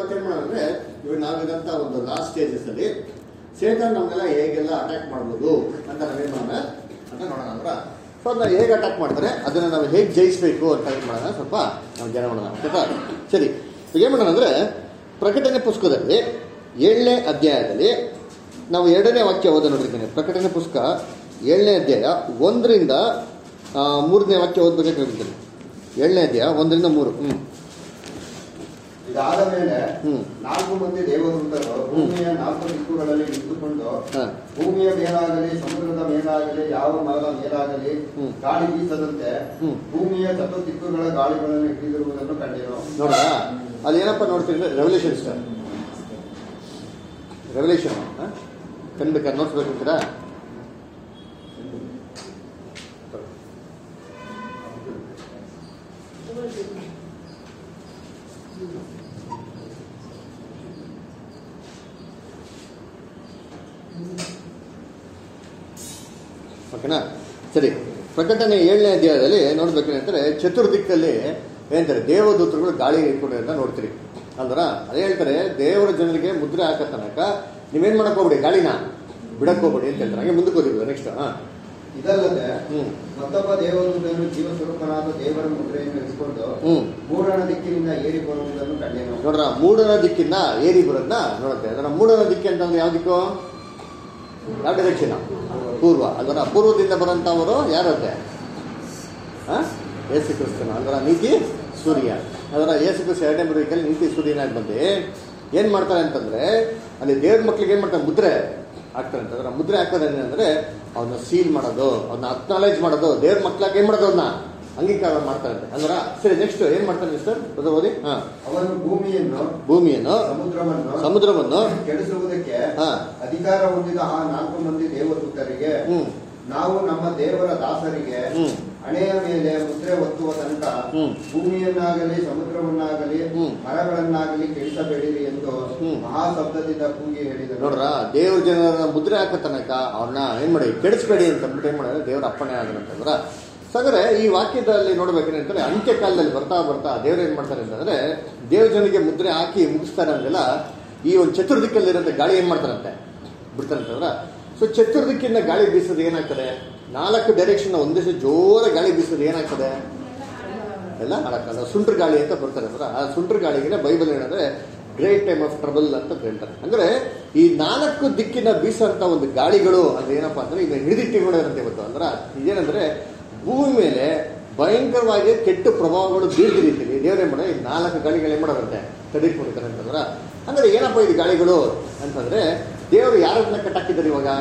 ಇವತ್ತೇನ್ ಮಾಡೋದಂದ್ರೆ ಇವಾಗ ನಾವಿದಂತ ಒಂದು ಲಾಸ್ಟ್ ಸ್ಟೇಜಸ್ ಅಲ್ಲಿ ಸೇತನ್ ನಮ್ನೆಲ್ಲ ಹೇಗೆಲ್ಲ ಅಟ್ಯಾಕ್ ಮಾಡ್ಬೋದು ಅಂತ ನಾವೇನ್ ಮಾಡೋಣ ಅಂತ ನೋಡೋಣ ಅಂದ್ರ ಸೊ ಅದನ್ನ ಹೇಗೆ ಅಟ್ಯಾಕ್ ಮಾಡ್ತಾರೆ ಅದನ್ನ ನಾವು ಹೇಗೆ ಜಯಿಸ್ಬೇಕು ಅಂತ ಏನ್ ಮಾಡೋಣ ಸ್ವಲ್ಪ ನಾವು ಜನ ಮಾಡೋಣ ಆಯ್ತಾ ಸರಿ ಈಗ ಏನ್ ಮಾಡೋಣ ಅಂದ್ರೆ ಪ್ರಕಟಣೆ ಪುಸ್ತಕದಲ್ಲಿ ಏಳನೇ ಅಧ್ಯಾಯದಲ್ಲಿ ನಾವು ಎರಡನೇ ವಾಕ್ಯ ಓದ ನೋಡಿದ್ದೇನೆ ಪ್ರಕಟಣೆ ಪುಸ್ತಕ ಏಳನೇ ಅಧ್ಯಾಯ ಒಂದರಿಂದ ಆ, ಮೂರನೇ ವಾಕ್ಯ ಓದ್ಬೇಕಾಗಿ ಹೇಳ್ತೀನಿ ಏಳನೇ ಅಧ್ಯಾಯ ಒಂದರಿಂದ ಮೂರು ಹ್ಮ್ ಇದಾದ ಮೇಲೆ ಹ್ಮ್. ನಾಲ್ಕು ಮಂದಿ ದೇವದೂತರು ಭೂಮಿಯ ನಾಲ್ಕು ದಿಕ್ಕುಗಳಲ್ಲಿ ನಿಂತುಕೊಂಡು ಹಾ. ಭೂಮಿಯ ಮೇಲಾಗಲಿ ಸಮುದ್ರದ ಮೇಲಾಗಲಿ ಯಾವ ಮರದ ಮೇಲಾಗಲಿ ಹ್ಮ್. ಗಾಳಿ ಬೀಸದಂತೆ ಹ್ಮ್. ಭೂಮಿಯ ಚತುರ್ದಿಕ್ಕುಗಳ ಗಾಳಿಗಳನ್ನು ಹಿಡಿದಿರುವುದನ್ನು ಕಂಡೆನು ನೋಡ್ರಾ ಅಲ್ಲಿ ಏನಪ್ಪ ನೋಡ್ತೀರಿ ರೆವಲ್ಯೂಷನ್ ಸ್ಟಾರ್ ರೆವಲ್ಯೂಷನ್ ಕಣ್ಬೇಕಾದ್ರೆ ನೋಡ್ಸ್ಬೇಕಂತೀರಾ ಓಕೆನಾ ಸರಿ ಪ್ರಕಟಣೆ ಏಳನೇ ಅಧ್ಯಾಯದಲ್ಲಿ ನೋಡ್ಬೇಕಂದ್ರೆ ಚತುರ್ದಿಕ್ಕಲ್ಲಿ ಏನಂತಾರೆ ದೇವದೂತರುಗಳು ಗಾಳಿ ಇಟ್ಕೊಂಡಿರೋದನ್ನ ನೋಡ್ತೀರಿ ಅಲ್ವರ ಅದೇ ಹೇಳ್ತಾರೆ ದೇವರ ಜನರಿಗೆ ಮುದ್ರೆ ಹಾಕೋ ತನಕ ನೀವೇನ್ ಮಾಡಕ್ ಹೋಗ್ಬೇಡಿ ಗಾಳಿನ ಬಿಡಕ್ ಹೋಗ್ಬೇಡಿ ಅಂತ ಹೇಳ್ತಾರೆ ಹಂಗೆ ಮುಂದಕ್ಕೆ ಹೋಗಿದ್ವಿ ನೆಕ್ಸ್ಟ್ ಹಾ ಇದಲ್ಲದೆ ಹ್ಮ್ ಮತ್ತೊಬ್ಬ ದೇವದೂತನು ಜೀವಸ್ವರೂಪನಾದ ದೇವರ ಮುದ್ರೆಯನ್ನು ಇರಿಸಿಕೊಂಡು ಹ್ಮ್ ಪೂರ್ಣ ದಿಕ್ಕಿನಿಂದ ಏರಿ ಬರುವುದನ್ನು ಕಂಡೆನು ನೋಡ್ರ ಮೂಡನ ದಿಕ್ಕಿಂದ ಏರಿ ಬರೋದನ್ನ ನೋಡುತ್ತೆ ಅದರ ಮೂಡನ ದಿಕ್ಕಿ ಅಂತಂದ್ರೆ ಯಾವ ದಿಕ್ಕು ಯಾವ ಡೈರೆಕ್ಷನ್ ಪೂರ್ವ ಅದರ ಪೂರ್ವದಿಂದ ಬರೋಂಥವರು ಯಾರಂತೆ ಆ? ಯೇಸು ಕ್ರಿಸ್ತನು ಅದರ ನೀತಿ ಸೂರ್ಯ ಅದರ ಯೇಸು ಕ್ರಿಸ್ತ ಎರಡನೇ ಬರೋಕಲ್ಲಿ ನೀತಿ ಸೂರ್ಯನಾಗಿ ಬಂದು ಏನ್ ಮಾಡ್ತಾರೆ ಅಂತಂದ್ರೆ ಅಲ್ಲಿ ದೇವ್ರ ಮಕ್ಳಿಗೆ ಏನ್ ಮಾಡ್ತಾರೆ ಮುದ್ರೆ ಹಾಕ್ತಾರೆ ಅಂತ ಅದರ ಮುದ್ರೆ ಹಾಕೋದು ಏನಂದ್ರೆ ಅವನ್ನ ಸೀಲ್ ಮಾಡೋದು ಅವನ್ನ ಅಕ್ನಾಲೇಜ್ ಮಾಡೋದು ದೇವ್ರ ಮಕ್ಳಾಗ ಏನ್ ಮಾಡೋದು ಅವನ್ನ ಅಂಗೀಕಾರ ಮಾಡ್ತಾರೆ ಅಂತ ಅಂದ್ರ ಸರಿ ನೆಕ್ಸ್ಟ್ ಏನ್ ಮಾಡ್ತಾರೆ ಸರ್ ಅದು ಓದಿ ಹಾ ಅವನು ಭೂಮಿಯನ್ನು ಭೂಮಿಯನ್ನು ಸಮುದ್ರವನ್ನು ಸಮುದ್ರವನ್ನು ಕೆಡಿಸುವುದಕ್ಕೆ ಹಾ. ಅಧಿಕಾರ ಹೊಂದಿದ ಆ ನಾಲ್ಕು ಮಂದಿ ದೇವದೂತರಿಗೆ ಹ್ಮ್ ನಾವು ನಮ್ಮ ದೇವರ ದಾಸರಿಗೆ ಹ್ಮ್. ಹಣೆಯ ಮೇಲೆ ಮುದ್ರೆ ಒತ್ತುವ ತನಕ ಹ್ಮ್. ಭೂಮಿಯನ್ನಾಗಲಿ ಸಮುದ್ರವನ್ನಾಗಲಿ ಹ್ಮ್. ಮರಗಳನ್ನಾಗಲಿ ಕೆಡಿಸಬೇಡಿರಿ ಎಂದು ಹ್ಮ್. ಮಹಾಶಬ್ದದಿಂದ ಕೂಗಿ ಹೇಳಿದರು ನೋಡ್ರ ದೇವ್ರ ಜನರ ಮುದ್ರೆ ಹಾಕೋ ತನಕ ಅವ್ರನ್ನ ಏನ್ ಮಾಡಿ ಕೆಡಿಸ್ಬೇಡಿ ಅಂತ ಅಂದ್ಬಿಟ್ಟು ಏನ್ ಮಾಡಿದ್ರೆ ದೇವ್ರ ಅಪ್ಪಣೆ ಆದ್ರಂತಂದ್ರ ಸಗರೆ ಈ ವಾಕ್ಯದಲ್ಲಿ ನೋಡ್ಬೇಕಂದ್ರೆ ಅಂತ್ಯ ಕಾಲದಲ್ಲಿ ಬರ್ತಾ ಬರ್ತಾ ದೇವ್ರು ಏನ್ ಮಾಡ್ತಾರೆ ಅಂತಂದ್ರೆ ದೇವ್ರ ಜನರಿಗೆ ಮುದ್ರೆ ಹಾಕಿ ಮುಗಿಸ್ತಾರೆ ಅಂದೆಲ್ಲ ಈ ಒಂದು ಚತುರ್ದಿಕ್ಕಲ್ಲಿರೋಂಥ ಗಾಳಿ ಏನ್ ಮಾಡ್ತಾರಂತೆ ಬಿಡ್ತಾರಂತಂದ್ರ ಸೊ ಚತುರ್ದಿಕ್ಕಿಂದ ಗಾಳಿ ಬೀಸೋದು ಏನಾಗ್ತದೆ ನಾಲ್ಕು ಡೈರೆಕ್ಷನ್ ಒಂದೇ ಸಲ ಜೋರ ಗಾಳಿ ಬೀಸೋದು ಏನಾಗ್ತದೆ ಎಲ್ಲ ಹಾಳಾಗಲ್ಲ ಸುಂಟ್ರ ಗಾಳಿ ಅಂತ ಬರ್ತಾರೆ ಅಂದ್ರೆ ಆ ಸುಂಟ್ರ ಗಾಳಿಗೆ ಬೈಬಲ್ ಏನಂದ್ರೆ ಗ್ರೇಟ್ ಟೈಮ್ ಆಫ್ ಟ್ರಬಲ್ ಅಂತ ಹೇಳ್ತಾರೆ ಅಂದ್ರೆ ಈ ನಾಲ್ಕು ದಿಕ್ಕಿನ ಬೀಸಂತ ಒಂದು ಗಾಳಿಗಳು ಅಂದ್ರೆ ಏನಪ್ಪಾ ಅಂದ್ರೆ ಈಗ ಹಿಡಿದಿಟ್ಟಿಕೊಂಡಿರಂತೆ ಇವತ್ತು ಅಂದ್ರೆ ಇದೇನಂದ್ರೆ ಭೂಮಿ ಮೇಲೆ ಭಯಂಕರವಾಗಿ ಕೆಟ್ಟ ಪ್ರಭಾವಗಳು ಬೀಳ್ದ ರೀತಿಯಲ್ಲಿ ದೇವ್ರ ಏನ್ ಈ ನಾಲ್ಕು ಗಾಳಿಗಳು ಏನ್ ಮಾಡೋದಂತೆ ತಡೆದುಕೊಂಡಿರ್ತಾರೆ ಅಂತಂದ್ರ ಅಂದ್ರೆ ಏನಪ್ಪ ಇದು ಗಾಳಿಗಳು ಅಂತಂದ್ರೆ ದೇವರು ಯಾರನ್ನ ಕಟ್ಟಾಕಿದ್ದಾರೆ ಇವಾಗ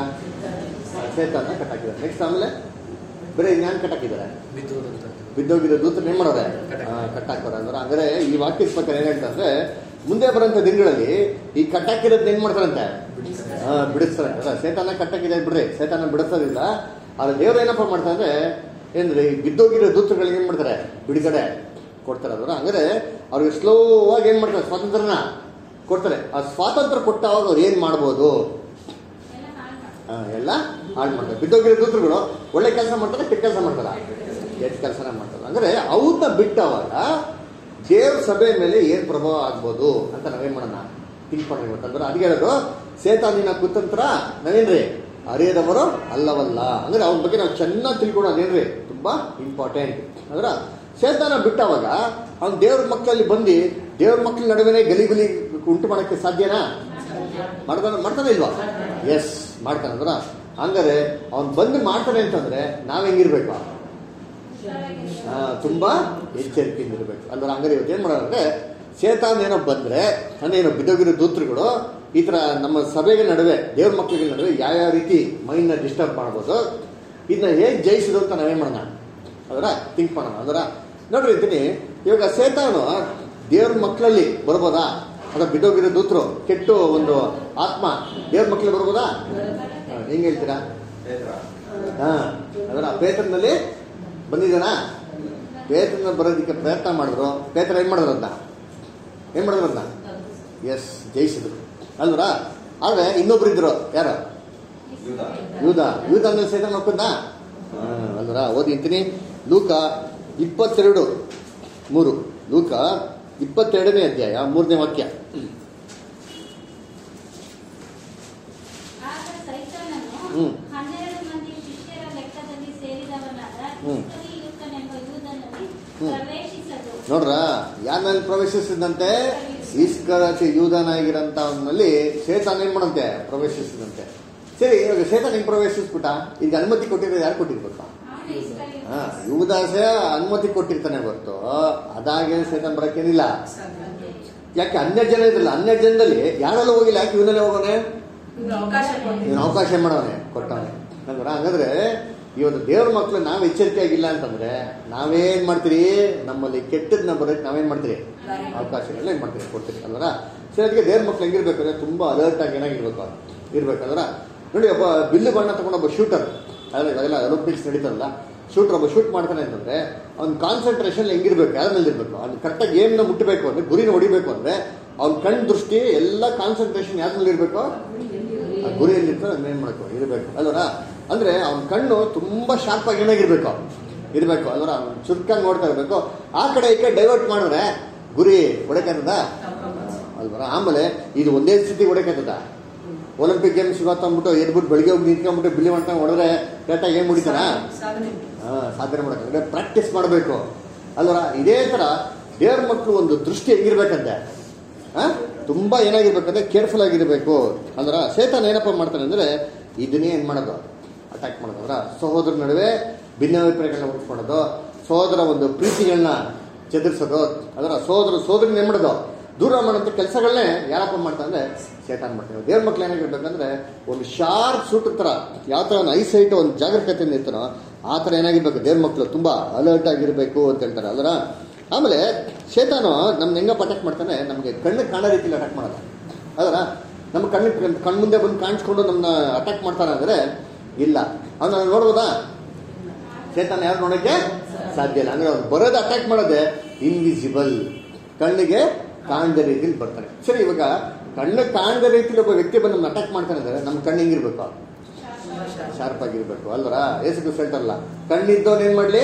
ಸೇತನ್ನ ಕಟ್ಟಾಕಿದ್ದಾರೆ ನೆಕ್ಸ್ಟ್ ಆಮೇಲೆ ಬೇರೆ ಇನ್ಯಾನ್ ಕಟ್ಟಾಕಿದ್ದಾರೆ ಬಿದ್ದೋಗಿರೋ ದೂತನ ಏನ್ ಮಾಡೋರೆ ಕಟ್ಟಾಕೋರ ಅಂದ್ರೆ ಅಂದ್ರೆ ಈ ವಾಕ್ಯದ ಪ್ರಕಾರ ಏನ್ ಹೇಳ್ತಾರೆ ಮುಂದೆ ಬರೋಂಥ ದಿನಗಳಲ್ಲಿ ಈ ಕಟ್ಟಾಕಿರೋದ್ ಏನ್ ಮಾಡ್ತಾರಂತೆ ಆ, ಬಿಡಿಸ್ತಾರಂತೆ ಅಲ್ಲ ಸೇತಾನ ಕಟ್ಟಾಕಿದೆ ಬಿಡ್ರಿ ಸೇತಾನ ಬಿಡಿಸೋದಿಲ್ಲ ಆದ್ರೆ ದೇವ್ರು ಏನಪ್ಪ ಮಾಡ್ತಾರೆ ಅಂದ್ರೆ ಏನ್ರಿ ಈ ಬಿದ್ದೋಗಿರೋ ದೂತಗಳಿಗೆ ಏನ್ ಮಾಡ್ತಾರೆ ಬಿಡುಗಡೆ ಕೊಡ್ತಾರೆ ಅಂದ್ರೆ ಹಂಗಾರೆ ಅವ್ರಿಗೆ ಸ್ಲೋ ಆಗಿ ಏನ್ ಮಾಡ್ತಾರೆ ಸ್ವಾತಂತ್ರ್ಯನ ಕೊಡ್ತಾರೆ ಆ ಸ್ವಾತಂತ್ರ್ಯ ಕೊಟ್ಟಾಗ ಅವ್ರು ಏನ್ ಮಾಡ್ಬೋದು ಆ, ಎಲ್ಲ ಹಾಳು ಮಾಡ್ತಾರೆ ಬಿದ್ದೋಗಿರೋ ದೂತರುಗಳು ಒಳ್ಳೆ ಕೆಲಸ ಮಾಡ್ತಾರೆ ಕೆಟ್ಟ ಕೆಲಸ ಮಾಡ್ತಾರ ಕೆಟ್ಟ ಕೆಲಸನ ಮಾಡ್ತಾರೆ ಅಂದ್ರೆ ಅವ್ರನ್ನ ಬಿಟ್ಟವಾಗ ದೇವ್ರ ಸಭೆ ಮೇಲೆ ಏನ್ ಪ್ರಭಾವ ಆಗ್ಬೋದು ಅಂತ ನಾವೇನ್ ಮಾಡೋಣ ಥಿಂಕ್ ಮಾಡೋಣ ಇವತ್ತಂದ್ರೆ ಅದಕ್ಕೆ ಹೇಳೋದು ಸೇತಾನಿನ ಕುತಂತ್ರ ನಾವೇನ್ರಿ ಅರಿಯದವರು ಅಲ್ಲವಲ್ಲ ಅಂದ್ರೆ ಅವ್ರ ಬಗ್ಗೆ ನಾವು ಚೆನ್ನಾಗಿ ತಿಳ್ಕೊಳ್ಳೋದೇನ್ರಿ ತುಂಬಾ ಇಂಪಾರ್ಟೆಂಟ್ ಅಂದ್ರ ಸೇತಾನ ಬಿಟ್ಟವಾಗ ಅವ್ನು ದೇವ್ರ ಮಕ್ಕಳಲ್ಲಿ ಬಂದು ದೇವ್ರ ಮಕ್ಕಳ ನಡುವೆನೆ ಗಲಿ ಗಲಿ ಉಂಟು ಮಾಡಕ್ಕೆ ಸಾಧ್ಯನಾ ಮಾಡ್ತಾನೆ ಮಾಡ್ತಾನೆ ಇಲ್ವಾ ಎಸ್ ಮಾಡ್ತಾನೆ ಅಂದ್ರ ಹಂಗಾರೆ ಅವ್ನು ಬಂದು ಮಾಡ್ತಾನೆ ಅಂತಂದ್ರೆ ನಾವ್ ಹೆಂಗಿರ್ಬೇಕು ಆ, ತುಂಬಾ ಎಚ್ಚರಿಕೆಯಿಂದ ಇರಬೇಕು ಅಂದ್ರೆ ಹಂಗಾರೆ ಇವತ್ತು ಏನ್ ಮಾಡೋದಂದ್ರೆ ಸೇತಾನ್ ಏನೋ ಬಂದ್ರೆ ಏನೋ ಬಿದ್ದೋಗಿರೋ ದೂತರುಗಳು ಈ ತರ ನಮ್ಮ ಸಭೆಗಳ ನಡುವೆ ದೇವ್ರ ಮಕ್ಕಳಿಗೆ ನಡುವೆ ಯಾವ ರೀತಿ ಮೈಂಡ್ ನ ಡಿಸ್ಟರ್ಬ್ ಮಾಡ್ಬೋದು ಇದನ್ನ ಹೇಗೆ ಜಯಿಸಿದ್ರು ಅಂತ ನಾವೇನ್ ಮಾಡೋಣ ಅದರ ಥಿಂಕ್ ಮಾಡೋಣ ಅದರ ನೋಡ್ರಿ ಇದ್ದೀನಿ ಇವಾಗ ಸೇತಾನು ದೇವ್ರ ಮಕ್ಕಳಲ್ಲಿ ಬರ್ಬೋದಾ ಅದ ಬಿದ್ದೋಗಿರೋ ದೂತರು ಕೆಟ್ಟು ಒಂದು ಆತ್ಮ ದೇವ್ರ ಮಕ್ಕಳು ಬರ್ಬೋದಾ ಹಾ, ಹೆಂಗ್ ಹೇಳ್ತೀರಾ ಹಾ ಅದರ ಪೇತ್ರನಲ್ಲಿ ಬಂದಿದ್ದಾನಾ ಪೇತ್ರನ ಬರೋದಕ್ಕೆ ಪ್ರಯತ್ನ ಮಾಡಿದ್ರು ಪೇತ್ರ ಏನ್ ಮಾಡಿದ್ರು ಅಂತ ಏನ್ ಮಾಡಿದ್ರು ಅಂತ ಎಸ್ ಜಯಿಸಿದ್ರು ಅಲ್ವರ ಆದ್ರೆ ಇನ್ನೊಬ್ರು ಇದ್ರು ಯಾರು ಯೂದ ಯೂದ ಅಂದ್ರೆ ಸೈತಾನ್ ನೋಡ್ಕೊಂಡ ಅಲ್ವರ ಓದಿ ಅಂತೀನಿ ಲೂಕ ಇಪ್ಪತ್ತೆರಡು ಮೂರು ಲೂಕ ಇಪ್ಪತ್ತೆರಡನೇ ಅಧ್ಯಾಯ ಮೂರನೇ ವಾಕ್ಯ ಹ್ಮ್. ಹನ್ನೆರಡು ಮಂದಿ ಶಿಷ್ಯರ ಲೆಕ್ಕದಲ್ಲಿ ಸೇರಿದವನಾದ ಹ್ಮ್. ಇಸ್ಕರಿಯೋತನೆಂಬ ಯೂದನಲ್ಲಿ ಹ್ಮ್. ಪ್ರವೇಶಿಸದು ನೋಡ್ರ ಯಾರಲ್ಲಿ ಪ್ರವೇಶಿಸಿದಂತೆ ಇಸ್ಕರತಿ ಯೂದನಾಗಿರಂತ ಅವನಲ್ಲಿ ಸೇತಾನ್ ಏನ್ ಮಾಡಂತೆ ಪ್ರವೇಶಿಸಿದಂತೆ ಸರಿ ಇವಾಗ ಸೇತಾನ್ ಹೆಂಗ್ ಪ್ರವೇಶಿಸ್ಬಿಟ್ಟ ಈಗ ಅನುಮತಿ ಕೊಟ್ಟಿದ್ರೆ ಯಾರು ಕೊಟ್ಟಿರ್ಬೇಕು ಅವನು ಇಸ್ಕರಿಯೋತ ಹಾ ಯುವದಾಸೆ ಅನುಮತಿ ಕೊಟ್ಟಿರ್ತಾನೆ ಹೊರತು ಅದಾಗೆ ಸೇತಾನ್ ಬರಕ್ಕೇನಿಲ್ಲ ಯಾಕೆ ಅನ್ಯ ಜನ ಇದ್ರಲ್ಲ ಅನ್ಯ ಜನದಲ್ಲಿ ಯಾರೆಲ್ಲ ಹೋಗಿಲ್ಲ ಯಾಕೆ ಇವನಲ್ಲೇ ಹೋಗೋನೆ ಇವ್ರು ಅವಕಾಶ ಕೊಟ್ಟಿದ್ರು. ಇವನು ಅವಕಾಶ ಮಾಡವನೆ ಕೊಟ್ಟವನೆ ಅಂದ್ರೆ ಹಂಗಂದ್ರೆ ಇವತ್ತು ದೇವ್ರ ಮಕ್ಳು ನಾವ್ ಎಚ್ಚರಿಕೆ ಆಗಿಲ್ಲ ಅಂತಂದ್ರೆ ನಾವೇನ್ ಮಾಡ್ತೀರಿ ನಮ್ಮಲ್ಲಿ ಕೆಟ್ಟದ್ನ ಬರೋಕ್ ನಾವೇನ್ ಮಾಡ್ತೀರಿ ಅವಕಾಶಗಳನ್ನ ಏನ್ ಮಾಡ್ತೀರಿ ಕೊಡ್ತೀರಿ ಅಲ್ವರ ಸರಿ ಅದಕ್ಕೆ ದೇವ್ರ ಮಕ್ಳು ಹೆಂಗಿರ್ಬೇಕು ಅಂದ್ರೆ ತುಂಬಾ ಅಲರ್ಟ್ ಆಗಿ ಏನಾಗಿರ್ಬೇಕು ಇರ್ಬೇಕಂದ್ರ ನೋಡಿ ಒಬ್ಬ ಬಿಲ್ಲು ಬಣ್ಣ ತಗೊಂಡ ಒಬ್ಬ ಶೂಟರ್ ಅಲ್ಲ ಇವಾಗೆಲ್ಲ ಒಲಿಂಪಿಕ್ಸ್ ನಡೀತಾರಲ್ಲ ಶೂಟರ್ ಒಬ್ಬ ಶೂಟ್ ಮಾಡ್ತಾನೆ ಅಂತಂದ್ರೆ ಅವ್ನ ಕಾನ್ಸಂಟ್ರೇಷನ್ ಹೆಂಗಿರ್ಬೇಕು ಯಾರ ಮೇಲೆ ಇರ್ಬೇಕು ಅವ್ನು ಕರೆಕ್ಟಾಗಿ ಗೇಮ್ನ ಮುಟ್ಟಬೇಕು ಅಂದ್ರೆ ಗುರಿನ ಹೊಡಿಬೇಕು ಅಂದ್ರೆ ಅವ್ನ ಕಣ್ ದೃಷ್ಟಿ ಎಲ್ಲ ಕಾನ್ಸಂಟ್ರೇಷನ್ ಯಾರ ಮೇಲೆ ಇರ್ಬೇಕು ಆ ಗುರಿಯಲ್ಲಿ ಏನ್ ಮಾಡಬೇಕು ಇರಬೇಕು ಅಲ್ವರ ಅಂದ್ರೆ ಅವನ ಕಣ್ಣು ತುಂಬಾ ಶಾರ್ಪ್ ಆಗಿ ಏನಾಗಿರ್ಬೇಕು ಇರಬೇಕು ಅಲ್ವರ ಅವ್ನು ಚುರುಕಾಗಿ ನೋಡ್ತಾ ಇರ್ಬೇಕು ಆ ಕಡೆ ಈ ಕಡೆ ಡೈವರ್ಟ್ ಮಾಡಿದ್ರೆ ಗುರಿ ಹೊಡೆಕಂತದ ಅಲ್ವರ ಆಮೇಲೆ ಇದು ಒಂದೇ ಸ್ಥಿತಿ ಹೊಡೆಕಂತದ ಒಲಿಂಪಿಕ್ ಗೇಮ್ಸ್ ಇವತ್ತು ಅಂದ್ಬಿಟ್ಟು ಎದ್ಬಿಟ್ಟು ಬೆಳಿಗ್ಗೆ ಹೋಗಿ ನಿಂತ್ಕೊಂಡ್ಬಿಟ್ಟು ಬಿಲ್ಲಿ ಮಾಡ್ಕೊಂಡು ಹೊಡೆದ್ರೆ ಕರೆಕ್ಟಾಗಿ ಏನ್ ಮುಡಿತಾರ ಸಾಧನೆ ಹಾ, ಸಾಧನೆ ಮಾಡಕ್ಕೆ ಪ್ರಾಕ್ಟೀಸ್ ಮಾಡಬೇಕು ಅಲ್ವರ ಇದೇ ತರ ದೇವ್ರ ಮಕ್ಕಳು ಒಂದು ದೃಷ್ಟಿ ಹೆಂಗಿರ್ಬೇಕಂತೆ ಆ? ತುಂಬಾ ಏನಾಗಿರ್ಬೇಕಂದ್ರೆ ಕೇರ್ಫುಲ್ ಆಗಿರ್ಬೇಕು ಅಂದ್ರ ಸೇತಾನ ಏನಪ್ಪ ಮಾಡ್ತಾನೆ ಅಂದ್ರೆ ಇದನ್ನೇ ಏನ್ ಮಾಡೋದು ಅಟ್ಯಾಕ್ ಮಾಡೋದು ಅಂದ್ರ ಸಹೋದರ ನಡುವೆ ಭಿನ್ನಾಭಿಪ್ರಾಯಗಳನ್ನ ಉಂಟು ಸಹೋದರ ಒಂದು ಪ್ರೀತಿಗಳನ್ನ ಚದುರಿಸೋದು ಅದರ ಸಹೋದರ ಸೋದರಿನ ಏನ್ ಮಾಡೋದು ದೂರ ಮಾಡೋಂಥ ಕೆಲಸಗಳನ್ನೇ ಯಾರಪ್ಪ ಮಾಡ್ತಾನೆ ಅಂದ್ರೆ ಸೇತಾನ್ ಮಾಡ್ತಾನೆ ದೇವ್ರ ಮಕ್ಳು ಏನಾಗಿರ್ಬೇಕಂದ್ರೆ ಒಂದು ಶಾರ್ಪ್ ಸೂಟ್ ತರ ಯಾವ ತರ ಒಂದು ಐಸೈಟ್ ಒಂದು ಜಾಗರೂಕತೆಯಿಂದ ಇರ್ತಾನೋ ಆ ಥರ ಏನಾಗಿರ್ಬೇಕು ದೇವ್ರ ಮಕ್ಕಳು ತುಂಬಾ ಅಲರ್ಟ್ ಆಗಿರ್ಬೇಕು ಅಂತ ಹೇಳ್ತಾರೆ ಅಲ್ರ ಆಮೇಲೆ ಶೇತಾನು ನಮ್ನ ಹೆಂಗಪ್ಪ ಅಟ್ಯಾಕ್ ಮಾಡ್ತಾನೆ ನಮಗೆ ಕಣ್ಣು ಕಾಣೋ ರೀತಿಲಿ ಅಟ್ಯಾಕ್ ಮಾಡಲ್ಲ ಅದರ ನಮ್ಮ ಕಣ್ಣು ಕಣ್ ಮುಂದೆ ಬಂದು ಕಾಣಿಸ್ಕೊಂಡು ನಮ್ಮನ್ನ ಅಟ್ಯಾಕ್ ಮಾಡ್ತಾನೆ ಅಂದ್ರೆ ಇಲ್ಲ ಅವನ್ನ ನೋಡ್ಬೋದಾ ಚೇತನ ಯಾರು ನೋಡಕ್ಕೆ ಸಾಧ್ಯ ಇಲ್ಲ ಅಂದ್ರೆ ಅವ್ರು ಬರೋದು ಅಟ್ಯಾಕ್ ಮಾಡೋದೇ ಇನ್ವಿಸಿಬಲ್ ಕಣ್ಣಿಗೆ ಕಾಣದ ರೀತಿಲಿ ಬರ್ತಾನೆ ಸರಿ ಇವಾಗ ಕಣ್ಣು ಕಾಣದ ರೀತಿಲಿ ಒಬ್ಬ ವ್ಯಕ್ತಿ ಬಂದು ನಮ್ಮನ್ನ ಅಟ್ಯಾಕ್ ಮಾಡ್ತಾನೆ ಅಂದ್ರೆ ನಮ್ಮ ಕಣ್ಣು ಹೆಂಗಿರ್ಬೇಕು ಶಾರ್ಪ್ ಆಗಿರ್ಬೇಕು ಅಲ್ವರ ಏಸು ಕ್ರಿಸ್ತ ಹೇಳ್ತಾರಲ್ಲ ಕಣ್ಣಿದ್ದವನ್ ಏನ್ ಮಾಡ್ಲಿ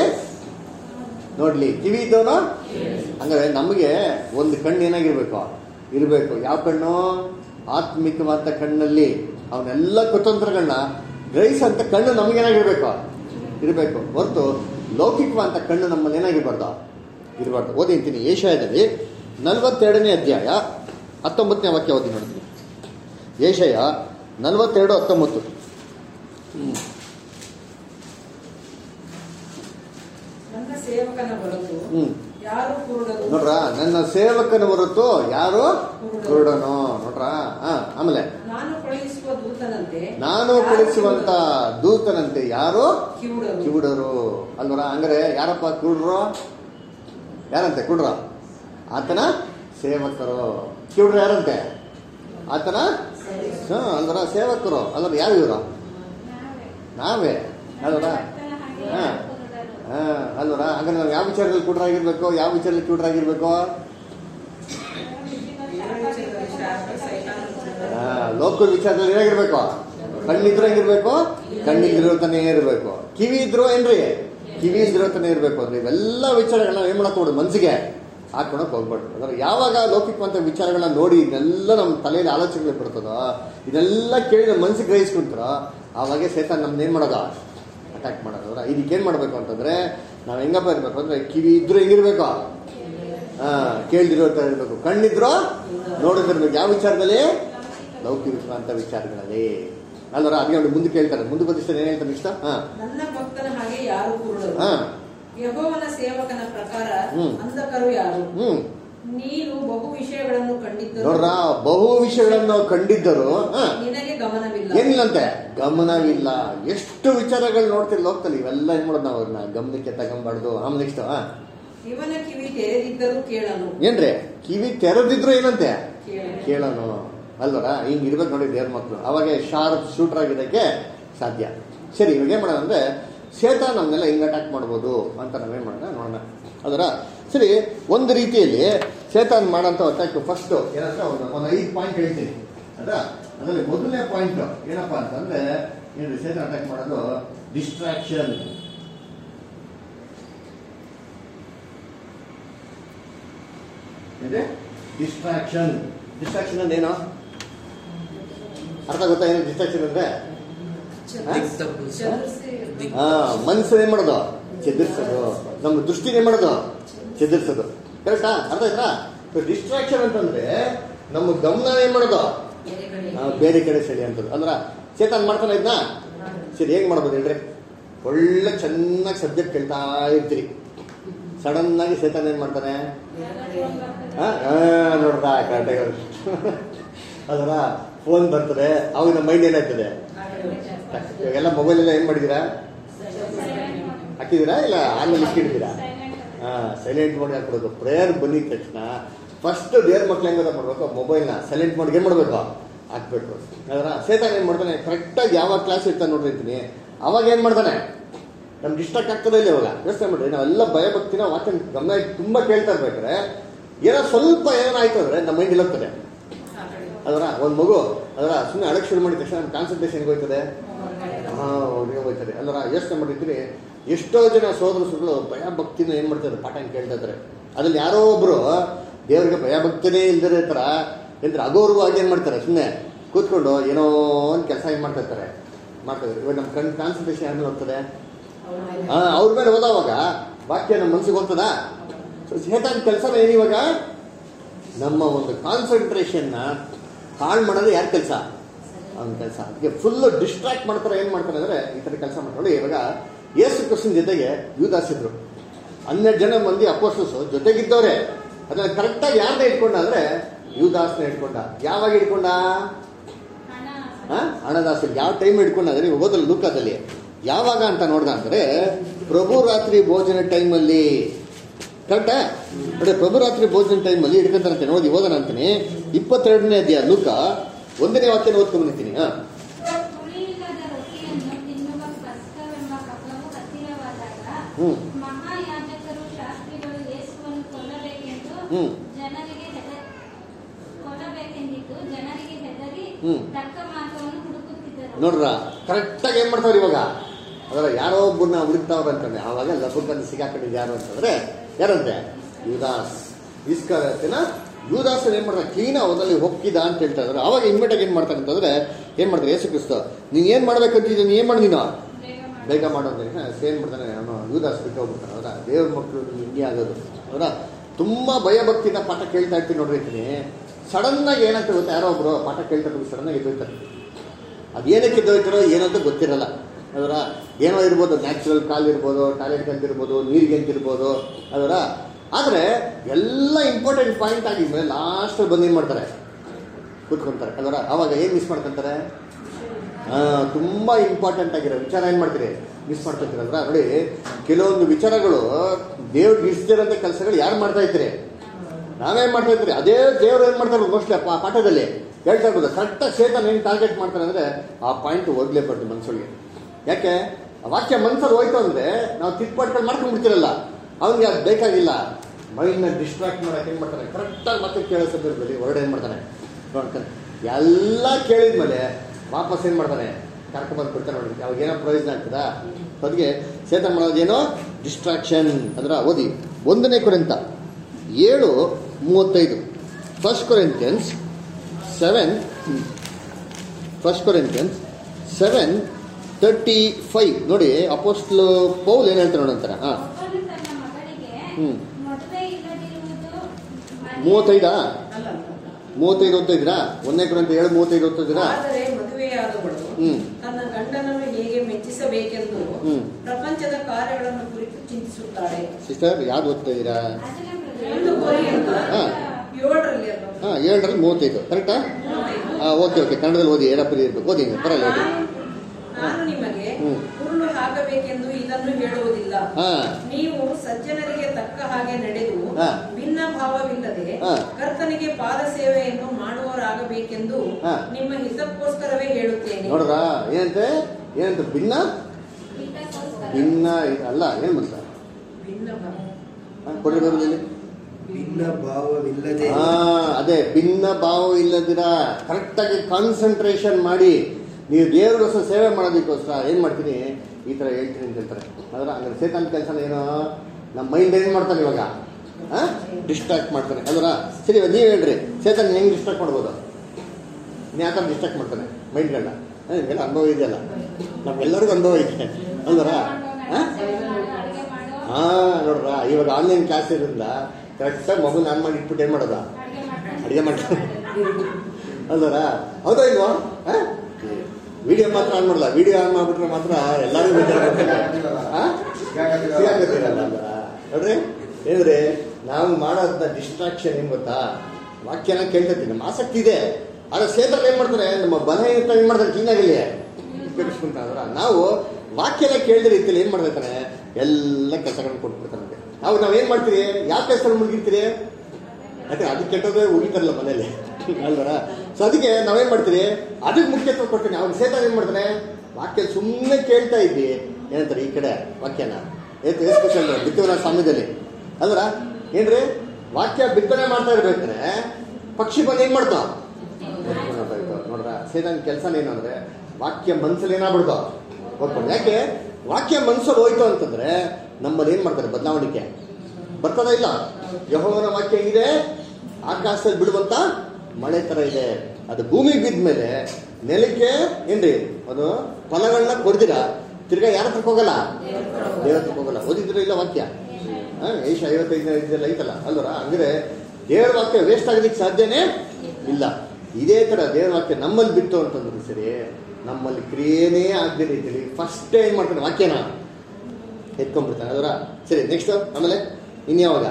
ನೋಡ್ಲಿ ಕಿವಿ ಇದ್ದವನು ಹಂಗಾದ್ರೆ ನಮಗೆ ಒಂದು ಕಣ್ಣು ಏನಾಗಿರ್ಬೇಕು ಇರಬೇಕು ಯಾವ ಕಣ್ಣು ಆತ್ಮಿಕವಾದ ಕಣ್ಣಲ್ಲಿ ಅವನ್ನೆಲ್ಲ ಕುತಂತ್ರಗಳನ್ನ ಗ್ರಹಿಸಂತ ಕಣ್ಣು ನಮಗೇನಾಗಿರ್ಬೇಕು ಇರಬೇಕು ಹೊರತು ಲೌಕಿಕವಾದ ಕಣ್ಣು ನಮ್ಮಲ್ಲಿ ಏನಾಗಿರ್ಬಾರ್ದು ಇರಬಾರ್ದು ಓದಿಂತೀನಿ ಏಷಯದಲ್ಲಿ ನಲವತ್ತೆರಡನೇ ಅಧ್ಯಾಯ ಹತ್ತೊಂಬತ್ತನೇ ವಾಕ್ಯ ಓದಿ ನೋಡ್ತೀನಿ ಏಷಯ ನಲವತ್ತೆರಡು ಹತ್ತೊಂಬತ್ತು ನನ್ನ ಸೇವಕನ ಹೊರತು ಹ್ಮ್ ಯಾರು ಕುರುಡರು ನೋಡ್ರ ನನ್ನ ಸೇವಕನ ಹೊರತು ಯಾರು ಕುರುಡನು ನೋಡ್ರ ಹಾ ಆಮೇಲೆ ನಾನು ಕಳುಹಿಸುವ ದೂತನಂತೆ ನಾನು ಯಾರು ಕಳಿಸುವಂತ ದೂತನಂತೆ ಯಾರು ಕಿವುಡರು ಕಿವುಡರು ಅಲ್ವರ ಹಂಗಾರೆ ಯಾರಪ್ಪ ಕುರುಡ್ರು ಯಾರಂತೆ ಕುಡ್ರ ಆತನ ಸೇವಕರು ಕಿವುಡ್ರು ಯಾರಂತೆ ಆತನ ಹಾ ಅಲ್ವರ ಸೇವಕರು ಅಲ್ವರ ಯಾರು ಇವರು ನಾವೇ ನಾವೇ ಅಲ್ವರ ಕರ್ತನ ಹಾಗೆ ಹಾ. ಯಾರು ಕುರುಡರು? ಹಾ ಅಲ್ವರ ಹಂಗಾರೆ ನಾವು ಯಾವ ವಿಚಾರದಲ್ಲಿ ಕುಡ್ರಾಗಿರ್ಬೇಕು ಯಾವ ವಿಚಾರದಲ್ಲಿ ಕಿವುಡ್ರಾಗಿರ್ಬೇಕು ಬೇರೆ ವಿಚಾರದಲ್ಲಿ ಶಾಸ್ತ್ರ, ಸೈತಾನ ವಿಚಾರದಲ್ಲಿ ಆ, ಲೋಕದ ವಿಚಾರದಲ್ಲಿ ಏನಾಗಿರ್ಬೇಕು ಕಣ್ಣಿದ್ರು ಹೆಂಗಿರ್ಬೇಕು ಕಣ್ಣಿಲ್ದಿರೋತನೇ ಇರಬೇಕು ಕಿವಿ ಇದ್ರು ಏನ್ರಿ ಕಿವಿ ಇಲ್ದಿರೋತನೇ ಇರಬೇಕು ಅಂದ್ರೆ ಇವೆಲ್ಲ ವಿಚಾರಗಳನ್ನ ಏನ್ ಮಾಡಕ್ ಹೋಗ್ಬಿಡು ಮನ್ಸಿಗೆ ಹಾಕೊಳಕ್ ಹೋಗ್ಬಾರ್ದು ಅಂದ್ರೆ ಯಾವಾಗ ಲೌಕಿಕವಂತ ವಿಚಾರಗಳನ್ನ ನೋಡಿ ಇದೆಲ್ಲ ನಮ್ಮ ತಲೆಯಲ್ಲಿ ಆಲೋಚನೆಗಳು ಬರ್ತದೋ ಇದೆಲ್ಲ ಕೇಳಿ ನಮ್ಮ ಮನ್ಸಿಗೆ ಗ್ರಹಿಸ್ಕೊಂತಾರೋ ಆವಾಗೆ ಸೇತಾನ್ ನಮ್ದು ಏನ್ ಮಾಡೋದ ಅಟ್ಯಾಕ್ ಮಾಡೋದು ಅಂದ್ರೆ ಇದಕ್ಕೆ ಏನ್ ಮಾಡ್ಬೇಕು ಅಂತಂದ್ರೆ ನಾವ್ ಹೆಂಗಪ್ಪ ಇರ್ಬೇಕು ಅಂದ್ರೆ ಕಿವಿ ಇದ್ರು ಹೆಂಗಿರ್ಬೇಕು ಹಾ ಕೇಳ್ದಿರೋ ತರ ಇರ್ಬೇಕು ಕಣ್ಣಿದ್ರು ನೋಡಿದಿರ್ಬೇಕು ಯಾವ ವಿಚಾರದಲ್ಲಿ ಲೌಕಿಕ ಅಂತ ವಿಚಾರಗಳಲ್ಲಿ ಅಲ್ವರ ಅದೇ ಅವ್ರು ಮುಂದೆ ಕೇಳ್ತಾರೆ ಮುಂದೆ ಬಂದಿಷ್ಟ ಏನ್ ಹೇಳ್ತಾರೆ ಇಷ್ಟ ಹಾ ನನ್ನ ಭಕ್ತನ ಹಾಗೆ ಯಾರು ಕುರುಡರು ಹಾ ಯಹೋವನ ಸೇವಕನ ಪ್ರಕಾರ ಹ್ಮ್. ಅಂಧಕರು ಯಾರು ಹ್ಮ್ ನೀನು ಬಹು ವಿಷಯಗಳನ್ನು ಕಂಡಿದ್ದರು ನೋಡ್ರ ಬಹು ವಿಷಯಗಳನ್ನು ಕಂಡಿದ್ದರು ಹಾ ನಿನಗೆ ಗಮನವಿಲ್ಲ ಏನಿಲ್ಲಂತೆ ಗಮನವಿಲ್ಲ ಎಷ್ಟು ವಿಚಾರಗಳು ನೋಡ್ತಿರ್ ಲೋಕದಲ್ಲಿ ಇವೆಲ್ಲ ಏನ್ ಮಾಡೋದು ನಾವು ಅವ್ರನ್ನ ಗಮನಕ್ಕೆ ತಗೊಂಬಾರ್ದು ಆಮೇಲೆ ನೆಕ್ಸ್ಟ್ ಹಾ ಇವನ ಕಿವಿ ತೆರೆದಿದ್ದರೂ ಕೇಳನು ಏನ್ರಿ ಕಿವಿ ತೆರೆದಿದ್ರು ಏನಂತೆ ಕೇಳನು ಕೇಳೋನು ಅಲ್ವರ ಹಿಂಗ್ ಇರ್ಬೇಕು ನೋಡಿ ದೇವ್ರ ಮಕ್ಕಳು ಅವಾಗ ಶಾರ್ಪ್ ಶೂಟರ್ ಆಗಿದ್ದಕ್ಕೆ ಸಾಧ್ಯ ಸರಿ ಇವಾಗ ಏನ್ ಮಾಡೋಣ ಅಂದ್ರೆ ಸೇತ ನಮ್ನೆಲ್ಲ ಹಿಂಗ್ ಅಟ್ಯಾಕ್ ಮಾಡ್ಬೋದು ಅಂತ ನಾವೇನ್ ಮಾಡೋಣ ನೋಡೋಣ ಅದರ ಸರಿ ಒಂದು ರೀತಿಯಲ್ಲಿ ಸೇತಾನ್ ಮಾಡೋಂಥ ಅಟ್ಯಾಕ್ ಫಸ್ಟ್ ಏನಂತ ಒಂದು ಒಂದು ಐದು ಪಾಯಿಂಟ್ ಹೇಳ್ತೀನಿ ಅದ ಅದರಲ್ಲಿ ಮೊದಲನೇ ಪಾಯಿಂಟ್ ಏನಪ್ಪಾ ಅಂತಂದ್ರೆ ಏನ್ರಿ ಸೇತಾನ್ ಅಟ್ಯಾಕ್ ಮಾಡೋದು ಡಿಸ್ಟ್ರಾಕ್ಷನ್ ಇದೆ ಡಿಸ್ಟ್ರಾಕ್ಷನ್ ಡಿಸ್ಟ್ರಾಕ್ಷನ್ ಅಂದ್ರೆ ಏನು ಅರ್ಥ ಗೊತ್ತಾ ಏನು ಡಿಸ್ಟ್ರಾಕ್ಷನ್ ಅಂದ್ರೆ ಚದುರಿಸಿ ಹಾ ಮನಸ್ಸು ಏನ್ ಮಾಡೋದು ಚೆದರ್ಸೋದು ನಮ್ಮ ದೃಷ್ಟಿನ ಏನ್ ಮಾಡೋದು ಚೆದರ್ಸೋದು ಕರೆಕ್ಟಾ ಅರ್ಥ ಆಯ್ತಾ ಡಿಸ್ಟ್ರಾಕ್ಷನ್ ಅಂತಂದ್ರೆ ನಮ್ಮ ಗಮನ ಏನ್ ಮಾಡೋದು ಬೇರೆ ಕಡೆ ಆ, ಬೇರೆ ಕಡೆ ಸೆಳಿ ಅಂತದ್ದು ಅಂದ್ರ ಚೇತನ್ ಮಾಡ್ತಾನೆ ಇದನ್ನ ಸರಿ ಹೇಗ್ ಮಾಡ್ಬೋದು ಹೇಳ್ರಿ ಒಳ್ಳೆ ಚೆನ್ನಾಗಿ ಸಬ್ಜೆಕ್ಟ್ ಕೇಳ್ತಾ ಇರ್ತೀರಿ ಸಡನ್ ಆಗಿ ಚೇತನ್ ಏನ್ ಮಾಡ್ತಾನೆ ಆ, ಆ, ನೋಡ್ರಾ ಕರೆಕ್ಟಾಗಿ ಅದರ ಫೋನ್ ಬರ್ತದೆ ಅವಾಗ ನಮ್ಮ ಮೈಂಡ್ ಏನಾಗ್ತದೆ ಇವಾಗೆಲ್ಲ ಮೊಬೈಲ್ ಎಲ್ಲ ಏನ್ ಮಾಡಿದೀರಾ ಹಾಕಿದೀರಾ ಇಲ್ಲ ಆನ್ಲೈನ್ ಇಟ್ಟಿದ್ದೀರಾ ಹಾ ಸೈಲೆಂಟ್ ಮಾಡಿ ಹಾಕ್ಬಿಡೋದು ಪ್ರೇಯರ್ ಬಂದಿದ ತಕ್ಷಣ ಫಸ್ಟ್ ದೇವ್ರ ಮಕ್ಳು ಹೆಂಗದ ಮಾಡ್ಬೇಕು ಮೊಬೈಲ್ನ ಸೈಲೆಂಟ್ ಮಾಡಿ ಏನ್ ಮಾಡ್ಬೇಕು ಹಾಕ್ಬೇಕು ಅದರ ಸೇತಾನ್ ಏನ್ ಮಾಡ್ತಾನೆ ಕರೆಕ್ಟಾಗಿ ಯಾವಾಗ ಕ್ಲಾಸ್ ಇರ್ತಾನೆ ನೋಡ್ರಿ ಅಂತೀನಿ ಅವಾಗ ಏನ್ ಮಾಡ್ತಾನೆ ನಮ್ಗೆ ಡಿಸ್ಟ್ರಾಕ್ಟ್ ಆಗ್ತದೆ ಇಲ್ಲ ಇವಾಗ ಯೋಚನೆ ಮಾಡ್ರಿ ನಾವೆಲ್ಲ ಭಯ ಭಕ್ತಿನ ವಾಕ್ಯ ಗಮನ ಇಟ್ಟು ತುಂಬಾ ಕೇಳ್ತಾ ಇರ್ಬೇಕಾದ್ರೆ ಏನೋ ಸ್ವಲ್ಪ ಏನಾಯ್ತು ಅಂದ್ರೆ ನಮ್ಮ ಮೈಂಡ್ ಇಲ್ಲೋಗ್ತದೆ ಆ ಕಡೆ ಅದರ ಒಂದ್ ಮಗು ಅದರ ಸುಮ್ಮನೆ ಅಡಕ್ ಶುರು ಮಾಡಿದ ತಕ್ಷಣ ಕಾನ್ಸಂಟ್ರೇಷನ್ಗೆ ಹೋಯ್ತದೆ ಹಾ ಅವ್ರಿಗೆ ಹೋಯ್ತಾರೆ ಅಲ್ಲರ ಯೋಚನೆ ಮಾಡಿರ್ತೀನಿ ಎಷ್ಟೋ ಜನ ಸೋದರ ಸುಗಳು ಭಯ ಭಕ್ತಿನ ಏನ್ ಮಾಡ್ತಾರೆ ಪಾಠ ಕೇಳ್ತಾ ಇದ್ದಾರೆ ಅದ್ರಲ್ಲಿ ಯಾರೋ ಒಬ್ರು ದೇವರಿಗೆ ಭಯ ಭಕ್ತಿನೇ ಇಲ್ದಿರೋ ತರ ಎಂದ್ರೆ ಅಗೌರವವಾಗಿ ಏನ್ ಮಾಡ್ತಾರೆ ಸುಮ್ಮನೆ ಕೂತ್ಕೊಂಡು ಏನೋ ಒಂದು ಕೆಲಸ ಏನ್ ಮಾಡ್ತಾ ಇರ್ತಾರೆ ಮಾಡ್ತಾ ಇದ್ದಾರೆ ಇವಾಗ ನಮ್ಮ ಕಣ್ ಕಾನ್ಸಂಟ್ರೇಷನ್ ಯಾರು ಹೋಗ್ತದೆ ಅವ್ರ ಮೇಲೆ ಹಾ ಅವ್ರ ಮೇಲೆ ಹೋದವಾಗ ವಾಕ್ಯ ನಮ್ಮ ಮನ್ಸಿಗೆ ಹೋಗ್ತದಾ ಸೊ ಸೇತಾನ್ ಕೆಲಸನ ಏನಿವಾಗ ನಮ್ಮ ಒಂದು ಕಾನ್ಸಂಟ್ರೇಷನ್ನ ಹಾಳು ಮಾಡೋದು ಯಾರ ಕೆಲಸ ಅವನ ಕೆಲಸ ಅದಕ್ಕೆ ಫುಲ್ ಡಿಸ್ಟ್ರಾಕ್ಟ್ ಮಾಡ್ತಾರೆ ಏನ್ ಮಾಡ್ತಾರೆ ಅಂದ್ರೆ ಈ ತರ ಕೆಲಸ ಮಾಡ್ಕೊಂಡು ಇವಾಗ ಯೇಸು ಕ್ರಿಸ್ತನ ಜೊತೆಗೆ ಯೂದಾಸಿದ್ರು ಹನ್ನೆರಡು ಜನ ಮಂದಿ ಅಪೋಸ್ಟಲ್ಸ್ ಜೊತೆಗಿದ್ದವ್ರೆ ಅದನ್ನ ಕರೆಕ್ಟಾಗಿ ಯಾರನ್ನ ಇಟ್ಕೊಂಡ ಅಂದ್ರೆ ಯೂದಾಸ್ನ ಇಟ್ಕೊಂಡ ಯಾವಾಗ ಇಟ್ಕೊಂಡ ಹಣ ಆ? ಹಣದಾಸರು ಯಾವ ಟೈಮ್ ಇಟ್ಕೊಂಡ ಅಂದ್ರೆ ನೀವು ಓದಲ್ಲ ಲೂಕದಲ್ಲಿ ಯಾವಾಗ ಅಂತ ನೋಡ್ದ ಅಂದ್ರೆ ಪ್ರಭು ರಾತ್ರಿ ಭೋಜನ ಟೈಮಲ್ಲಿ ಕರೆಕ್ಟಾ ಅದೇ ಪ್ರಭು ರಾತ್ರಿ ಭೋಜನ ಟೈಮಲ್ಲಿ ಇಟ್ಕೊಂತಾರಂತೆ ನೋಡಿ ಓದೋಣ ಅಂತೀನಿ ಇಪ್ಪತ್ತೆರಡನೇ ಅಧ್ಯಾಯ ಲೂಕ ಒಂದನೇ ವಾಕ್ಯನ ಓದ್ಕೊಂಡು ಬಂದಿದ್ದೀನಿ ಹಾ ಹುಳಿಯಿಲ್ಲದ ರೊಟ್ಟಿಯನ್ನು ತಿನ್ನುವ ಪಸ್ಕವೆಂಬ ಹಬ್ಬವು ಹತ್ತಿರವಾದಾಗ ಹ್ಮ್. ಮಹಾಯಾಜಕರು ಶಾಸ್ತ್ರಿಗಳು ಯೇಸುವನ್ನು ಕೊಲ್ಲಬೇಕೆಂದು ಹ್ಮ್. ಜನರಿಗೆ ಹೆದ ಕೊಲ್ಲಬೇಕೆಂದಿದ್ದು ಜನರಿಗೆ ಹೆದರಿ ಹ್ಮ್. ತಕ್ಕ ಮಾರ್ಗವನ್ನು ಹುಡುಕುತ್ತಿದ್ದರು ನೋಡ್ರ ಕರೆಕ್ಟಾಗಿ ಏನ್ ಮಾಡ್ತಾವ್ರಿ ಇವಾಗ ಅದರ ಯಾರೋ ಒಬ್ಬರನ್ನ ಹುಡುಕ್ತಾವ್ರ ಅಂತಂದ್ರೆ ಆವಾಗ ಲಬ್ಬಕ್ಕಂದು ಸಿಗಾಕೊಂಡಿದ್ದು ಯಾರು ಅಂತಂದ್ರೆ ಯಾರಂತೆ ಯುದಾಸ್ ಇಸ್ಕರತಿನ ಯುದಾಸ್ ಏನ್ ಮಾಡ್ತಾರೆ ಕ್ಲೀನ್ ಅವನಲ್ಲಿ ಹೊಕ್ಕಿದ ಅಂತ ಹೇಳ್ತಾ ಇದ್ದಾರೆ ಅವಾಗ ಇಮ್ಮಿಡಿಯೇಟ್ ಏನ್ ಮಾಡ್ತಾರೆ ಅಂತಂದ್ರೆ ಏನ್ ಮಾಡ್ತಾರೆ ಯೇಸು ಕ್ರಿಸ್ತ ನೀನ್ ಏನ್ ಮಾಡ್ಬೇಕಂತಿದ್ದೀನಿ ನೀನ್ ಏನ್ ಮಾಡಿ ನೀನು ಬೇಗ ಮಾಡಿ ಬೇಗ ಮಾಡೋದ್ರೆ ಏನ್ ಮಾಡ್ತಾನೆ ಅವನು ಯುದಾಸ್ ಬಿಟ್ಟು ಹೋಗ್ಬಿಡ್ತಾನೆ ಅವರ ದೇವ್ರ ಮಕ್ಕಳು ಹಿಂಗೆ ಆಗೋದು ಅವರ ತುಂಬಾ ಭಯ ಭಕ್ತಿನ ಪಾಠ ಕೇಳ್ತಾ ಇರ್ತೀನಿ ನೋಡ್ರಿ ಅಂತೀನಿ ಸಡನ್ ಆಗಿ ಏನಾಗ್ತದೆ ಗೊತ್ತಾ ಯಾರೋ ಒಬ್ರು ಪಾಠ ಕೇಳ್ತಾ ಸಡನ್ ಆಗಿ ಎದ್ದೋಯ್ತಾರೆ ಅದೇನಕ್ಕೆ ಎದ್ದೋಯ್ತಾರೋ ಏನೋ ಅಂತ ಗೊತ್ತಿರಲ್ಲ ಅದರ ಏನೋ ಇರ್ಬೋದು ನ್ಯಾಚುರಲ್ ಕಾಲ್ ಇರ್ಬೋದು ಟಾಯ್ಲೆಟ್ ಅಂತ ಇರ್ಬೋದು ನೀರಿಗೆ ಅಂತ ಇರ್ಬೋದು ಅದರ ಆದರೆ ಎಲ್ಲ ಇಂಪಾರ್ಟೆಂಟ್ ಪಾಯಿಂಟ್ ಆಗಿದ್ಮೇಲೆ ಲಾಸ್ಟ್ ಬಂದು ಏನು ಮಾಡ್ತಾರೆ ಕೂತ್ಕೊಂತಾರೆ ಅದರ ಅವಾಗ ಏನು ಮಿಸ್ ಮಾಡ್ಕೊಂತಾರೆ ಆ, ತುಂಬಾ ಇಂಪಾರ್ಟೆಂಟ್ ಆಗಿರೋ ವಿಚಾರ ಏನು ಮಾಡ್ತೀರಿ ಮಿಸ್ ಮಾಡ್ಕೊತೀರಿ ಅದ್ರ ನೋಡಿ ಕೆಲವೊಂದು ವಿಚಾರಗಳು ದೇವ್ರಿಗೆ ಇಷ್ಟಿರೋಂಥ ಕೆಲಸಗಳು ಯಾರು ಮಾಡ್ತಾ ಇರ್ತೀರಿ ನಾವೇನ್ ಮಾಡ್ತಾ ಇದ್ರಿ ಅದೇ ದೇವ್ರು ಏನ್ ಮಾಡ್ತಾರೆ ಮೋಸ್ಟ್ಲಿ ಪಾಠದಲ್ಲಿ ಹೇಳ್ತಾ ಇರ್ಬೋದು ಕರೆಕ್ಟಾಗಿ ಸೇತನ್ ಏನ್ ಟಾರ್ಗೆಟ್ ಮಾಡ್ತಾರೆ ಅಂದ್ರೆ ಆ ಪಾಯಿಂಟ್ ಹೋಗ್ಲೇಬಾರ್ದು ಮನ್ಸೊಳಗೆ ಯಾಕೆ ಆ ವಾಕ್ಯ ಮನ್ಸಲ್ಲಿ ಹೋಯ್ತು ಅಂದ್ರೆ ನಾವು ತಿದ್ದುಪಾಟ್ಗಳು ಮಾಡ್ಕೊಂಡ್ಬಿಡ್ತಿರಲ್ಲ ಅವ್ನಿಗೆ ಅದು ಬೇಕಾಗಿಲ್ಲ ಮೈಂಡ್ನ ಡಿಸ್ಟ್ರಾಕ್ಟ್ ಮಾಡಕ್ಕೆ ಏನ್ ಮಾಡ್ತಾನೆ ಕರೆಕ್ಟಾಗಿ ಮತ್ತೆ ಕೇಳೋ ಸಂದರ್ಭದಲ್ಲಿ ಹೊರಡೆ ಏನ್ ಮಾಡ್ತಾನೆ ನೋಡ್ತಾನೆ ಎಲ್ಲ ಕೇಳಿದ್ಮೇಲೆ ವಾಪಸ್ ಏನ್ ಮಾಡ್ತಾನೆ ಕರ್ಕೊಂಡ್ಬಂದು ಬಿಡ್ತಾನೆ ನೋಡಿ ಅವಾಗ ಏನೋ ಪ್ರಯೋಜನ ಆಗ್ತದಾ ಅದಕ್ಕೆ ಸೇತನ್ ಮಾಡೋದೇನೋ ಡಿಸ್ಟ್ರಾಕ್ಷನ್ ಅಂದ್ರೆ ಓದಿ ಒಂದನೇ ಕುರಿತ ಏಳು ಮೂವತ್ತೈದು first Corinthians seven first Corinthians seven thirty five ನೋಡಿ ಅಪೋಸ್ಟ್ಲು ಪೌಲ್ ಏನು ಹೇಳ್ತಾರೆ ನೋಡಂತಾರ ಹಾಂ ಒಬ್ಬನು ತನ್ನ ಮಗಳಿಗೆ ಹ್ಮ್. ಮದುವೆ ಇಲ್ಲದಿರುವುದು ಮನೆ- ಮೂವತ್ತೈದಾ ಅಲ್ಲ ಅಲ್ಲ, ಅಲ್ಲ. ಮೂವತ್ತೈದು ಓದ್ತಾ ಇದ್ದೀರಾ ಒಂದನೇ ಕುರಿತ ಏಳು ಮೂವತ್ತೈದು ಓದ್ತಾ ಇದ್ದೀರಾ ಆದರೆ ಮದುವೆಯಾದವಳು ಹ್ಮ್. ತನ್ನ ಗಂಡನನ್ನು ಹೇಗೆ ಮೆಚ್ಚಿಸಬೇಕೆಂದು ಹ್ಮ್. ಪ್ರಪಂಚದ ಕಾರ್ಯಗಳನ್ನು ಕುರಿತು ಚಿಂತಿಸುತ್ತಾಳೆ ಸಿಸ್ಟರ್ ಯಾವ್ದು ಓದ್ತಾ ಇದ್ದೀರಾ ಅದನ್ನ ಒಂದು ಕೊರಿಯಂತ ಹಾ. ಏಳರಲ್ಲಿ ಅಲ್ವಾ? ಹಾಂ ಏಳರಲ್ಲಿ ಮೂವತ್ತೈದು ಕರೆಕ್ಟಾ ಮೂವತ್ತೈದು. ಹಾಂ ಓಕೆ ಓಕೆ ಕನ್ನಡದಲ್ಲಿ ಓದಿ ಏರಪ್ಪರಿ ಇರ್ಬೇಕು ಓದಿ ನೀವು ಪರಲ್ಲ ಓದಿ ನಾನು- ನಾನು ನಿಮಗೆ ಹ್ಮ್. ಹುರುಳು ಹಾಕಬೇಕೆಂದು ಇದನ್ನು ಹೇಳುವುದಿಲ್ಲ ಹಾ. ನೀವು ಸಜ್ಜನರಿಗೆ ತಕ್ಕ ಹಾಗೆ ನಡೆದು ಹಾ. ಭಿನ್ನ ಭಾವವಿಲ್ಲದೆ ಹಾ. ಕರ್ತನಿಗೆ ಪಾದ ಸೇವೆಯನ್ನು ಮಾಡುವವರಾಗಬೇಕೆಂದು ಹಾ. ನಿಮ್ಮ ಹಿತಕ್ಕೋಸ್ಕರವೇ ಹೇಳುತ್ತೇನೆ ನೋಡ್ರಾ ಏನಂತೆ ಏನಂತ ಭಿನ್ನ ಹಿತಕ್ಕೋಸ್ಕರ. ಭಿನ್ನ ಇದ್- ಅಲ್ಲ ಏನು ಬಂತ ಭಿನ್ನ ಭಾವ ಕೊಡಿ ಬರಲಿ ಭಿನ್ನ ಭಾವವಿಲ್ಲದೆ ಹಾ ಅದೇ ಭಿನ್ನ ಭಾವ ಇಲ್ಲದಿರ ಕರೆಕ್ಟಾಗಿ ಕಾನ್ಸಂಟ್ರೇಷನ್ ಮಾಡಿ ನೀವು ದೇವರ ಸೇವೆ ಮಾಡೋದಕ್ಕೋಸ್ಕರ ಏನ್ ಮಾಡ್ತೀನಿ ಈ ತರ ಹೇಳ್ತೀನಿ ಅಂತ ಹೇಳ್ತಾರೆ ಅದರ ಹಂಗಾರೆ ಸೇತಾನ್ ಕೆಲಸ ಏನು ನಮ್ಮ ಮೈಂಡ್ ಏನ್ ಮಾಡ್ತಾನೆ ಇವಾಗ ಡಿಸ್ಟ್ರಾಕ್ಟ್ ಮಾಡ್ತಾನೆ ಅದರ ಸರಿ ಇವಾಗ ನೀವ್ ಹೇಳ್ರಿ ಸೇತನ್ ಹೆಂಗ್ ಡಿಸ್ಟ್ರಾಕ್ಟ್ ಮಾಡ್ಬೋದು ಯಾವ ಥರ ಡಿಸ್ಟ್ರಾಕ್ಟ್ ಮಾಡ್ತಾನೆ ಮೈಂಡ್ಗಳನ್ನ ನಿಮಗೆಲ್ಲ ಅನುಭವ ಇದೆಯಲ್ಲ ನಮ್ಗೆಲ್ಲರಿಗೂ ಅನುಭವ ಇದೆ ಅಲ್ವರ ಅಡುಗೆ ಮಾಡೋ ಹಾ ನೋಡ್ರ ಇವಾಗ ಆನ್ಲೈನ್ ಕ್ಲಾಸ್ ಇರೋದ್ರಿಂದ ಕರೆಕ್ಟಾಗಿ ಮೊಬೈಲ್ ಆನ್ ಮಾಡಿ ಇಟ್ಬಿಟ್ಟು ಏನು ಮಾಡೋದ ಅಡುಗೆ ಮಾಡ್ಕೊಂಡು ಅಡುಗೆ ಮಾಡ್ತಾರೆ ಅಲ್ವರ ಹೌದಾ ಇಲ್ವಾ ವಿಡಿಯೋ ಮಾತ್ರ ಆನ್ ಮಾಡಲ್ಲ ವಿಡಿಯೋ ಆನ್ ಮಾಡ್ಬಿಟ್ರೆ ಮಾತ್ರ ಎಲ್ಲರಿಗೂ ಸಿಗಾಕತ್ತಿರಲ್ಲ ಅಲ್ವರ ನೋಡ್ರಿ ಏನ್ರಿ ನಾವು ಮಾಡೋದ್ನ ಡಿಸ್ಟ್ರಾಕ್ಷನ್ ಏನ್ ಗೊತ್ತಾ ವಾಕ್ಯನ ಕೇಳ್ತಿರ್ತೀವಿ ನಮ್ಮ ಆಸಕ್ತಿ ಇದೆ ಆದ್ರೆ ಸೇತಲ್ಲಿ ಏನ್ ಮಾಡ್ತಾರೆ ನಮ್ಮ ಬಲಹೀನತೆ ಏನ್ ಮಾಡ್ತಾರೆ ಕ್ಲೀನಾಗಿಲ್ಲ ಕೆಡಿಸ್ಕೊಂತಾರ ನಾವು ವಾಕ್ಯನ ಕೇಳಿದ ರೀತಿಯಲ್ಲಿ ಏನ್ ಮಾಡ್ಬೇಕಾರೆ ಎಲ್ಲ ಕೆಲಸಗಳನ್ನ ಕೊಟ್ಬಿಡ್ತಾರೆ ನಮ್ಗೆ ಅವಾಗ ನಾವೇನ್ ಮಾಡ್ತೀರಿ ಯಾವ ಕೆಲಸ ಮುಗಿರ್ತೀರಿ ಯಾಕಂದ್ರೆ ಅದಕ್ಕೆ ಕೆಟ್ಟದೇ ಉಳಿತಾರಲ್ಲ ಮನೇಲಿ ಅಲ್ವರ ಸೊ ಅದಕ್ಕೆ ನಾವೇನ್ ಮಾಡ್ತೀರಿ ಅದಕ್ಕೆ ಮುಖ್ಯತ್ವ ಕೊಡ್ತೀನಿ ಅವ್ನು ಸೇತ ಏನ್ ಮಾಡ್ತಾನೆ ವಾಕ್ಯ ಸುಮ್ಮನೆ ಕೇಳ್ತಾ ಇದ್ದಿ ಏನಂತಾರೆ ಈ ಕಡೆ ವಾಕ್ಯನ ಏತ್ ಸ್ಪೆಷಲ್ ಬಿತ್ತುವನ ಸಮಯದಲ್ಲಿ ಅಲ್ವರ ಏನ್ರಿ ವಾಕ್ಯ ಬಿತ್ತನೆ ಮಾಡ್ತಾ ಇರ್ಬೇಕಾದ್ರೆ ಪಕ್ಷಿ ಬಂದು ಏನ್ ಮಾಡ್ತಾವ ನೋಡ್ರ ಸೇತನ ಕೆಲಸ ಏನು ಅಂದ್ರೆ ವಾಕ್ಯ ಮನ್ಸಲ್ಲಿ ಏನಾಗ್ಬಿಡ್ತಾವ ಹೋಗ್ಕೊಂಡು ಯಾಕೆ ವಾಕ್ಯ ಮನ್ಸಲ್ಲಿ ಹೋಯ್ತು ಅಂತಂದ್ರೆ ನಮ್ಮಲ್ಲಿ ಏನ್ ಮಾಡ್ತಾರೆ ಬದಲಾವಣಿಕೆ ಬರ್ತದ ಇಲ್ಲ ಯಹೋವನ ವಾಕ್ಯ ಇದೆ ಆಕಾಶದಲ್ಲಿ ಬಿಡುವಂತ ಮಳೆ ತರ ಇದೆ ಅದು ಭೂಮಿಗೆ ಬಿದ್ದ ಮೇಲೆ ನೆಲಕ್ಕೆ ಏನ್ರಿ ಅದು ಫಲಗಳನ್ನ ಕೊಡ್ದಿರ ತಿರ್ಗಾ ಯಾರ ಹತ್ರಕ್ಕೆ ಹೋಗಲ್ಲ ದೇವ್ರ ಹತ್ರಕ್ಕೆ ಹೋಗಲ್ಲ ಓದಿದ್ರೆ ಇಲ್ಲ ವಾಕ್ಯ ಹಾ, ಏಷ ಐವತ್ತೈದನೇ ಇದೆಲ್ಲ ಐತಲ್ಲ ಅಲ್ವರ ಅಂದ್ರೆ ದೇವ್ರ ವಾಕ್ಯ ವೇಸ್ಟ್ ಆಗೋದಕ್ಕೆ ಸಾಧ್ಯನೇ ಇಲ್ಲ ಇದೇ ತರ ದೇವ್ರ ವಾಕ್ಯ ನಮ್ಮಲ್ಲಿ ಬಿತ್ತು ಅಂತಂದ್ರೆ ಸರಿ ನಮ್ಮಲ್ಲಿ ಕ್ರಿಯೆನೇ ಆಗದೆ ರೀತಿಯಲ್ಲಿ ಫಸ್ಟ್ ಏನ್ ಮಾಡ್ತಾನೆ ವಾಕ್ಯನ ಎತ್ಕೊಂಡ್ಬಿಡ್ತಾನೆ ಅದರ ಸರಿ ನೆಕ್ಸ್ಟ್ ಆಮೇಲೆ ಇನ್ಯಾವಾಗ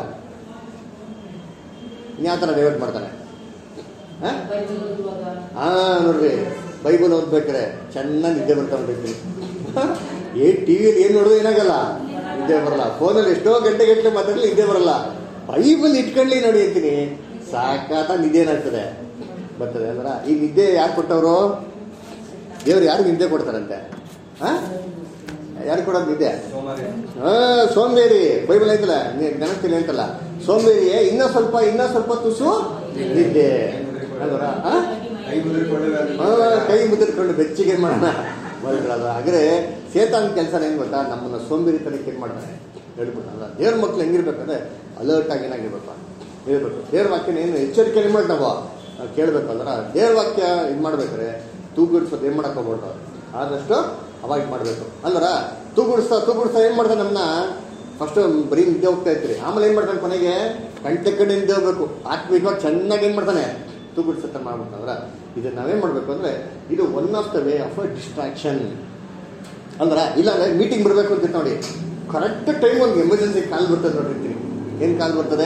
ಇನ್ಯಾವ ಥರ ಡೈವರ್ಟ್ ಮಾಡ್ತಾನೆ ಹಾ? ಹಾ ನೋಡ್ರಿ ಬೈಬಲ್ ಓದ್ಬೇಕ್ರೆ ಚೆನ್ನಾಗಿ ನಿದ್ದೆ ಬರ್ತಾ ಹೊಂಟಿರ್ತೀನಿ ಏ ಟಿವಿಯಲ್ಲಿ ಏನ್ ನೋಡೋದು ಏನಾಗಲ್ಲ ನಿದ್ದೆ ಬರಲ್ಲ ಫೋನಲ್ಲಿ ಎಷ್ಟೋ ಗಂಟೆ ಗಂಟೆ ಮಾತಾಡಲಿ ನಿದ್ದೆ ಬರಲ್ಲ ಬೈಬಲ್ ಇಟ್ಕೊಳ್ಳಿ ನೋಡಿ ಅಂತೀನಿ ಸಾಕಾತ ನಿದ್ದೆ ಏನಾಗ್ತದೆ ಬರ್ತದೆ ಅಂದ್ರ ಈ ನಿದ್ದೆ ಯಾರು ಕೊಟ್ಟವರು ದೇವ್ರು ಯಾರು ನಿದ್ದೆ ಕೊಡ್ತಾರಂತೆ ಹಾ ಯಾರು ಕೊಡೋದು ನಿದ್ದೆ ಹಾ ಸೋಂಬೇರಿ ಬೈಬಲ್ ಐತಲ್ಲ ನೆನಪಿಲ್ಲ ಅಂತಲ್ಲ ಸೋಂಬೇರಿ ಇನ್ನೂ ಸ್ವಲ್ಪ ಇನ್ನೂ ಸ್ವಲ್ಪ ತುಸು ನಿದ್ದೆ ಅಲ್ವರ ಹಾ ಕೈ ಮುದ್ರಿಕೊಳ್ಳುವೆ ಅದು. ಆ, ಕೈ ಮುದ್ರಿಕೊಂಡು ಬೆಚ್ಚಿಗೆ ಮಾಡೋಣ ಮಲ್ಕೊಳ್ಳೋದು ಹಾಗಾದ್ರೆ ಸೇತಾನ್ ಕೆಲಸ ಏನ್ ಗೊತ್ತಾ ನಮ್ಮನ್ನ ಸೋಂಬೇರಿತನಕ್ಕೆ ಏನ್ ಮಾಡ್ತಾರೆ ಹೇಳ್ಬಿಟ್ಟಲ್ಲ ದೇವ್ರ ಮಕ್ಳು ಹೆಂಗಿರ್ಬೇಕಂದ್ರೆ ಅಲರ್ಟ್ ಆಗಿ ಏನಾಗಿರ್ಬೇಕು ಇರ್ಬೇಕು ದೇವ್ರ ವಾಕ್ಯನ ಏನು ಎಚ್ಚರಿಕೆ ಏನ್ ಮಾಡಿ ನಾವು ನಾವು ಕೇಳ್ಬೇಕಂದ್ರ ದೇವ್ರ ವಾಕ್ಯ ಇದು ಮಾಡ್ಬೇಕಾದ್ರೆ ತೂಗುಡ್ಸೋದು ಏನ್ ಮಾಡಕ್ ಹೋಗ್ಬಾರ್ದು ಆದಷ್ಟು ಅವಾಯ್ಡ್ ಮಾಡ್ಬೇಕು ಅಲ್ವರ ತೂಗುಡಿಸ್ತಾ ತೂಗುಡಿಸ್ತಾ ಏನ್ ಮಾಡ್ತಾನೆ ನಮ್ಮನ್ನ ಫಸ್ಟ್ ಬರೀ ನಿದ್ದೆ ಹೋಗ್ತಾ ಇರ್ತೀರಿ ಆಮೇಲೆ ಏನ್ ಮಾಡ್ತಾನೆ ಕೊನೆಗೆ ಕಂಟೆ ಕಡೆ ನಿದ್ದೆ ಹೋಗ್ಬೇಕು ಆತ್ಮಿಕವಾಗಿ ಚೆನ್ನಾಗಿ ಏನ್ ಮಾಡ್ತಾನೆ ತೂಗುಡಿಸುತ್ತೆ ಮಾಡ್ಬೇಕಂದ್ರ ಇದನ್ನ ನಾವೇನ್ ಮಾಡ್ಬೇಕು ಅಂದ್ರೆ ಇದು one of the way of a distraction ಅಂದ್ರ ಇಲ್ಲಾಂದ್ರೆ ಮೀಟಿಂಗ್ ಬಿಡ್ಬೇಕು ಅಂತ ನೋಡಿ ಕರೆಕ್ಟ್ ಟೈಮ್ ಒಂದು ಎಮರ್ಜೆನ್ಸಿ ಕಾಲ್ ಬರ್ತದೆ ನೋಡಿರ್ತೀನಿ ಏನ್ ಕಾಲ್ ಬರ್ತದೆ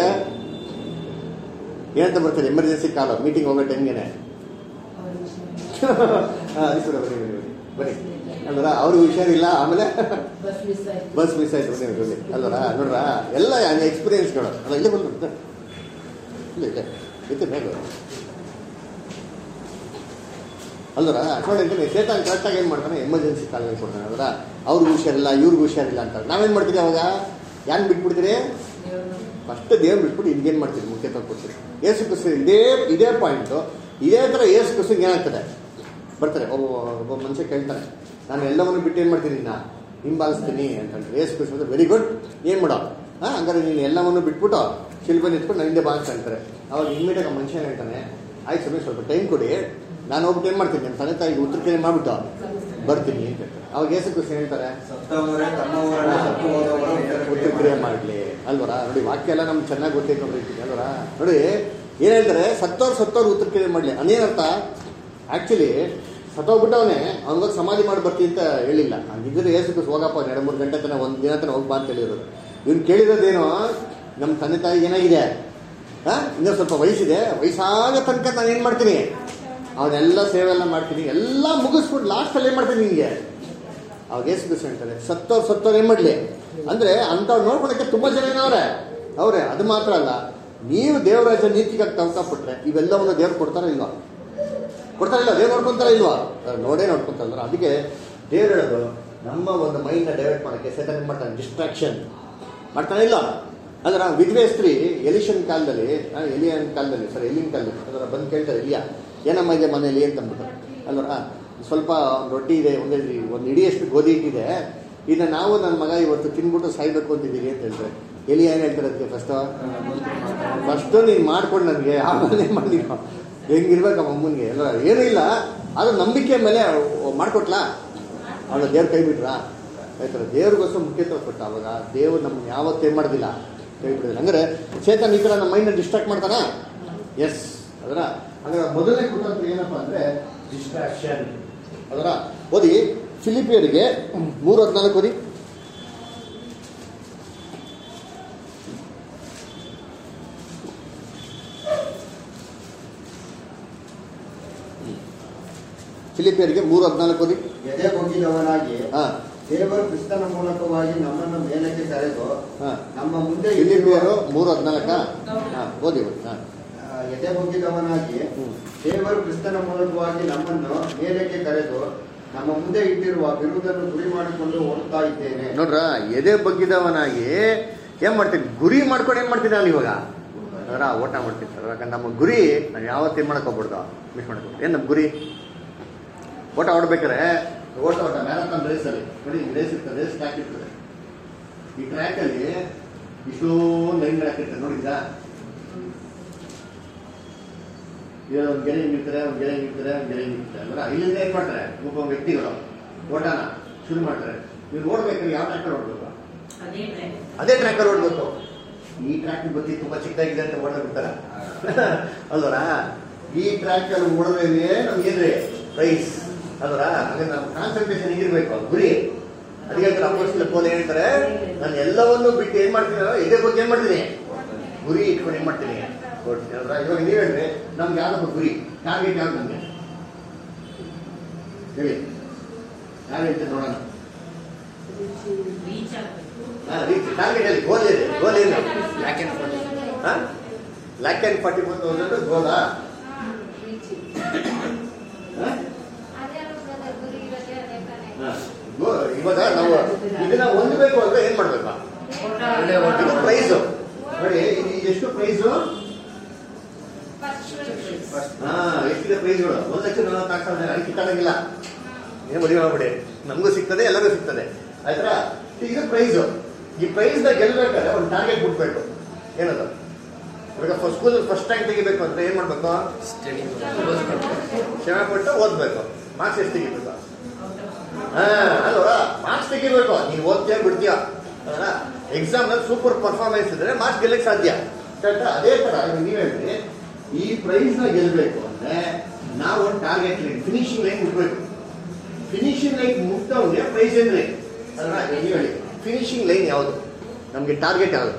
ಏನಂತ ಬರ್ತದೆ ಎಮರ್ಜೆನ್ಸಿ ಕಾಲ್ ಮೀಟಿಂಗ್ ಹೋಗೋ ಟೈಮ್ಗೆನೆ ಬನ್ನಿ ಬನ್ನಿ ಬನ್ನಿ ಅಲ್ವರ ಅವ್ರಿಗೆ ಹುಷಾರಿಲ್ಲ ಆಮೇಲೆ ಬಸ್ ಮಿಸ್ ಆಯ್ತು ಬನ್ನಿ ಬನ್ನಿ ಅಲ್ವರ ನೋಡ್ರ ಎಲ್ಲ ಎಕ್ಸ್ಪೀರಿಯನ್ಸ್ಗಳು ಅಲ್ಲ ಇಲ್ಲೇ ಬಂದ್ಬಿಡ್ತು ಇಲ್ಲ ಇಲ್ಲ ಇತ್ತು ಮೇಘ ಅಲ್ವರ ನೋಡಿರ್ತೀನಿ ಸೇತಾನ್ ಕರೆಕ್ಟಾಗಿ ಏನು ಮಾಡ್ತಾನೆ ಎಮರ್ಜೆನ್ಸಿ ಕಾಲ್ಗಳು ಕೊಡ್ತಾನೆ ಅಲ್ವರ ಅವ್ರಿಗೆ ಹುಷಾರಿಲ್ಲ ಇವ್ರಿಗೆ ಹುಷಾರಿಲ್ಲ ಅಂತ ನಾವೇನು ಮಾಡ್ತೀರಿ ಅವಾಗ ಯಾನ್ ಬಿಟ್ಬಿಡ್ತೀರಿ ಫಸ್ಟ್ ದೇವ್ರು ಬಿಟ್ಬಿಟ್ಟು ಇನ್ಗೇನು ಮಾಡ್ತೀರಿ ಮುಖ್ಯತ್ವ ಕೊಡ್ತೀರಿ ಏಸು ಕ್ರಿಸ್ತು ಇದೇ ಇದೇ ಪಾಯಿಂಟು ಇದೇ ಥರ ಏಸು ಕ್ರಿಸ್ತು ಏನಾಗ್ತದೆ ಬರ್ತಾರೆ ಒಬ್ಬ ಒಬ್ಬ ಮನುಷ್ಯ ಕೇಳ್ತಾನೆ ನಾನು ಎಲ್ಲವನ್ನು ಬಿಟ್ಟು ಏನು ಮಾಡ್ತೀನಿ ನಾ ಹಿಂಬಾಲಿಸ್ತೀನಿ ಅಂತಂದ್ರೆ ಏಸು ಕ್ರಿಸ್ತು ಅಂದ್ರೆ ವೆರಿ ಗುಡ್ ಏನು ಮಾಡೋ ಹಾಂ ಹಂಗಾರೆ ನೀನು ಎಲ್ಲವನ್ನು ಬಿಟ್ಬಿಟ್ಟು ಶಿಲ್ಪೆ ನಿಂತ್ಕೊಂಡು ನನ್ನ ಹಿಂದೆ ಬಾಲ್ಸ್ ಅಂತಾರೆ ಅವಾಗ ಇಮ್ಮಿಡಿಯೇಟ್ ಆ ಮನುಷ್ಯ ಹೇಳ್ತಾನೆ ಆಯ್ತು ಸಮಯ ಸ್ವಲ್ಪ ಟೈಮ್ ಕೊಡಿ ನಾನು ಹೋಗ್ಬಿಟ್ಟು ಏನು ಮಾಡ್ತೀನಿ ನನ್ನ ತಂದೆ ತಾಯಿಗೆ ಉತ್ತರ ಕೇಳಿ ಮಾಡ್ಬಿಟ್ಟು ಬರ್ತೀನಿ ಅಂತ ಹೇಳ್ತಾರೆ ಅವಾಗ ಏಸು ಕ್ರಿಸ್ತು ಹೇಳ್ತಾರೆ ಸತ್ತವರೇ ತಮ್ಮವರನ್ನ ಸತ್ತು ಹೋದವರನ್ನು ಉತ್ತರ ಎತ್ತಬೇಕು. ಕ್ರಿಯೆ ಮಾಡಲಿ ಅಲ್ವರ ನೋಡಿ ವಾಕ್ಯ ಎಲ್ಲ ನಮ್ಗೆ ಚೆನ್ನಾಗಿ ಗೊತ್ತೈತೆ ನೋಡ್ರಿ ಅಲ್ವರ ನೋಡಿ ಏನ್ ಹೇಳ್ತಾರೆ ಸತ್ತವ್ರು ಸತ್ತವ್ರು ಉತ್ತರ ಕ್ರಿಯೆ ಮಾಡಲಿ ಅದೇನರ್ಥ ಆಕ್ಚುಲಿ ಸತ್ತೋಗ್ಬಿಟ್ಟವನೇ ಅವನಿಗೆ ಸಮಾಧಿ ಮಾಡಿ ಬರ್ತೀನಿ ಅಂತ ಹೇಳಿಲ್ಲ ಹಂಗಿದ್ರೆ ಏಸು ಹೋಗಪ್ಪ ಎರಡು ಮೂರು ಗಂಟೆ ತನಕ ಒಂದು ದಿನ ತನಕ ಹೋಗ್ಬಾ ಅಂತ ಹೇಳಿರೋದು ಇವ್ನು ಕೇಳಿರೋದೇನು ನಮ್ಮ ತಂದೆ ತಾಯಿ ಏನಾಗಿದೆ ಹಾ ಇನ್ನೂ ಸ್ವಲ್ಪ ವಯಸ್ಸಿದೆ ವಯಸ್ಸಾಗ ತನಕ ನಾನು ಏನು ಮಾಡ್ತೀನಿ ಅವನ್ನೆಲ್ಲ ಸೇವೆ ಎಲ್ಲ ಮಾಡ್ತೀನಿ ಎಲ್ಲ ಮುಗಿಸ್ಬಿಟ್ಟು ಲಾಸ್ಟಲ್ಲಿ ಏನು ಮಾಡ್ತೀನಿ ನಿಮಗೆ ಅವಾಗ ಏಸು ಕ್ರಿಸ್ತ ಹೇಳ್ತಾರೆ ಸತ್ತೋರ್ ಸತ್ತೋರ್ ಏನ್ ಮಾಡ್ಲಿ ಅಂದ್ರೆ ಅಂಥವ್ರು ನೋಡ್ಕೊಳಕ್ಕೆ ತುಂಬಾ ಜನ ಏನವ್ರೆ ಅವ್ರೆ ಅದು ಮಾತ್ರ ಅಲ್ಲ ನೀವು ದೇವರಾಜ ನೀತಿಗಾಗಿ ತವಕ ಪಟ್ರೆ ಇವೆಲ್ಲವನ್ನು ದೇವ್ರು ಕೊಡ್ತಾರ ಇಲ್ವಾ ಕೊಡ್ತಾರ ಇಲ್ಲ ದೇವ್ರು ನೋಡ್ಕೊಂತಾರ ಇಲ್ವಾ ಅವ್ರು ನೋಡೇ ನೋಡ್ಕೊಂತಾರಲ್ಲ ಅದಕ್ಕೆ ದೇವ್ರು ಹೇಳೋದು ನಮ್ಮ ಒಂದು ಮೈಂಡ್ ಡೈವರ್ಟ್ ಮಾಡಕ್ಕೆ ಸೆಟನ್ ಏನ್ ಮಾಡ್ತಾನೆ ಡಿಸ್ಟ್ರಾಕ್ಷನ್ ಮಾಡ್ತಾನೆ ಇಲ್ಲ ಅಂದ್ರೆ ಆ ವಿಧವೆ ಸ್ತ್ರೀ ಎಲಿಷನ್ ಕಾಲದಲ್ಲಿ ಆ, ಎಲಿಯನ್ ಕಾಲದಲ್ಲಿ ಸರ್ ಎಲಿಯನ್ ಕಾಲದಲ್ಲಿ ಅದರ ಬಂದು ಕೇಳ್ತಾರೆ ಎಲಿಯ ಏನಮ್ಮ ಇದೆ ಮನೇಲಿ ಅಂತ ಅಂದ್ಬಿಟ್ಟು ಅಲ್ವರ ಸ್ವಲ್ಪ ಒಂದ್ ರೊಟ್ಟಿ ಇದೆ ಒಂದು ಒಂದು ಇಡಿಯಷ್ಟು ಗೋಧಿ ಹಿಟ್ಟಿದೆ ಇದನ್ನ ನಾವು ನನ್ನ ಮಗ ಇವತ್ತು ತಿನ್ಬಿಟ್ಟು ಸಾಯ್ಬೇಕು ಅಂತಿದ್ದೀರಿ ಅಂತ ಹೇಳ್ತಾರೆ ಎಲಿ ಏನು ಹೇಳ್ತಾರೆ ಅದಕ್ಕೆ ಫಸ್ಟ್ ಫಸ್ಟ್ ನೀನು ಮಾಡ್ಕೊಂಡು ನನಗೆ ಆಮೇಲೆ ಮಾಡಿ ಹೆಂಗಿರ್ಬೇಕು ಅಮ್ಮನಿಗೆ ಎಲ್ಲ ಏನೂ ಇಲ್ಲ ಅದು ನಂಬಿಕೆ ಮೇಲೆ ಮಾಡ್ಕೊಟ್ಲಾ ಅವಳು ದೇವ್ರ ಕೈ ಬಿಟ್ರಾ ಆಯ್ತಲ್ಲ ದೇವ್ರಿಗೋಸ್ಕರ ಮುಖ್ಯತ್ವ ಕೊಟ್ಟ ಅವಾಗ ದೇವ್ರು ನಮ್ಗೆ ಯಾವತ್ತೂ ಏನು ಮಾಡೋದಿಲ್ಲ ಕೈ ಬಿಡೋದಿಲ್ಲ ಅಂದರೆ ಚೇತನ್ ಈ ಥರ ನಮ್ಮ ಮೈಂಡ್ ಡಿಸ್ಟ್ರಾಕ್ಟ್ ಮಾಡ್ತಾನ ಎಸ್ ಅದರ ಅಂದ್ರೆ ಮೊದಲನೇ ಕುತಂತ್ರ ಏನಪ್ಪ ಅಂದರೆ ಡಿಸ್ಟ್ರಾಕ್ಷನ್ ಅದರ ಓದಿ ಫಿಲಿಪಿಯರಿಗೆ ಮೂರು ಹದಿನಾಲ್ಕು ಓದಿ ಫಿಲಿಪಿಯರಿಗೆ ಮೂರು ಹದಿನಾಲ್ಕು ಓದಿ ಎದೆ ಬೊಗ್ಗಿದವನಾಗಿ ಹಾಂ ದೇವರು ಕ್ರಿಸ್ತನ ಮೂಲಕವಾಗಿ ನಮ್ಮನ್ನು ಮೇಲಕ್ಕೆ ಕರೆದು ಹಾಂ ನಮ್ಮ ಮುಂದೆ ಫಿಲಿಪಿಯರು ಮೂರು ಹದಿನಾಲ್ಕ ಹಾಂ ಓದಿ ಓದಿ ಹಾಂ ಆ, ಎದೆ ಬೊಗ್ಗಿದವನಾಗಿ ಹ್ಮ್. ದೇವರು ಕ್ರಿಸ್ತನ ಮೂಲಕವಾಗಿ ನಮ್ಮನ್ನು ಮೇಲಕ್ಕೆ ಕರೆದು ನಮ್ಮ ಮುಂದೆ ಇಟ್ಟಿರುವ ಬಿರುದನ್ನು ಗುರಿ ಮಾಡಿಕೊಂಡು ಓಡ್ತಾ ಇದ್ದೇನೆ ನೋಡ್ರ ಎದೆ ಬಗ್ಗಿದವನಾಗಿ ಏನ್ ಮಾಡ್ತೀನಿ ಗುರಿ ಮಾಡ್ಕೊಂಡು ಏನ್ ಮಾಡ್ತೀನಿ ನಾನು ಇವಾಗ ಅದರ ಓಟ ಮಾಡ್ತೀನಿ ಸರ್ ಯಾಕಂದ್ರೆ ನಮ್ಮ ಗುರಿ ನಾವು ಯಾವತ್ತೂ ಏನು ಮಾಡಕ್ ಹೋಗ್ಬಿಡ್ದು ಮಿಸ್ ಮಾಡ್ಕೊಂಡು ಏನು ನಮ್ಮ ಗುರಿ ಓಟ ಆಡ್ಬೇಕಾರೆ ಓಟ ಓಟ ಮ್ಯಾರಥಾನ್ ರೇಸಲ್ಲಿ ನೋಡಿ ರೇಸ್ ಇರ್ತದೆ ರೇಸ್ ಟ್ರ್ಯಾಕ್ ಇರ್ತದೆ ಈ ಟ್ರ್ಯಾಕಲ್ಲಿ ಇಷ್ಟೊಂದು ಲೈನ್ ಹಾಕಿರ್ತಾರೆ ನೋಡಿದ್ರಾ ಈಗ ಒಂದು ಗೆರೆ ನಿಲ್ತಾರೆ ಒಂದು ಗೆರೆ ನಿಲ್ತಾರೆ ಒಂದು ಗೆರೆ ನಿಲ್ತಾರೆ ಅಂದ್ರೆ ಇಲ್ಲಿಂದ ಏನ್ ಮಾಡ್ತಾರೆ ಒಬ್ಬ ವ್ಯಕ್ತಿಗಳು ಓಟನ ಶುರು ಮಾಡ್ತಾರೆ ಇವ್ರು ಓಡ್ಬೇಕಾದ್ರೆ ಯಾವ ಟ್ರ್ಯಾಕಲ್ಲಿ ಓಡ್ಬೇಕು ಅದೇ ಟ್ರ್ಯಾಕ್. ಅದೇ ಟ್ರ್ಯಾಕಲ್ಲಿ ಓಡ್ಬೇಕು ಈ ಟ್ರ್ಯಾಕ್ ಬತ್ತಿ ತುಂಬಾ ಚಿಕ್ಕದಾಗಿದೆ ಅಂತ ಓಡೋದ್ ಬಿಡ್ತಾರ ಅಲ್ವರ ಈ ಟ್ರ್ಯಾಕ್ ಅಲ್ಲಿ ಓಡೋದ್ರೆ ನಮ್ಗೇನ್ರಿ ಪ್ರೈಸ್ ಅಲ್ವರ ಹಾಗೆ ನಮ್ಮ ಕಾನ್ಸಂಟ್ರೇಷನ್ ಹೇಗಿರ್ಬೇಕು ಗುರಿ ಅದಕ್ಕೆ ಹೇಳ್ತಾರೆ ಅಪ್ಪೋಸ್ಲ ಪೋಲ್ ಹೇಳ್ತಾರೆ ನಾನು ಎಲ್ಲವನ್ನೂ ಬಿಟ್ಟು ಏನ್ ಮಾಡ್ತೀನಿ ಅಂದ್ರೆ ಇದೇ ಬಗ್ಗೆ ಏನ್ ಮಾಡ್ತೀನಿ ಗುರಿ ಇಟ್ಕೊಂಡು ಏನ್ ಮಾಡ್ತೀನಿ ಕೊಡ್ತೀನಿ ಅಲ್ವಾ ಇವಾಗ ನೀವ್ ಹೇಳ್ರಿ ನಮ್ಗೆ ಯಾವ್ದಪ್ಪ ಗುರಿ ಟಾರ್ಗೆಟ್ ಯಾವ್ದು ನಮ್ಗೆ ಹೇಳಿ ಯಾರು ಹೇಳ್ತೀನಿ ನೋಡೋಣ ರೀಚ್ ಆಗ್ಬೇಕು. ಟಾರ್ಗೆಟ್ ಹೇಳಿ ಗೋಲ್ ಹೇಳಿ ಗೋಲ್ ಏನು Black and white. ಲ್ಯಾಕ್ ಆ್ಯಂಡ್ ಫಾರ್ಟಿ ಫೋರ್ ತೌಸಂಡ್ ಗೋಲಾ ಅದೇ ಬ್ರದರ್ ಗುರಿ ಇರೋದೇ ಅದೇ ತಾನೇ ಇವಾಗ ನಾವು ಇದನ್ನ ಹೊಂದಬೇಕು ಅಂದ್ರೆ ಏನ್ ಮಾಡ್ಬೇಕು ಒಳ್ಳೆ ಓಟ. ಇದು ಪ್ರೈಸ್ ನೋಡಿ ಇದು ಎಷ್ಟು ಪ್ರೈಸು ಫಸ್ಟ್ ಹಾ ಎಷ್ಟಿದೆ ಪ್ರೈಸ್ಗಳು ಒಂದ್ ಲಕ್ಷ ನಲವತ್ತು ಆಗ್ತದೆ ಅದಕ್ಕೆ ಕಿತ್ತಾಡಂಗಿಲ್ಲ ಏನು ಮದುವೆ ಮಾಡ್ಬಿಡಿ ನಮಗೂ ಸಿಗ್ತದೆ ಎಲ್ಲರಿಗೂ ಸಿಗ್ತದೆ ಆಯ್ತಾ ಇದು ಪ್ರೈಸ್ ಈ ಪ್ರೈಸ್ ನ ಗೆಲ್ಬೇಕಾದ್ರೆ ಒಂದು ಟಾರ್ಗೆಟ್ ಬಿಟ್ಬೇಕು ಏನದು ಇವಾಗ ಸ್ಕೂಲ್ ಫಸ್ಟ್ ರ್ಯಾಂಕ್ ತೆಗಿಬೇಕು ಅಂದ್ರೆ ಏನ್ ಮಾಡ್ಬೇಕು ಸ್ಟಡಿ ಓದ್ಬೇಕು ಶ್ರಮ ಪಟ್ಟು ಓದ್ಬೇಕು ಮಾರ್ಕ್ಸ್ ಎಷ್ಟು ತೆಗಿಬೇಕು ಹಾ ಅಲ್ವಾ ಮಾರ್ಕ್ಸ್ ತೆಗಿಬೇಕು ನೀವು ಓದ್ತೀಯ ಬಿಡ್ತೀಯ ಎಕ್ಸಾಮ್ ನಲ್ಲಿ ಸೂಪರ್ ಪರ್ಫಾರ್ಮೆನ್ಸ್ ಇದ್ರೆ ಮಾರ್ಕ್ಸ್ ಗೆಲ್ಲಕ್ಕೆ ಸಾಧ್ಯ ಕರೆಕ್ಟಾ? ಅದೇ ತರ ಇವಾಗ ನೀವ್ ಹೇಳ್ರಿ ಈ ಪ್ರೈಸ್ ನ ಗೆಲ್ಬೇಕು ಅಂದ್ರೆ ನಾವು ಒಂದು ಟಾರ್ಗೆಟ್ ಲೈನ್ ಫಿನಿಶಿಂಗ್ ಲೈನ್ ಮುಟ್ಬೇಕು ಫಿನಿಶಿಂಗ್ ಲೈನ್ ಮುಟ್ಟವ್ರಿಗೆ ಪ್ರೈಸ್ ಏನ್ರಿ ಅಲ್ವಾ ಇವಾಗ ನೀವ್ ಹೇಳಿ ಫಿನಿಶಿಂಗ್ ಲೈನ್ ಯಾವುದು ನಮ್ಗೆ ಟಾರ್ಗೆಟ್ ಯಾವುದು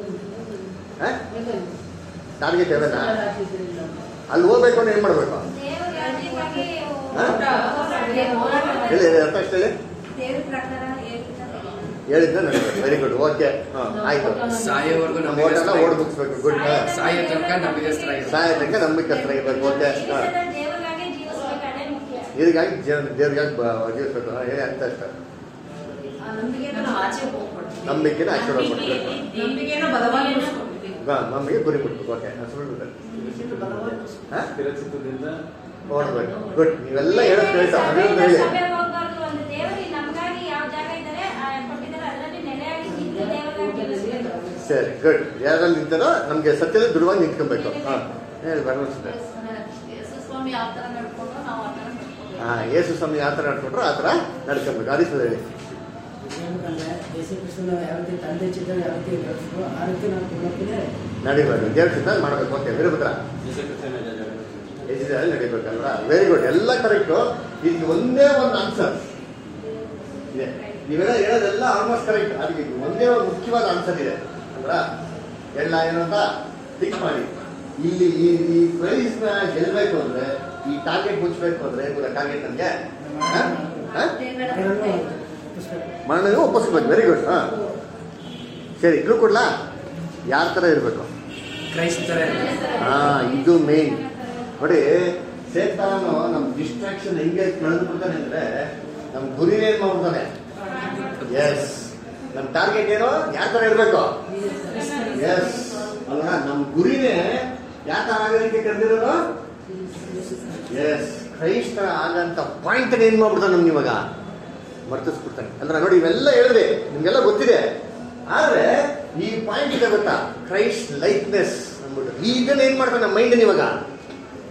ಟಾರ್ಗೆಟ್ ಯಾವ್ದಲ್ಲ ಅಲ್ಲಿ ಹೋಗ್ಬೇಕು ಅಂದ್ರೆ ಏನ್ ಮಾಡ್ಬೇಕು ದೇವ್ರ ರಾಜ್ಯಕ್ಕಾಗಿ ಹಾ? ಹೇಳಿ ಹೇಳಿ, ಅರ್ಥ ಅಷ್ಟು ಹೇಳಿ ದೇವ್ರ ಪ್ರಕಾರ ಹೇಳ್ತಾರೆ ಹೇಳಿದ್ರೆ ನನಗೆ ವೆರಿ ಗುಡ್ ಓಕೆ ಆಯ್ತು ಸಾಯೋವರೆಗೂ ನಮ್ಮ ನಮಗೆ ಓಟನ ಓಡ್ ಮುಗಿಸ್ಬೇಕು ಗುಡ್ ಸಾಯೋ ತನಕ ನಂಬಿಕಸ್ಥರಾಗಿರ್ಬೇಕು. ಸಾಯ ತನಕ ನಂಬಿಕಸ್ಥರಾಗಿರ್ಬೇಕು ಓಕೆ ಜೀವಿತದಲ್ಲಿ ದೇವರಿಗಾಗಿ ಜೀವಿಸ್ಬೇಕು ಅದೇ ಮುಖ್ಯ ಇದಕ್ಕಾಗಿ ದೇವ್ರಿಗಾಗಿ ಜೀವಿಸ್ಬೇಕು ಹಾ, ಹೇಳಿ ಅಂತ ಅಷ್ಟ ಆ ನಂಬಿಕೆನ ನಾವು ಆಚೆ ಹೋಗ್ಬಾರ್ದು. ನಂಬಿಕೆನ ಆಚೆ ಹೋಗ್ಬಾರ್ದು. ನಂಬಿಕೆನ ಬಲವಾಗಿಸ್ಕೊಬೇಕು. ನಮಗೆ ಗುರಿ ಮುಟ್ಬೇಕು ಓಕೆ ಸುಳ್ಳು ಹಾ ಸ್ಥಿರಚಿತ್ತದಿಂದ ನೋಡ್ಬೇಕು ಗುಡ್ ನೀವೆಲ್ಲ ಹೇಳೋದು ಕೇಳ್ತಾ ಅದನ್ನ ಹೇಳಿ ಸಭೆ ಹೋಗ್ಬಾರ್ದು ಒಂದು ದೇವರು ನಮಗಾಗಿ ಯಾವ ಜಾಗ ಇದ್ದಾರೆ ಆ, ಕೊಟ್ಟಿದ್ದಾರೆ ಅದರಲ್ಲಿ ನೆಲೆಯಾಗಿ ನಿಂತು ದೇವರಾಗಿ ಜೀವಿಸ್ಬೇಕು ಸರಿ ಗುಡ್ ಯಾರಲ್ಲಿ ನಿಂತಾರೋ ನಮ್ಗೆ ಸತ್ಯದ ದೃಢವಾಗಿ ನಿಂತ್ಕೊಬೇಕು ಹಾ ಹೇಳಿ ಭರವಸೆ ಯೇಸು ಸ್ವಾಮಿ ಯಾವ ತರ ನಡ್ಕೊಂಡು ನಾವು ಆ ತರ ನಡ್ಕೊಂಡು ಹಾ ಯೇಸು ಸ್ವಾಮಿ ಯಾವ ಥರ ನಡ್ಕೊಂಡ್ರು ಆ ಥರ ನಡ್ಕೊಬೇಕು ಹರಿಸೋದು ಹೇಳಿ ಹೇಳ್ಬೇಕಂದ್ರೆ ಯೇಸು ಕ್ರಿಸ್ತನ ಯಾವ ರೀತಿ ತಂದೆ ಚಿತ್ರ ಯಾವ ರೀತಿ ನಡೆಸಿದ್ರು ಆ ರೀತಿ ನಾವು ಕೊಡೋಕೆ ನಡಿಬೇಕು ದೇವ್ರ ಚಿತ್ತ ಮಾಡ್ಬೇಕು ಓಕೆ ವೀರಭದ್ರ ಎಜಿದಲ್ಲಿ ನಡಿಬೇಕಲ್ವಾ ವೆರಿ ಗುಡ್ ಎಲ್ಲ ಕರೆಕ್ಟು ಇದಕ್ಕೆ ಒಂದೇ ಒಂದು ಆನ್ಸರ್ ಇದೆ ನೀವೆಲ್ಲ ಹೇಳೋದೆಲ್ಲ ಆಲ್ಮೋಸ್ಟ್ ಕರೆಕ್ಟ್ ಅದಕ್ಕೆ ಇದು ಒಂದೇ ಒಂದು ಮುಖ್ಯವಾದ ಆನ್ಸರ್ ಇದೆ ಅಂದ್ರ ಎಲ್ಲ ಏನು ಅಂತ ಫಿಕ್ಸ್ ಮಾಡಿ ಇಲ್ಲಿ ಈ ಈ ಪ್ರೈಸ್ ನ ಗೆಲ್ಬೇಕು ಅಂದ್ರೆ ಈ ಟಾರ್ಗೆಟ್ ಮುಚ್ಚಬೇಕು ಅಂದ್ರೆ ಗೊತ್ತಾ ಟಾರ್ಗೆಟ್ ನಮ್ಗೆ ಮಣ್ಣು ಒಪ್ಪಿಸ್ಬೇಕು ವೆರಿ ಗುಡ್ ಹಾ ಸರಿ ಇದ್ರು ಕೊಡ್ಲಾ ಯಾರ ಥರ ಇರಬೇಕು ಕ್ರೈಸ್ತರ ಹಾ ಇದು ಮೇನ್ ನೋಡಿ ಸೇತಾನು ನಮ್ ಡಿಸ್ಟ್ರಾಕ್ಷನ್ ಹೆಂಗೆ ಕಳೆದು ಬಿಡ್ತಾನೆ ಅಂದ್ರೆ ನಮ್ ಗುರಿ ಏನ್ ಮಾಡ್ಬಿಡ್ತಾನೆ ಎಸ್ ನಮ್ ಟಾರ್ಗೆಟ್ ಏನು ಯಾವ ತರ ಇರ್ಬೇಕು ಎಸ್ ಅಲ್ಲ ನಮ್ ಗುರಿನೇ ಯಾವ ತರ ಆಗೋದಕ್ಕೆ ಕರೆದಿರೋದು ಎಸ್ ಕ್ರೈಸ್ತ ಆಗಂತ ಪಾಯಿಂಟ್ ಏನ್ ಮಾಡ್ಬಿಡ್ತಾನೆ ನಮ್ಗೆ ಇವಾಗ ಮರ್ತಿಸ್ಬಿಡ್ತಾನೆ ಅಂದ್ರೆ ನೋಡಿ ಇವೆಲ್ಲ ಹೇಳಿದೆ ನಿಮ್ಗೆಲ್ಲ ಗೊತ್ತಿದೆ ಆದ್ರೆ ಈ ಪಾಯಿಂಟ್ ಇದೆ ಗೊತ್ತಾ ಕ್ರೈಸ್ಟ್ ಲೈಟ್ನೆಸ್ ಅಂದ್ಬಿಟ್ಟು ಇದನ್ನ ಏನ್ ಮಾಡ್ತಾನೆ ನಮ್ಮ ಮೈಂಡ್ ಇವಾಗ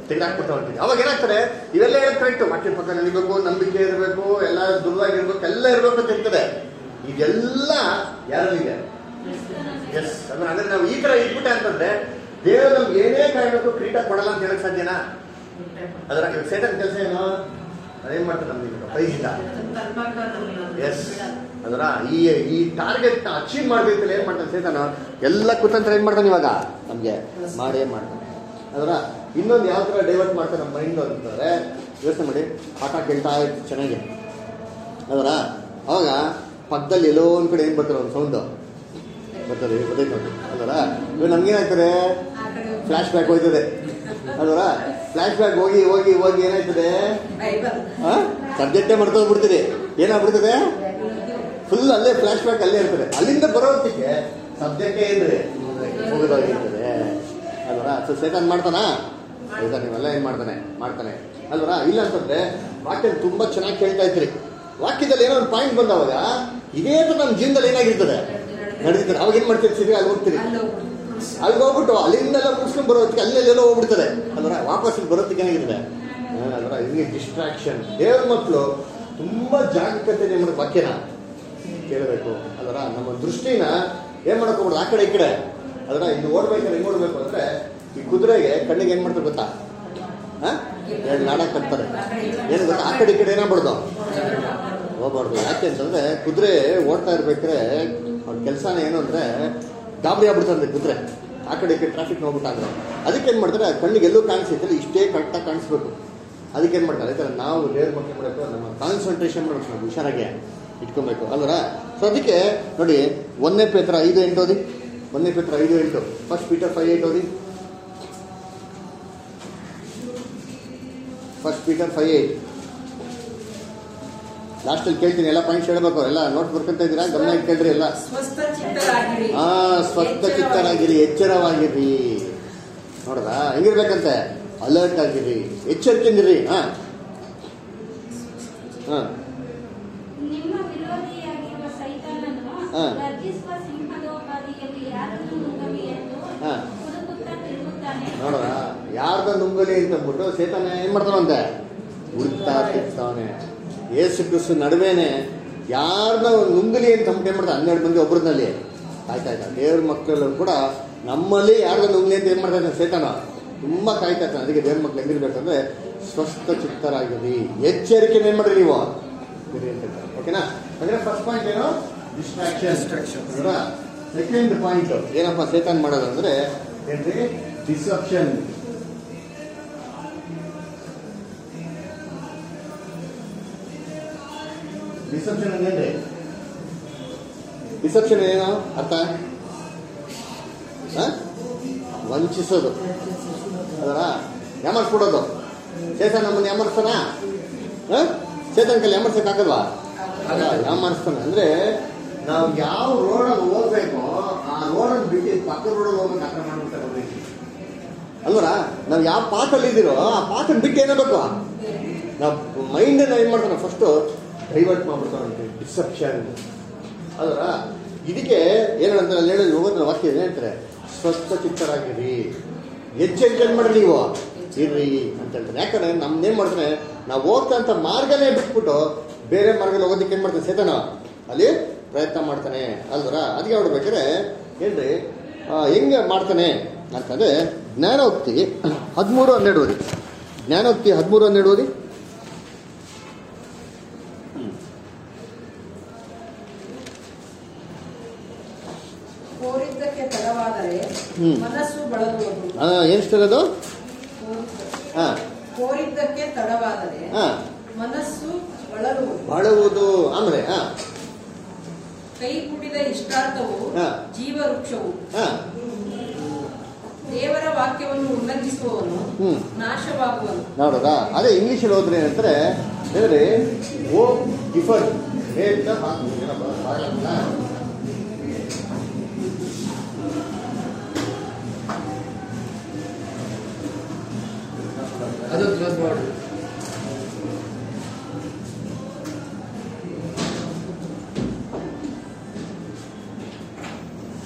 ತೆಗೆದಾಕ್ಬಿಡ್ತಾ ಹೋಗ್ತೀವಿ ಅವಾಗ ಏನಾಗ್ತಾರೆ ಇವೆಲ್ಲ ಹೇಳೋದು ಕರೆಕ್ಟ್ ವಾಕ್ಯ ಪಕ್ಕ ನಡಿಬೇಕು ನಂಬಿಕೆ ಇರಬೇಕು ಎಲ್ಲ ದೃಢವಾಗಿರ್ಬೇಕು ಎಲ್ಲ ಇರ್ಬೇಕು ಅಂತ ಇರ್ತದೆ ಇದೆಲ್ಲ ಯಾರಲ್ಲಿದೆ ಎಸ್ ಅಂದ್ರೆ ಅಂದ್ರೆ ನಾವು ಈ ತರ ಇಟ್ಬಿಟ್ಟೆ ಅಂತಂದ್ರೆ ದೇವರು ನಮ್ಗೆ ಏನೇ ಕಾರಣಕ್ಕೂ ಕ್ರೀಟ ಕೊಡಲ್ಲ ಅಂತ ಹೇಳಕ್ ಸಾಧ್ಯನಾ ಅದರ ಇವಾಗ ಸೇಟನ್ ಕೆಲಸ ಏನು ಅದೇನ್ ಮಾಡ್ತಾರೆ ನಮ್ಗೆ ಪ್ರೈಸ್ ಇಲ್ಲ ಎಸ್ ಅದರ ಈ ಈ ಟಾರ್ಗೆಟ್ ನ ಅಚೀವ್ ಮಾಡ್ಬೇಕು ಏನ್ ಮಾಡ್ತಾನೆ ಸೇತನ ಎಲ್ಲ ಕುತಂತ್ರ ಏನ್ ಮಾಡ್ತಾನೆ ಇವಾಗ ನಮ್ಗೆ ಮಾಡೇ ಮಾಡ್ತಾನೆ ಅದರ ಇನ್ನೊಂದು ಯಾವ ತರ ಡೈವರ್ಟ್ ಮಾಡ್ತಾನೆ ನಮ್ಮ ಮೈಂಡ್ ಅಂತಂದ್ರೆ ಯೋಚನೆ ಮಾಡಿ ಪಾಠ ಕೇಳ್ತಾ ಇತ್ತು ಚೆನ್ನಾಗಿ ಅದರ ಅವಾಗ ಪಕ್ಕದಲ್ಲಿ ಎಲ್ಲೋ ಒಂದ್ ಕಡೆ ಏನ್ ಬರ್ತಾರೆ ಒಂದು ಸೌಂಡ್ ಬರ್ತದೆ ಗೊತ್ತೈತೆ ನೋಡಿ ಅದರ ಇವಾಗ ನಮ್ಗೇನಾಗ್ತದೆ ಫ್ಲಾಶ್ ಬ್ಯಾಕ್ ಹೋಯ್ತದೆ ಅದರ ಫ್ಲಾಶ್ ಬ್ಯಾಕ್ ಹೋಗಿ ಹೋಗಿ ಹೋಗಿ ಏನಾಯ್ತದೆ ಸಬ್ಜೆಕ್ಟೇ ಮರ್ತೋಗ್ಬಿಡ್ತೀರಿ ಏನಾಗ್ಬಿಡ್ತದೆ ಫುಲ್ ಅಲ್ಲೇ ಫ್ಲಾಶ್ ಬ್ಯಾಕ್ ಅಲ್ಲೇ ಇರ್ತದೆ ಅಲ್ಲಿಂದ ಬರೋದಕ್ಕೆ ಸಬ್ಜೆಕ್ಟೇ ಏನ್ರಿ ಮುಗಿದೋಗಿರ್ತದೆ ಅಲ್ವರ ಸೊ ಸೇತನ್ ಮಾಡ್ತಾನ ಸೇತನ್ ನೀವೆಲ್ಲ ಏನ್ ಮಾಡ್ತಾನೆ ಮಾಡ್ತಾನೆ ಅಲ್ವರ ಇಲ್ಲ ಅಂತಂದ್ರೆ ವಾಕ್ಯ ತುಂಬಾ ಚೆನ್ನಾಗಿ ಕೇಳ್ತಾ ಇದ್ರಿ ವಾಕ್ಯದಲ್ಲಿ ಏನೋ ಒಂದು ಪಾಯಿಂಟ್ ಬಂದವಾಗ ಇದೇ ತರ ನಮ್ಮ ಜೀವನದಲ್ಲಿ ಏನಾಗಿರ್ತದೆ ನಡೀತಾರೆ ಅವಾಗ ಏನ್ ಮಾಡ್ತಿರ್ತೀರಿ ಅಲ್ಲಿ ಹೋಗ್ತೀರಿ ಅಲ್ಲಿ ಹೋಗ್ಬಿಟ್ಟು ಅಲ್ಲಿಂದೆಲ್ಲ ಮುಗಿಸ್ಕೊಂಡು ಬರೋದಕ್ಕೆ ಅಲ್ಲೆಲ್ಲೆಲ್ಲೋ ಹೋಗ್ಬಿಡ್ತಾರೆ ಅಂದ್ರೆ ವಾಪಸ್ ಇಲ್ಲಿ ಬರೋದಕ್ಕೆ ಏನಾಗಿರ್ತದೆ ಅಂದ್ರೆ ಹಿಂಗೆ ಡಿಸ್ಟ್ರಾಕ್ಷನ್ ದೇವ್ರ ಮಕ್ಕಳು ತುಂಬಾ ಜಾಗರೂಕತೆ ನಮ್ಮ ವಾಕ್ಯನ ಕೇಳಬೇಕು ಅದರ ನಮ್ಮ ದೃಷ್ಟಿನ ಏನ್ ಮಾಡಕ್ ಹೋಗ್ಬಿಡೋದು ಆ ಕಡೆ ಈ ಕಡೆ ಅದರ ಇಲ್ಲಿ ಓಡ್ಬೇಕಾದ್ರೆ ಹೆಂಗ್ ಓಡ್ಬೇಕು ಅಂದ್ರೆ ಈ ಕುದುರೆಗೆ ಕಣ್ಣಿಗೆ ಏನ್ ಮಾಡ್ತಾರೆ ಗೊತ್ತಾ ಹಾ? ಎರಡು ನಾಡ ಕಟ್ತಾರೆ ಏನು ಗೊತ್ತಾ ಆ ಕಡೆ ಈ ಕಡೆ ಏನಾಗ್ಬಿಡ್ದು ಹೋಗ್ಬಾರ್ದು ಯಾಕೆ ಅಂತಂದ್ರೆ ಕುದುರೆ ಓಡ್ತಾ ಇರ್ಬೇಕಾದ್ರೆ ಅವ್ರ ಕೆಲಸನ ಏನು ಅಂದ್ರೆ ಗಾಬರಿ ಆಗ್ಬಿಡ್ತಾರೆ ಕುದುರೆ ಆ ಕಡೆ ಈ ಕಡೆ ಟ್ರಾಫಿಕ್ ಹೋಗ್ಬಿಟ್ಟಾಗ ಅದಕ್ಕೆ ಏನ್ ಮಾಡ್ತಾರೆ ಆ ಕಣ್ಣಿಗೆ ಎಲ್ಲೂ ಕಾಣಿಸ್ತೈತೆ ಇಷ್ಟೇ ಕರೆಕ್ಟಾಗಿ ಕಾಣಿಸ್ಬೇಕು ಅದಕ್ಕೆ ಏನ್ ಮಾಡ್ತಾರೆ ಈ ಥರ ನಾವು ದೇವ್ರ ಮಕ್ಕಳು ಮಾಡಬೇಕು ನಮ್ಮ ಕಾನ್ಸಂಟ್ರೇಷನ್ ಮಾಡಬೇಕು ನಾವು ಹುಷಾರಾಗಿ ಇಟ್ಕೊಬೇಕು ಅಲ್ವರ ಸೊ ಅದಕ್ಕೆ ನೋಡಿ ಒಂದನೇ ಪೇತ್ರ ಐದು ಎಂಟು ಓದಿ ಒಂದನೇ ಪೇತ್ರ ಐದು ಎಂಟು ಫಸ್ಟ್ ಪೀಟರ್ ಫೈವ್ ಏಟ್ ಓದಿ ಫಸ್ಟ್ ಪೀಟರ್ ಫೈವ್ ಏಟ್ ಲಾಸ್ಟಲ್ಲಿ ಕೇಳ್ತೀನಿ ಎಲ್ಲ ಪಾಯಿಂಟ್ಸ್ ಹೇಳ್ಬೇಕು ಎಲ್ಲ ನೋಟ್ ಬರ್ಕೊಂತ ಇದ್ದೀರಾ ಗಮನ ಇಟ್ಟು ಕೇಳ್ರಿ ಎಲ್ಲ ಸ್ವಸ್ಥ ಚಿತ್ತರಾಗಿರಿ ಆ ಸ್ವಸ್ಥ ಚಿತ್ತರಾಗಿರಿ ಎಚ್ಚರವಾಗಿರಿ ನೋಡ್ರಾ ಹೆಂಗಿರ್ಬೇಕಂತೆ ಅಲರ್ಟ್ ಆಗಿರಿ ಎಚ್ಚರಿಕೆಂದಿರಿ ಹಾ ಹಾ ನಿಮ್ಮ ವಿರೋಧಿಯಾಗಿರುವ ಸೈತಾನನು ಹಾ. ಗರ್ಜಿಸುವ ಸಿಂಹದೋಪಾದಿಯಲ್ಲಿ ಯಾರನ್ನು ನುಂಗಲಿ ಎಂದು ಹಾ. ಹುಡುಕುತ್ತಾ ತಿರುಗುತ್ತಾನೆ ನೋಡ್ರ ಯಾರ್ದ ನುಂಗಲಿ ಅಂತ ಅಂದ್ಬಿಟ್ಟು ಸೇತಾನ ಏನ್ ಮಾಡ್ತಾನಂತೆ ಹುಡುಕ್ತಾ ತಿರ್ತಾನೆ ಏಸು ಕ್ರಿಸ್ತು ನಡುವೆನೆ ಯಾರನ್ನ ನುಂಗಲಿ ಅಂತ ಅಂದ್ಬಿಟ್ಟು ಏನ್ ಮಾಡ್ತಾನೆ ಹನ್ನೆರಡು ಮಂದಿ ಒಬ್ಬರದಲ್ಲಿ ಕಾಯ್ತಾ ಇದ್ದ ದೇವ್ರ ಮಕ್ಕಳಲ್ಲೂ ಕೂಡ ನಮ್ಮಲ್ಲಿ ಯಾರ್ದ ನುಂಗಲಿ ಅಂತ ಏನ್ ಮಾಡ್ತಾ ಇದ್ದಾನೆ ಸೇತಾನ ತುಂಬಾ ಕಾಯ್ತಾ ಇರ್ತಾನೆ ಅದಕ್ಕೆ ದೇವ್ರ ಮಕ್ಳು ಹೆಂಗಿರ್ಬೇಕಂದ್ರೆ ಸ್ವಸ್ಥ ಚಿತ್ತರಾಗಿರಿ ಎಚ್ಚರಿಕೆ ಏನ್ ಮಾಡ್ರಿ ನೀವು ಇರಿ ಅಂತ ಹೇಳ್ತಾರೆ. ಓಕೆನಾ ಅಂದ್ರೆ ಫಸ್ಟ್ ಪಾಯಿಂಟ್ ಏನು ಡಿಸ್ಟ್ರಾಕ್ಷನ್ Distraction. ಸೆಕೆಂಡ್ ಪಾಯಿಂಟ್ ಏನಪ್ಪ ಸೇತಾನ್ ಮಾಡೋದು ಅಂದ್ರೆ ಏನ್ರಿ ಡಿಸಪ್ಷನ್ ಡಿಸಪ್ಷನ್ ಏನ್ರಿ ಡಿಸಪ್ಷನ್ ಏನು ಅರ್ಥ ಹ? ವಂಚಿಸೋದು ಅದರ ಯಾಮರ್ಸ್ಬಿಡೋದು ಸೇತಾನ್ ನಮ್ಮನ್ನ ಯಾಮರ್ಸ್ತಾನ ಸೇತಾನ್ ಕೈಲಿ ಯಾಮರ್ಸಕ್ ಆಗಲ್ವಾ ಅಲ್ಲ ಯಾಮರ್ಸ್ತಾನೆ ಅಂದ್ರೆ ನಾವು ಯಾವ ರೋಡಲ್ಲಿ ಹೋಗ್ಬೇಕು ಆ ರೋಡಲ್ಲಿ ಬಿಟ್ಟು ಪಕ್ಕದ ರೋಡಲ್ಲಿ ಹೋಗ್ಬೇಕು ಅರ್ಥ ಮಾಡ್ಬಿಡ್ತಾರೆ ಅವ್ರಿಗೆ. ಅಲ್ವರ ನಾವು ಯಾವ ಪಾತಲ್ಲಿ ಇದ್ದೀರೋ ಆ ಪಾತನ್ನ ಬಿಟ್ಟು ಏನಾಗಬೇಕು ನಾವು ಮೈಂಡನ್ನ ಏನ್ ಮಾಡ್ತಾನೆ ಫಸ್ಟ್ ಡೈವರ್ಟ್ ಮಾಡ್ಬಿಡ್ತಾನೆ ಡಿಸೆಪ್ಷನ್ ಅದರ ಇದಕ್ಕೆ ಏನಂತ ಅಲ್ಲಿ ಹೇಳೋದು ಹೋಗೋದ್ರ ವಾಕ್ಯ ಏನ್ ಹೇಳ್ತಾರೆ ಸ್ವಚ್ಛ ಚಿತ್ತರಾಗಿರಿ ಎಚ್ಚರಿಕೆ ಏನ್ ಮಾಡ್ರಿ ನೀವು ಇರ್ರಿ ಅಂತ ಹೇಳ್ತಾರೆ ಯಾಕಂದ್ರೆ ನಮ್ದೇನ್ ಮಾಡ್ತಾನೆ ನಾವು ಹೋಗ್ತಂತ ಮಾರ್ಗನೇ ಬಿಟ್ಬಿಟ್ಟು ಬೇರೆ ಮಾರ್ಗದಲ್ಲಿ ಹೋಗೋದಕ್ಕೆ ಏನ್ ಮಾಡ್ತಾನೆ ಸೇತನ ಅಲ್ಲಿ ಪ್ರಯತ್ನ ಮಾಡ್ತಾನೆ ಅಲ್ವರ ಅದಕ್ಕೆ ನೋಡ್ಬೇಕಾದ್ರೆ ಏನ್ರಿ ಆ, ಹೆಂಗೆ ಮಾಡ್ತಾನೆ ಅಂತಂದ್ರೆ ಜ್ಞಾನೋಕ್ತಿ ಹದಿಮೂರು ಹನ್ನೆರಡು ಓದಿ ಜ್ಞಾನೋಕ್ತಿ ಹದಿಮೂರು ಹನ್ನೆರಡು ಓದಿ ಕೋರಿದ್ದಕ್ಕೆ ತಡವಾದರೆ ಹ್ಮ್. ಮನಸ್ಸು ಬಳಲುವುದು ಆ, ಏನ್ ಅದು ಹಾ ಕೋರಿದ್ದಕ್ಕೆ ತಡವಾದರೆ ಹಾ ಮನಸ್ಸು ಬಳಲುವುದು ಬಾಳುವುದು ಆಮೇಲೆ ಹಾ ಕೈ ಕುಡಿದ ಇಷ್ಟಾರ್ಥವು ಹಾ. ಜೀವವೃಕ್ಷವು ಹಾ ದೇವರ ವಾಕ್ಯವನ್ನು ಉಲ್ಲಂಘಿಸುವವನು ಹ್ಮ್. ನಾಶವಾಗುವನು ನೋಡೋದ ಅದೇ ಇಂಗ್ಲಿಷಲ್ಲಿ ಹೋದ್ರೆ ಏನಂತಾರೆ ಹೇಳಿದ್ರೆ ಓ ಡಿಫರ್ ಅದು ಕ್ಲೋಸ್ ಮಾಡಿ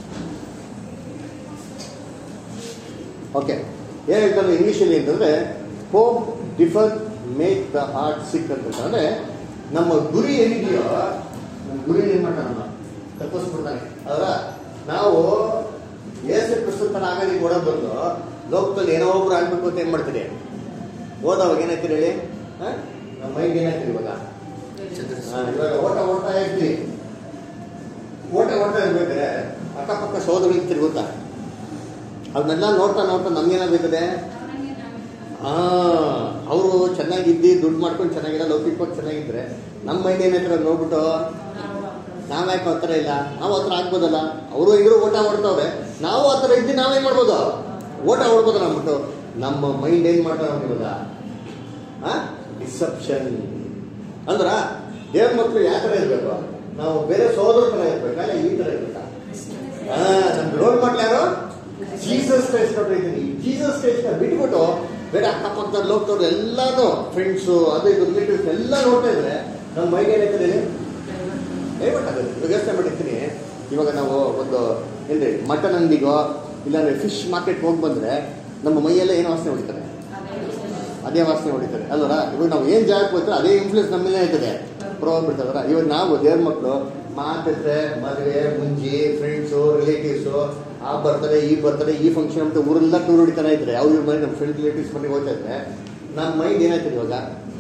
ಓಕೆ ಏನ್ ಹೇಳ್ತಾರೆ ಇಂಗ್ಲಿಷಲ್ಲಿ ಅಂತಂದ್ರೆ hope defer make the heart sick ಅಂತ ಅಂದ್ರೆ ನಮ್ಮ ಗುರಿ ಏನಿದೆಯೋ ನಮ್ಮ ಗುರಿ ಏನ್ ಮಾಡ್ತಾನ ತಪ್ಪಿಸ್ಬಿಡ್ತಾನೆ ಅದರ ನಾವು ಏಸು ಕ್ರಿಸ್ತನ ಆಗೋದಕ್ಕೆ ಓಡೋದ್ ಬಂದು ಲೋಕದಲ್ಲಿ ಏನೋ ಒಬ್ರು ಆಗ್ಬೇಕು ಅಂತ ಏನ್ ಮಾಡ್ತೀರಿ ಓದೋವಾಗ ಏನಾಯ್ತೀರಿ ಹೇಳಿ ಹ? ನಮ್ಮ ಮೈಂಡ್ ಏನಾಯ್ತೀರಿ ಇವಾಗ ಹಾ, ಇವಾಗ ಓಟ ಓಡ್ತಾ ಇರ್ತೀವಿ ಓಟ ಓಡ್ತಾ ಇರ್ಬೇಕಾದ್ರೆ ಅಕ್ಕಪಕ್ಕ ಸೋದರಗಳಿಗೆ ತಿರುಗುತ್ತಾ ಅದನ್ನೆಲ್ಲ ನೋಡ್ತಾ ನೋಡ್ತಾ ನಮ್ಗೇನಾಗಬೇಕದೆ ಹಾ ಅವರು ಚೆನ್ನಾಗಿದ್ದು ದುಡ್ಡು ಮಾಡ್ಕೊಂಡು ಚೆನ್ನಾಗಿಲ್ಲ ಲೌಕಿಕವಾಗಿ ಚೆನ್ನಾಗಿದ್ರೆ ನಮ್ಮ ಮೈಂಡ್ ಏನಾಯ್ತಾರೆ ನೋಡ್ಬಿಟ್ಟು ನಾವ್ ಯಾಕೆ ಆ ಥರ ಇಲ್ಲ ನಾವು ಆ ಥರ ಆಗ್ಬೋದಲ್ಲ ಅವರು ಇದ್ರು ಓಟ ಓಡ್ತಾವ್ರೆ ನಾವು ಆ ಥರ ಇದ್ದು ನಾವೇನ್ ಮಾಡ್ಬೋದು ಓಟ ಓಡ್ಬೋದಲ್ಲ ಅಂದ್ಬಿಟ್ಟು ನಮ್ಮ ಮೈಂಡ್ ಏನ್ ಮಾಡ್ತಾರೆ ಅವ್ನು ಇವಾಗ ಡಿಸೆಪ್ಷನ್ ಅಂದ್ರ ದೇವ್ರ ಮಕ್ಕಳು ಯಾವ ಥರ ಇರ್ಬೇಕು ನಾವು ಬೇರೆ ಸೋದರ ಥರ ಇರ್ಬೇಕಾ ಇಲ್ಲ ಈ ಥರ ಇರ್ಬೇಕಾ ಹಾ ನಮ್ ರೋಲ್ ಮಾಡ್ಲಿ ಯಾರು ಜೀಸಸ್ ಕ್ರೈಸ್ಟ್ ಇದ್ದೀನಿ ಜೀಸಸ್ ಕ್ರೈಸ್ಟ್ ಬಿಟ್ಬಿಟ್ಟು ಬೇರೆ ಅಕ್ಕಪಕ್ಕದ ಲೋಕದವ್ರು ಎಲ್ಲಾನು ಫ್ರೆಂಡ್ಸು ಅದು ಇದು ರಿಲೇಟಿವ್ಸ್ ಎಲ್ಲ ನೋಡ್ತಾ ಇದ್ರೆ ನಮ್ಮ ಮೈಂಡ್ ಏನಾಯ್ತದೆ ಹೇಳ್ಬೇಕಾಗುತ್ತೆ ಇವಾಗ ಯೋಚನೆ ಮಾಡಿರ್ತೀನಿ ಇವಾಗ ನಾವು ಒಂದು ಏನ್ರಿ ಮಟನ್ ಅಂಗಡಿಗೋ ಇಲ್ಲಾಂದ್ರೆ ಫಿಶ್ ಮಾರ್ಕೆಟ್ ಹೋಗಿ ಬಂದ್ರೆ ನಮ್ಮ ಮೈಯೆಲ್ಲ ಏನು ವಾಸನೆ ಹೊಡಿತಾರೆ ಅದೇ ವಾಸನೆ ಹೊಡಿತಾರೆ ಅಲ್ವರ ಇವಾಗ ನಾವು ಏನ್ ಜಾಗಕ್ಕೆ ಹೋಗ್ತಾರೆ ಅದೇ ಇನ್ಫ್ಲೂಯೆನ್ಸ್ ನಮ್ಮ ಮೇಲೆ ಆಯ್ತದೆ ಪ್ರಭಾವ ಬಿಡ್ತಾರ ಇವಾಗ ನಾವು ದೇವ್ರ ಮಕ್ಕಳು ಮಾತಿದ್ರೆ ಮದುವೆ ಮುಂಜಿ ಫ್ರೆಂಡ್ಸು ರಿಲೇಟಿವ್ಸು ಆ ಬರ್ತಾರೆ ಈ ಬರ್ತಾರೆ ಈ ಫಂಕ್ಷನ್ ಅಂತ ಊರೆಲ್ಲ ಟೂರ್ ಹೊಡಿತಾನೆ ಇದ್ರೆ ಅವ್ರ ಇವ್ರ ಮನೆ ನಮ್ಮ ಫ್ರೆಂಡ್ ರಿಲೇಟಿವ್ಸ್ ಮನೆಗೆ ಹೋಗ್ತಾ ಇದ್ರೆ ನಮ್ಮ ಮೈಂಡ್ ಏನಾಯ್ತದೆ ಇವಾಗ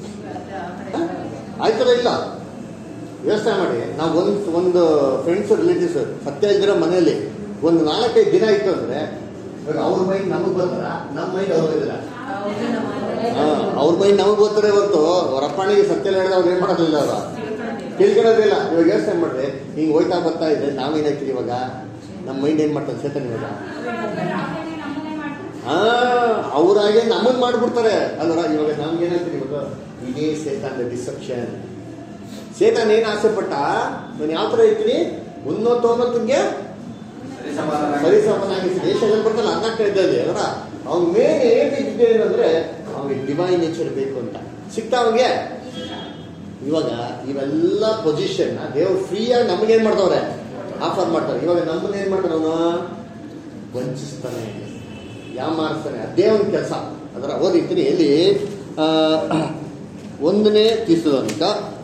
ಆಯ್ತದ ಇಲ್ಲ ಯೋಚನೆ ಮಾಡಿ ನಾವು ಒಂದು ಒಂದು ಫ್ರೆಂಡ್ಸ್ ರಿಲೇಟಿವ್ಸ್ ಸತ್ಯ ಇದ್ದಿರೋ ಮನೆಯಲ್ಲಿ ಒಂದು ನಾಲ್ಕೈದು ದಿನ ಇತ್ತು ಅಂದ್ರೆ ಇವಾಗ ಅವ್ರ ಮೈಂಡ್ ನಮಗ್ ಬರ್ತಾರ ನಮ್ಮ ಮೈಂಡ್ ಅವ್ರ ಇದ್ರ ಅವ್ರ ಮೈಂಡ್ ನಮಗ್ ಬರ್ತಾರೆ ಹೊರತು ಅವ್ರ ಅಪ್ಪಣಿಗೆ ಸತ್ಯ ಹೇಳಿದ ಅವ್ರು ಏನ್ ಮಾಡೋದಿಲ್ಲ ಅವ್ರ ತಿಳ್ಕೊಳ್ಳೋದಿಲ್ಲ ಇವಾಗ ಯೋಚನೆ ಮಾಡ್ರಿ ಹಿಂಗ್ ಹೋಯ್ತಾ ಬರ್ತಾ ಇದ್ರೆ ನಾವೇನಾಯ್ತೀವಿ ಇವಾಗ ನಮ್ಮ ಮೈಂಡ್ ಏನ್ ಮಾಡ್ತಾರೆ ಚೇತನ್ ಇವಾಗ ನಮ್ಮನ್ನೇ ಮಾಡ್ತಾರೆ ಹಾ ಅವ್ರಾಗೆ ನಮ್ಮನ್ ಮಾಡ್ಬಿಡ್ತಾರೆ ಅಲ್ವರ ಇವಾಗ ನಮ್ಗೆ ಏನಾಗ್ತೀರಿ ಇವಾಗ ಇದೇ ಸೇತಾನ್ ಡಿಸೆಪ್ಷನ್ ಸೇತಾನ್ ಏನ್ ಆಸೆ ಪಟ್ಟ ನಾನು ಯಾವ ತರ ಇರ್ತೀನಿ ಉನ್ನೋತ್ತು ಅನ್ನೋತ್ತಿಗೆ ಸರಿಸಮನಾಗಿ ದೇಶದಲ್ಲಿ ಬರ್ತಲ್ಲ ಅನ್ನಕ್ಕೆ ಇದ್ದಲ್ಲಿ ಅವರ ಅವ್ನ ಮೇನ್ ಏನ್ ಇದ್ದೆ ಅಂದ್ರೆ ಅವ್ನಿಗೆ ಡಿವೈನ್ ನೇಚರ್ ಬೇಕು ಅಂತ ಸಿಗ್ತಾ ಅವ್ನಿಗೆ ಇವಾಗ ಇವೆಲ್ಲ ಪೊಸಿಷನ್ ದೇವ್ರು ಫ್ರೀಯಾಗಿ ನಮಗೇನ್ ಮಾಡ್ತಾವ್ರೆ ಆಫರ್ ಮಾಡ್ತಾರೆ ಇವಾಗ ನಮ್ಮನ್ನ ಏನ್ ಮಾಡ್ತಾನೆ ಅವನು ವಂಚಿಸ್ತಾನೆ ಯಾಮಾರಿಸ್ತಾನೆ ಅದೇ ಒಂದು ಕೆಲಸ ಅದರ ಓದಿರ್ತೀನಿ ಎಲ್ಲಿ ಆ, ಒಂದನೇ ತೀರ್ಸೋದನಿಕ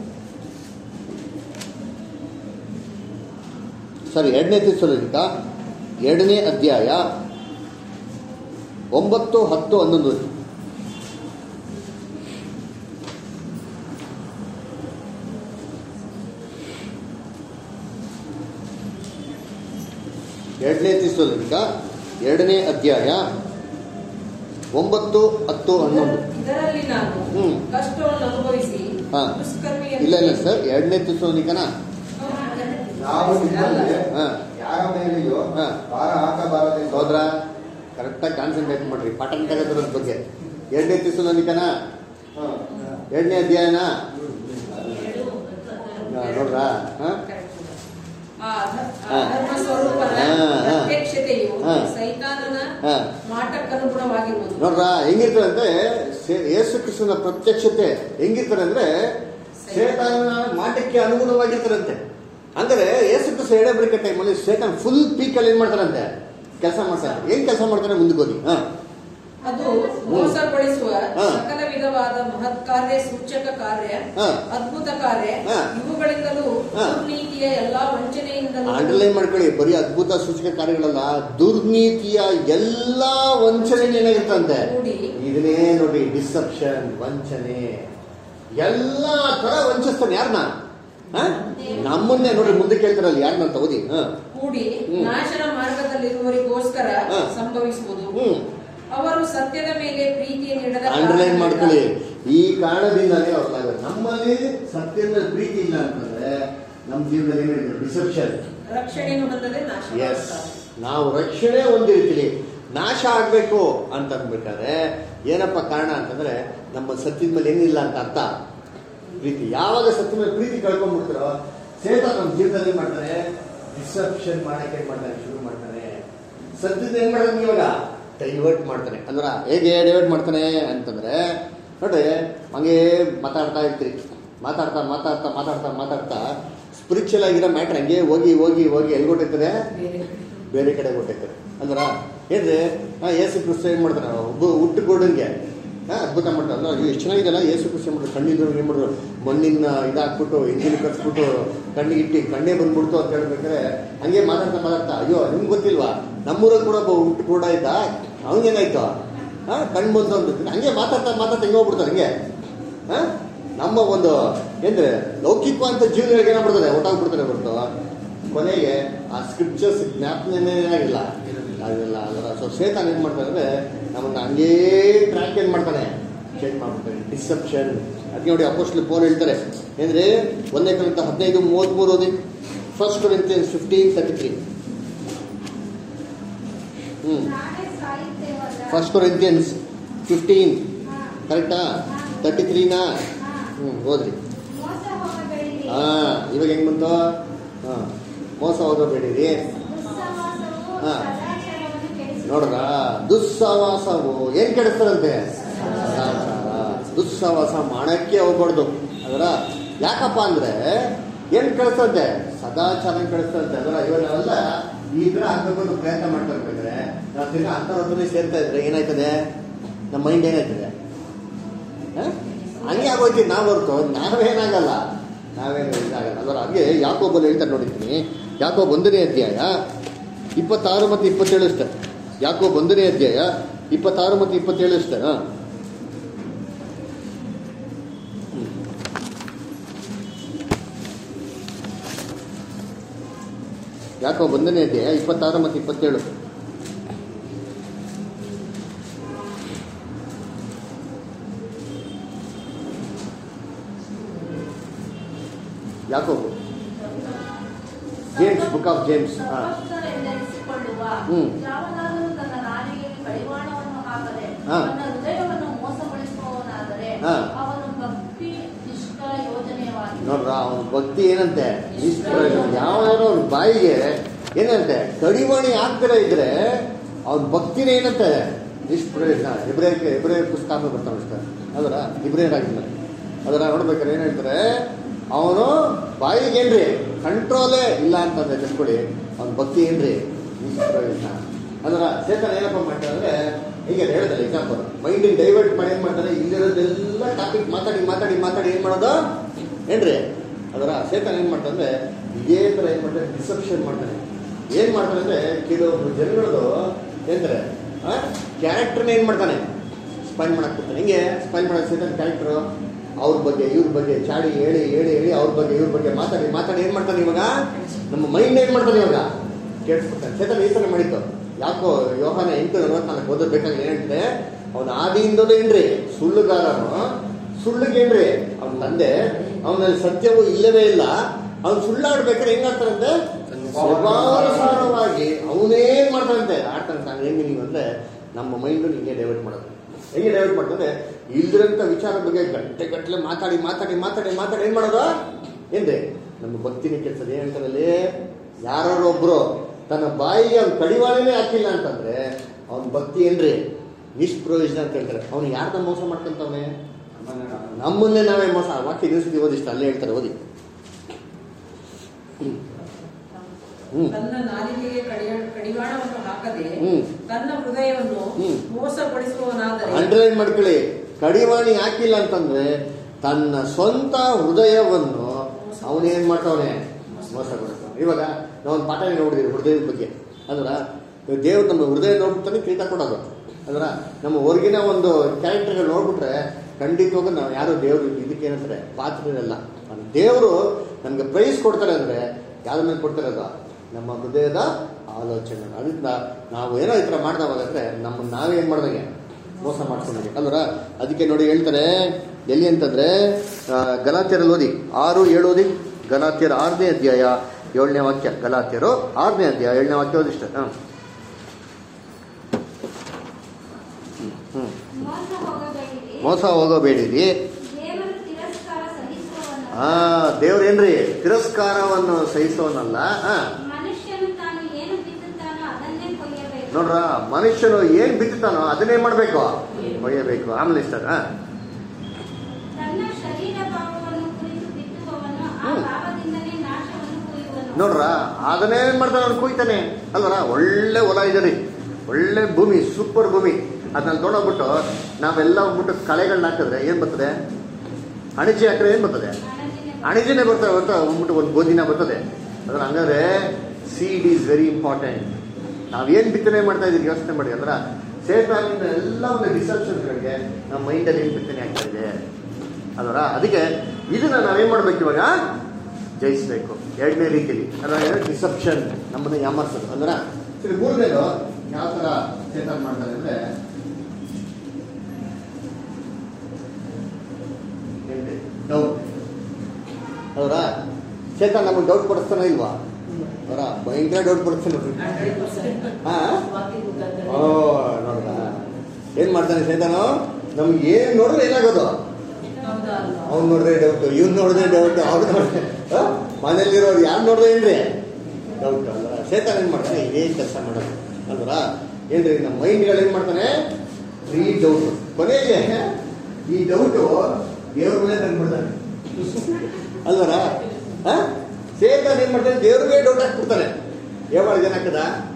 ಸಾರಿ ಎರಡನೇ ತೀರ್ಸೋದನಿಕ ಎರಡನೇ ಅಧ್ಯಾಯ ಒಂಬತ್ತು ಹತ್ತು ಹನ್ನೊಂದು ಎರಡನೇ ತೀರ್ಸೋದನಿಕ ಎರಡನೇ ಅಧ್ಯಾಯ ಒಂಬತ್ತು ಹತ್ತು ಹನ್ನೊಂದು ಇದರಲ್ಲಿ ನಾನು ಹ್ಮ್. ಕಷ್ಟವನ್ನು ಅನುಭವಿಸಿ ಹಾ. ದುಷ್ಕರ್ಮಿಯನ್ನು ಇಲ್ಲ ಇಲ್ಲ ಸರ್ ಎರಡನೇ ತೀರ್ಸೋದನಿಕನ ನಾವು ನಿಮ್ಮಲ್ಲಿ ಹಾ ಯಾರ ಮೇಲೆಯೂ ಹಾ. ಭಾರ ಹಾಕಬಾರದೆಂದು ಸೋದ್ರ ಕರೆಕ್ಟಾಗಿ ಕಾನ್ಸಂಟ್ರೇಟ್ ಮಾಡ್ರಿ ಪಾಠನ ತೆಗೆದ್ರ ಬಗ್ಗೆ ಎರಡನೇ ತೀರ್ಸೋದನಿಕನ ಹಾ. ಎರಡನೇ ಅಧ್ಯಾಯನ ಹಾ, ನೋಡ್ರಾ ಹಾ ಆ ಧ- ಆ ಹಾ. ಧರ್ಮ ಸ್ವರೂಪನ ಹಾ, ಹಾ. ಪ್ರತ್ಯಕ್ಷತೆಯು ಹಾ. ಸೈತಾನನ ಹಾ ಮಾಟಕ್ಕನುಗುಣವಾಗಿರುವುದು ನೋಡ್ರಾ ಹೆಂಗಿರ್ತಾರೆ ಅಂದ್ರೆ ಸೇ- ಯೇಸು ಕೃಷ್ಣನ ಪ್ರತ್ಯಕ್ಷತೆ ಹೆಂಗಿರ್ತಾರೆ ಅಂದ್ರೆ ಸೇತಾನ ಮಾಟಕ್ಕೆ ಅನುಗುಣವಾಗಿರ್ತಾರಂತೆ ಅಂದ್ರೆ ಯೇಸು ಕೃಷ್ಣ ಎಡೆ ಬಳಿಕ ಟೈಮಲ್ಲಿ ಸೇತಾನ್ ಫುಲ್ ಪೀಕಲ್ಲಿ ಏನ್ ಮಾಡ್ತಾರಂತೆ ಕೆಲಸ ಮಾಡ್ತಾರೆ ಏನ್ ಕೆಲಸ ಮಾಡ್ತಾರೆ ಮುಂದಕ್ಕೆ ಹೋಗಿ ಹಾ ಅದು ಮೋಸಗೊಳಿಸುವ ಹಾ. ಸಕಲ ವಿಧವಾದ ಮಹತ್ ಕಾರ್ಯ ಸೂಚಕ ಕಾರ್ಯ ಹಾ. ಅದ್ಭುತ ಕಾರ್ಯ ಹಾ. ಇವುಗಳಿಂದಲೂ ಹಾ. ದುರ್ನೀತಿಯ ಎಲ್ಲಾ ವಂಚನೆಯಿಂದಲೂ ಅಂಡರ್ಲೈನ್ ಮಾಡ್ಕೊಳ್ಳಿ ಬರೀ ಅದ್ಭುತ ಸೂಚಕ ಕಾರ್ಯಗಳಲ್ಲ ದುರ್ನೀತಿಯ ಎಲ್ಲಾ ವಂಚನೆ ಏನಾಗಿರ್ತಂತೆ ಕೂಡಿ ಇದನ್ನೇ ನೋಡಿ ಡಿಸೆಪ್ಷನ್ ವಂಚನೆ ಎಲ್ಲಾ ತರ ವಂಚಿಸ್ತಾನೆ ಯಾರನ್ನ ನಮ್ಮನ್ನೇ ನೋಡಿ ಮುಂದೆ ಕೇಳ್ತಾರಲ್ಲ ಯಾರನ್ನ ಅಂತ ಓದಿ ಹ ಕೂಡಿ ಹ್ಮ್. ನಾಶನ ಮಾರ್ಗದಲ್ಲಿರುವವರಿಗೋಸ್ಕರ ಹಾ. ಸಂಭವಿಸುವುದು ಹ್ಮ್ ಅವರು ಸತ್ಯದ ಮೇಲೆ ಪ್ರೀತಿಯ ನೀಡದ ಅಂಡರ್ಲೈನ್ ಕಾರಣದಿಂದ ಮಾಡ್ಕೊಳ್ಳಿ ಈ ಕಾರಣದಿಂದಾನೇ ಅವ್ರ ನಮ್ಮಲ್ಲಿ ಸತ್ಯದ ಪ್ರೀತಿ ಇಲ್ಲ ಅಂತಂದ್ರೆ ನಮ್ಮ ಜೀವನದಲ್ಲಿ ಏನಿದೆ ಡಿಸೆಪ್ಷನ್ ರಕ್ಷಣೆಯನ್ನು ಹೊಂದದೆ ನಾಶ ಎಸ್ ಮಾಡುತ್ತಾರೆ. ನಾವು ರಕ್ಷಣೆ ಹೊಂದಿರ್ತೀವಿ ನಾಶ ಆಗ್ಬೇಕು ಅಂತ ಅನ್ಬೇಕಾದ್ರೆ ಏನಪ್ಪ ಕಾರಣ ಅಂತಂದ್ರೆ ನಮ್ಮ ಸತ್ಯದ ಮೇಲೆ ಏನಿಲ್ಲ ಅಂತ ಅರ್ಥ ಪ್ರೀತಿ ಯಾವಾಗ ಸತ್ಯ ಮೇಲೆ ಪ್ರೀತಿ ಕಳ್ಕೊಂಡ್ಬಿಡ್ತಾರೋ ಸೇತ ನಮ್ಮ ಜೀವನದಲ್ಲಿ ಏನ್ ಮಾಡ್ತಾರೆ ಡಿಸೆಪ್ಷನ್ ಮಾಡಕ್ಕೆ ಏನ್ ಮಾಡ್ತಾನೆ ಶುರು ಮಾಡ್ತಾನೆ ಸತ್ಯದ ಏನ್ ಮಾಡ್ತಾನೆ ಇವಾಗ ಡೈವರ್ಟ್ ಮಾಡ್ತಾನೆ ಅಂದ್ರ ಹೇಗೆ ಡೈವರ್ಟ್ ಮಾಡ್ತಾನೆ ಅಂತಂದ್ರೆ ನೋಡ್ರಿ ಹಂಗೆ ಮಾತಾಡ್ತಾ ಇರ್ತೀರಿ ಮಾತಾಡ್ತಾ ಮಾತಾಡ್ತಾ ಮಾತಾಡ್ತಾ ಮಾತಾಡ್ತಾ ಸ್ಪಿರಿಚುವಲ್ ಆಗಿರೋ ಮ್ಯಾಟ್ರ್ ಹಂಗೆ ಹೋಗಿ ಹೋಗಿ ಹೋಗಿ ಎಲ್ಲಿ ಕೊಟ್ಟಿರ್ತಾರೆ ಬೇರೆ ಬೇರೆ ಕಡೆ ಕೊಟ್ಟಿರ್ತಾರೆ ಅಂದ್ರ ಏನ್ರಿ ಹಾ ಏಸು ಕ್ರಿಸ್ತ ಏನ್ ಮಾಡ್ತಾನೆ ಒಬ್ಬ ಹುಟ್ಟು ಗೋಡನ್ಗೆ ಹಾ, ಅದ್ಭುತ ಮಾಡ್ತಾರೆ ಅಂದ್ರೆ ಅದು ಎಷ್ಟು ಚೆನ್ನಾಗಿದೆಲ್ಲ ಯೇಸು ಖುಷಿ ಮಾಡ್ರು ಕಣ್ಣಿದ್ರು ಏನು ಮಾಡಿದ್ರು ಮಣ್ಣಿನ ಇದಾಕ್ಬಿಟ್ಟು ಇಂಜಿನ್ ಕಟ್ಸ್ಬಿಟ್ಟು ಕಣ್ಣಿಗಿಟ್ಟು ಕಣ್ಣೇ ಬಂದ್ಬಿಡ್ತು ಅಂತ ಹೇಳ್ಬೇಕಾದ್ರೆ ಹಂಗೆ ಮಾತಾಡ್ತಾ ಮಾತಾಡ್ತಾ ಅಯ್ಯೋ ನಿಮ್ಗೆ ಗೊತ್ತಿಲ್ವಾ ನಮ್ಮೂರಲ್ಲಿ ಕೂಡ ಒಬ್ಬ ಹುಟ್ಟು ಕೂಡ ಇದ್ದ ಅವನಿಗೇನಾಯ್ತು ಹಾ ಕಣ್ಣು ಬಂತು ಅಂತ ಹಂಗೆ ಮಾತಾಡ್ತಾ ಮಾತಾಡ್ತಾ ಹಿಂಗೆ ಹೋಗ್ಬಿಡ್ತಾರೆ ಹಂಗೆ ಹಾ ನಮ್ಮ ಒಂದು ಏನ್ರೆ ಲೌಕಿಕವಂತ ಜೀವನಗಳಿಗೆ ಏನಾಗ್ಬಿಡ್ತಾರೆ ಒಟ್ಟಾಗ್ಬಿಡ್ತಾರೆ ಹೊರತು ಕೊನೆಗೆ ಆ ಸ್ಕ್ರಿಪ್ಚರ್ಸ್ ಜ್ಞಾಪನೆ ಆಗಿಲ್ಲ ಆಗಿಲ್ಲ ಅದರ ಸೊ ಸೇತಾನ್ ಏನ್ ಮಾಡ್ತಾನೆ ಅಂದ್ರೆ ನಮ್ಮನ್ನ ಹಂಗೇ ಟ್ರ್ಯಾಕ್ ಏನ್ ಮಾಡ್ತಾನೆ ಚೇಂಜ್ ಮಾಡ್ಬಿಡ್ತಾನೆ ಡಿಸೆಪ್ಷನ್ ಅದಕ್ಕೆ ನೋಡಿ ಅಪೋಸ್ಟ್ಲಿ ಪೋಲ್ ಹೇಳ್ತಾರೆ ಏನ್ರಿ ಒಂದೇ ಕಲಿತ ಹದಿನೈದು ಮೂವತ್ಮೂರು ಓದಿ first Corinthians fifteen thirty three hmm ನಾಳೆ ಸಾಯುತ್ತೇವಲ್ಲ ಫಸ್ಟ್ ಕೊರಿಂತಿಯನ್ಸ್ ಫಿಫ್ಟೀನ್ ಹಾ, ಕರೆಕ್ಟಾ ತರ್ಟಿ ತ್ರೀನಾ ಹಾ. ಹ್ಮ್ ಓದ್ರಿ ಮೋಸ ಹೋಗಬೇಡಿರಿ ಹಾ ಇವಾಗ ಹೆಂಗ್ ಬಂತು ಹಾ ಮೋಸ ಹೋಗಬೇಡಿರಿ ದುಸ್ಸಹವಾಸವು ಹಾ. ಸದಾಚಾರವನ್ನು ಕೆಡಿಸುತ್ತದೆ. ನೋಡ್ರ ದುಸ್ಸವಾಸವು ಏನ್ ಕೆಡಿಸ್ತಾರಂತೆ ಸದಾಚಾರ ದುಸ್ಸವಾಸ ಮಾಡಕ್ಕೆ ಹೋಗ್ಬಾರ್ದು ಅದರ ಯಾಕಪ್ಪ ಅಂದ್ರೆ ಏನ್ ಕೆಡಿಸ್ತಂತೆ ಸದಾಚಾರ ಕೆಡಿಸ್ತಂತೆ ಅದರ ಇವಾಗ ನಾವೆಲ್ಲ ಈ ತರ ಆಗ್ಬೇಕು ಅಂತ ಪ್ರಯತ್ನ ಮಾಡ್ತಾ ಇರ್ಬೇಕಾದ್ರೆ ನಾವು ತಿರ್ಗಾ ಅಂತರದಲ್ಲಿ ಸೇರ್ತಾ ಇದ್ರೆ ಏನಾಯ್ತದೆ ನಮ್ಮ ಮೈಂಡ್ ಏನಾಯ್ತದೆ ಹ? ಹಂಗೆ ಆಗೋಯ್ತೀವಿ ನಾವು ಹೊರತು ನಾವೇನಾಗಲ್ಲ ನಾವೇನು ಇದಾಗಲ್ಲ ಅದರ ಹಾಗೆ ಯಾಕೋಬಲ್ಲಿ ಹೇಳ್ತಾರೆ ನೋಡಿದ್ದೀನಿ ಯಾಕೋ ಒಂದನೇ ಅಧ್ಯಾಯ ಇಪ್ಪತ್ತಾರು ಮತ್ತು ಇಪ್ಪತ್ತೇಳು ಅಷ್ಟೇ ಯಾಕೋ ಒಂದನೇ ಅಧ್ಯಾಯ ಇಪ್ಪತ್ತಾರು ಮತ್ತು ಇಪ್ಪತ್ತೇಳು ಅಷ್ಟೇ ಹಾ ಯಾಕೋ ಒಂದನೇ ಅಧ್ಯಾಯ ಇಪ್ಪತ್ತಾರು ಮತ್ತು ಇಪ್ಪತ್ತೇಳು ಯಾಕೋ ಜೇಮ್ಸ್ ಬುಕ್ ಆಫ್ ಜೇಮ್ಸ್ ಹಾ ತಪಸ್ಸರೆಂದೆನಿಸಿಕೊಳ್ಳುವ ಹ್ಮ್. ಯಾವನಾದರೂ ತನ್ನ ನಾಲಿಗೆಗೆ ಕಡಿವಾಣವನ್ನು ಹಾಕದೆ ಹಾ. ತನ್ನ ಹೃದಯವನ್ನು ಮೋಸಗೊಳಿಸುವವನಾದರೆ ಹಾ. ಅವನು ಭಕ್ತಿ ನಿಷ್ಠ ಯೋಜನೆಯವಾಗಿದೆ ನೋಡ್ರ ಅವನ ಭಕ್ತಿ ಏನಂತೆ ನಿಷ್ಪ್ರಯೋಜನ ಯಾವ್ದಾದ್ರು ಅವ್ನ ಬಾಯಿಗೆ ಏನಂತೆ ಕಡಿವಾಣಿ ಆಗ್ತಿರ ಇದ್ರೆ ಅವನ ಭಕ್ತಿನ ಏನಂತೆ ನಿಷ್ಪ್ರಯೋಜನ ಇಬ್ರೇಕ್ಕೆ ಇಬ್ರೇ ಪುಸ್ತಕ ಬರ್ತಾವ ಅಷ್ಟೇ ಅದರ ಇಬ್ರೇರಾಗಿದ್ದಾರೆ ಅದರ ನೋಡ್ಬೇಕಾದ್ರೆ ಏನ್ ಹೇಳ್ತಾರೆ ಅವನು ಬಾಯಿಗೆ ಏನ್ರಿ ಕಂಟ್ರೋಲೇ ಇಲ್ಲ ಅಂತಂದ್ರೆ ತಿಳ್ಕೊಳ್ಳಿ ಅವನ ಭಕ್ತಿ ಏನ್ರಿ ನಿಷ್ಪ್ರಯೋಜನ ಅದರ ಚೇತನ ಏನಪ್ಪ ಮಾಡ್ತಾರೆ ಅಂದ್ರೆ ಹೀಗೆ ಹೇಳಿದ್ರೆ ಎಕ್ಸಾಂಪಲ್ ಮೈಂಡಿಗೆ ಡೈವರ್ಟ್ ಮಾಡಿ ಏನ್ ಮಾಡ್ತಾರೆ ಇಲ್ಲಿರೋದೆಲ್ಲ ಟಾಪಿಕ್ ಮಾತಾಡಿ ಮಾತಾಡಿ ಮಾತಾಡಿ ಏನ್ ಮಾಡೋದು ಏನ್ರಿ ಅದರ ಚೇತನ ಏನ್ ಮಾಡ್ತಾರೆ ಅಂದ್ರೆ ಇದೇ ತರ ಏನ್ ಮಾಡ್ತಾರೆ ಡಿಸೆಪ್ಷನ್ ಮಾಡ್ತಾನೆ ಏನ್ ಮಾಡ್ತಾನೆ ಅಂದ್ರೆ ಕೆಲವೊಬ್ರು ಜನಗಳದು ಏನ್ತಾರೆ ಕ್ಯಾರೆಕ್ಟರ್ನ ಏನ್ ಮಾಡ್ತಾನೆ ಸ್ಪೈಲ್ ಮಾಡಕ್ ಬಿಡ್ತಾನೆ ಹಿಂಗೆ ಸ್ಪೈಲ್ ಮಾಡಕ್ ಸೇತನ್ ಕ್ಯಾರೆಕ್ಟರ್ ಅವ್ರ ಬಗ್ಗೆ ಇವ್ರ ಬಗ್ಗೆ ಚಾಡಿ ಹೇಳಿ ಹೇಳಿ ಹೇಳಿ ಅವ್ರ ಬಗ್ಗೆ ಇವ್ರ ಬಗ್ಗೆ ಮಾತಾಡಿ ಮಾತಾಡಿ ಏನ್ ಮಾಡ್ತಾನೆ ಇವಾಗ ನಮ್ಮ ಮೈಂಡ್ ಏನ್ ಮಾಡ್ತಾನೆ ಇವಾಗ ಕೇಳಿಸ್ಬಿಡ್ತಾನೆ ಚೇತನ್ ಈ ತರ ಮಾಡಿದ್ದು ಯಾಕೋ ಯೋಹಾನ ಎಂಟು ನಲವತ್ನಾಲ್ಕು ಓದಬೇಕಾಗಿ ಏನ್ ಹೇಳ್ತಾರೆ ಅವನ ಆದಿಯಿಂದಲೂ ಏನ್ರಿ ಸುಳ್ಳುಗಾರನು ಸುಳ್ಳಿಗೇನ್ರಿ ಅವನ ತಂದೆ ಅವನಲ್ಲಿ ಸತ್ಯವು ಇಲ್ಲವೇ ಇಲ್ಲ ಅವ್ನು ಸುಳ್ಳಾಡ್ಬೇಕಾದ್ರೆ ಹೆಂಗಾಗ್ತಾರಂತೆ ಸ್ವಭಾವಸಾರವಾಗಿ ಅವನೇನ್ ಮಾಡ್ತಾನಂತೆ ಆಡ್ತಾನೆ ನಾನು ಏನ್ ಮೀನಿಂಗ್ ಅಂದ್ರೆ ನಮ್ಮ ಮೈಂಡ್ ಹಿಂಗೆ ಡೈವರ್ಟ್ ಮಾಡೋದು ಹೆಂಗೆ ಡೈವರ್ಟ್ ಮಾಡ್ತಂದ್ರೆ ಇಲ್ದಿರಂತ ವಿಚಾರ ಬಗ್ಗೆ ಗಂಟೆ ಗಟ್ಟಲೆ ಮಾತಾಡಿ ಮಾತಾಡಿ ಮಾತಾಡಿ ಮಾತಾಡಿ ಏನ್ ಮಾಡೋದು ಏನ್ರಿ ನಮ್ಮ ಭಕ್ತಿನ ಕೆಲಸದ ಏನ್ ಹೇಳ್ತಾರಲ್ಲಿ ಯಾರೋ ಒಬ್ರು ತನ್ನ ಬಾಯಿಗೆ ಅವ್ನ ಕಡಿವಾಳನೇ ಹಾಕಿಲ್ಲ ಅಂತಂದ್ರೆ ಅವನ ಭಕ್ತಿ ಏನ್ರಿ ನಿಷ್ಪ್ರಯೋಜನ ಅಂತ ಹೇಳ್ತಾರೆ ಅವ್ನು ಯಾರ್ದ ಮೋಸ ಮಾಡ್ಕೊಂತವನೆ ನಮ್ಮನ್ನೇ ನಾವೇ ಮೋಸ ವಾಕ್ಯ ದಿವಸದ ಓದಿಷ್ಟ ಅಲ್ಲೇ ಹೇಳ್ತಾರೆ ಓದಿ ಹ್ಮ್. ಹ್ಮ್ ತನ್ನ ನಾಲಿಗೆಗೆ ಕಡಿಯ- ಕಡಿವಾಣವನ್ನು ಹಾಕದೆ ಹ್ಮ್. ತನ್ನ ಹೃದಯವನ್ನು ಹ್ಮ್. ಮೋಸಗೊಳಿಸುವವನಾದರೆ ಅಂಡರ್ಲೈನ್ ಮಾಡ್ಕೊಳ್ಳಿ ಕಡಿವಾಣಿ ಹಾಕಿಲ್ಲ ಅಂತಂದ್ರೆ ತನ್ನ ಸ್ವಂತ ಹೃದಯವನ್ನು ಅವನೇನ್ ಮಾಡ್ತಾವನೆ ಮೋಸಗೊಳಿಸ್ತಾನೆ ಇವಾಗ ನಾವೊಂದು ಪಾಠ ನೋಡಿದೀವಿ ಹೃದಯದ ಬಗ್ಗೆ ಅಂದ್ರ ದೇವ್ರು ನಮ್ಮ ಹೃದಯ ನೋಡ್ಬಿಡ್ತಾನೆ ಕಿರೀಟ ಕೊಡೋದು ಅಂದ್ರ ನಮ್ಮ ಹೊರಗಿನ ಒಂದು ಕ್ಯಾರೆಕ್ಟರ್ಗಳು ನೋಡ್ಬಿಟ್ರೆ ಖಂಡಿತವಾಗ ನಾವು ಯಾರು ದೇವ್ರು ಇದಕ್ಕೆ ಏನಂತಾರೆ ಪಾತ್ರರಲ್ಲ ದೇವರು ನಮ್ಗೆ ಪ್ರೈಸ್ ಕೊಡ್ತಾರೆ ಅಂದ್ರೆ ಯಾವ್ದ್ರ ಮೇಲೆ ಕೊಡ್ತಾರೆ ಅದು ನಮ್ಮ ಹೃದಯದ ಆಲೋಚನೆ ಅದರಿಂದ ನಾವು ಏನೋ ಈ ಥರ ಮಾಡ್ದವಾಗಂದ್ರೆ ನಮ್ಮನ್ನ ನಾವೇ ಏನ್ ಮಾಡ್ದಂಗೆ ಮೋಸ ಮಾಡ್ಕೊಂಡಂಗೆ ಅಲ್ವರ ಅದಕ್ಕೆ ನೋಡಿ ಹೇಳ್ತಾರೆ ಎಲ್ಲಿ ಅಂತಂದ್ರೆ ಆ, ಗಲಾತ್ಯರಲ್ಲಿ ಓದಿ ಆರು ಏಳು ಓದಿ ಗಲಾತ್ಯರ ಆರನೇ ಅಧ್ಯಾಯ ಏಳನೇ ವಾಕ್ಯ ಗಲಾತ್ಯರು ಆರನೇ ಅಧ್ಯಾಯ ಏಳನೇ ವಾಕ್ಯ ಓದಿಷ್ಟ ಹ ಹ್ಮ್ ಮೋಸ ಹೋಗಬೇಡಿರಿ ಮೋಸ ಹೋಗಬೇಡಿರಿ ದೇವರು ತಿರಸ್ಕಾರ ಸಹಿಸುವವನು ಆ ದೇವ್ರೇನ್ರಿ ತಿರಸ್ಕಾರವನ್ನು ಸಹಿಸೋನಲ್ಲ ಆ ಮನುಷ್ಯನು ತಾನು ಏನು ಬಿತ್ತುತ್ತಾನೋ ಅದನ್ನೇ ಕೊಯ್ಯಬೇಕು ನೋಡ್ರ ಮನುಷ್ಯನು ಏನ್ ಬಿತ್ತುತ್ತಾನೋ ಅದನ್ನೇ ಮಾಡ್ಬೇಕು ಒಯ್ಯಬೇಕು ಆಮೇಲೆ ಇಷ್ಟ ಆ ತನ್ನ ಶರೀರ ಭಾವವನ್ನು ಕುರಿತು ಬಿತ್ತುವವನು ಆ ಹ್ಮ್. ಭಾವದಿಂದಲೇ ನಾಶವನ್ನು ಕೊಯ್ಯುವನು ನೋಡ್ರ ಅದನ್ನೇ ಏನ್ ಮಾಡ್ತಾನೆ ಅವ್ನು ಕುಯ್ತಾನೆ ಅಲ್ವರ ಒಳ್ಳೆ ಹೊಲ ಇದೆ ರೀ ಒಳ್ಳೆ ಭೂಮಿ ಸೂಪರ್ ಭೂಮಿ ಅದನ್ನ ತೊಗೊಂಡೋಗ್ಬಿಟ್ಟು ನಾವೆಲ್ಲ ಹೋಗ್ಬಿಟ್ಟು ಕಳೆಗಳನ್ನ ಹಾಕಿದ್ರೆ ಏನು ಬರ್ತದೆ ಅಣಿಜಿ ಹಾಕಿದ್ರೆ ಏನು ಬರ್ತದೆ ಅಣಿಜಿನೇ ಬರ್ತದೆ ಅಂತ ಹೋಗ್ಬಿಟ್ಟು ಒಂದು ಗೋಧಿನ ಬರ್ತದೆ ಅದ್ರ ಹಂಗಾದ್ರೆ ಸೀಡ್ ಈಸ್ ವೆರಿ ಇಂಪಾರ್ಟೆಂಟ್ ನಾವೇನು ಬಿತ್ತನೆ ಮಾಡ್ತಾ ಇದೀವಿ ಯೋಚನೆ ಮಾಡಿ ಅಂದ್ರೆ ಸೇತಾನಿಂದ ಎಲ್ಲ ಒಂದು ಡಿಸೆಪ್ಷನ್ಗಳಿಗೆ ನಮ್ಮ ಮೈಂಡಲ್ಲಿ ಏನು ಬಿತ್ತನೆ ಆಗ್ತಾ ಇದೆ ಅದರ ಅದಕ್ಕೆ ಇದನ್ನ ನಾವೇನ್ ಮಾಡ್ಬೇಕು ಇವಾಗ ಜಯಿಸ್ಬೇಕು ಎರಡನೇ ರೀತಿಯಲ್ಲಿ ಅಂದ್ರೆ ಡಿಸೆಪ್ಷನ್ ನಮ್ಮನ್ನ ಯಾಮರ್ಸೋದು ಅಂದ್ರೆ ಸರಿ ಮೂರನೇದು ಯಾವ ತರ ಚೇತನ ಮಾಡ್ತಾರೆ ಅಂದ್ರೆ ಡೌಟ್ ಅವರ ಚೇತನ್ ನಮಗೆ ಡೌಟ್ ಕೊಡಿಸ್ತಾನ ಇಲ್ವಾ ಅವರ ಭಯಂಕರ ಡೌಟ್ ಕೊಡಿಸ್ತಾನೆ ನೋಡ್ರಿ ಹಂಡ್ರೆಡ್ ಪರ್ಸೆಂಟ್ ಹಾ ವಾಕಿಂಗ್ ಮುಖಾಂತರ ಓ ನೋಡ್ರ ಏನ್ ಮಾಡ್ತಾನೆ ಚೇತನು ನಮ್ಗೆ ಏನ್ ನೋಡಿದ್ರೆ ಏನಾಗೋದು ಹೌದಾ ಅಲ್ವಾ ಅವ್ನು ನೋಡಿದ್ರೆ ಡೌಟ್ ಇವ್ನು ನೋಡಿದ್ರೆ ಡೌಟ್ ಅವ್ರು ನೋಡಿದ್ರೆ ಮನೇಲಿರೋರು ಯಾರು ನೋಡಿದ್ರೆ ಏನ್ರಿ ಡೌಟ್ ಅಲ್ವಾ ಚೇತನ್ ಏನ್ ಮಾಡ್ತಾನೆ ಇದೇ ಕೆಲಸ ಮಾಡೋದು ಅಲ್ವರ ಏನ್ರಿ ನಮ್ಮ ಮೈಂಡ್ಗಳು ಏನ್ ಮಾಡ್ತಾನೆ ಫ್ರೀ ಡೌಟ್ ಕೊನೆಗೆ ಈ ಡೌಟ್ ದೇವ್ರ ಮೇಲೆ ತಂದ್ಬಿಡ್ತಾನೆ ಅಲ್ವರ ಚೇತನ್ ಏನ್ ಮಾಡ್ತಾನೆ ದೇವ್ರಿಗೆ ಡೌಟ್ ಹಾಕ್ಬಿಡ್ತಾನೆ ಯಾವಾಗ ಜನ ಹಾಕದ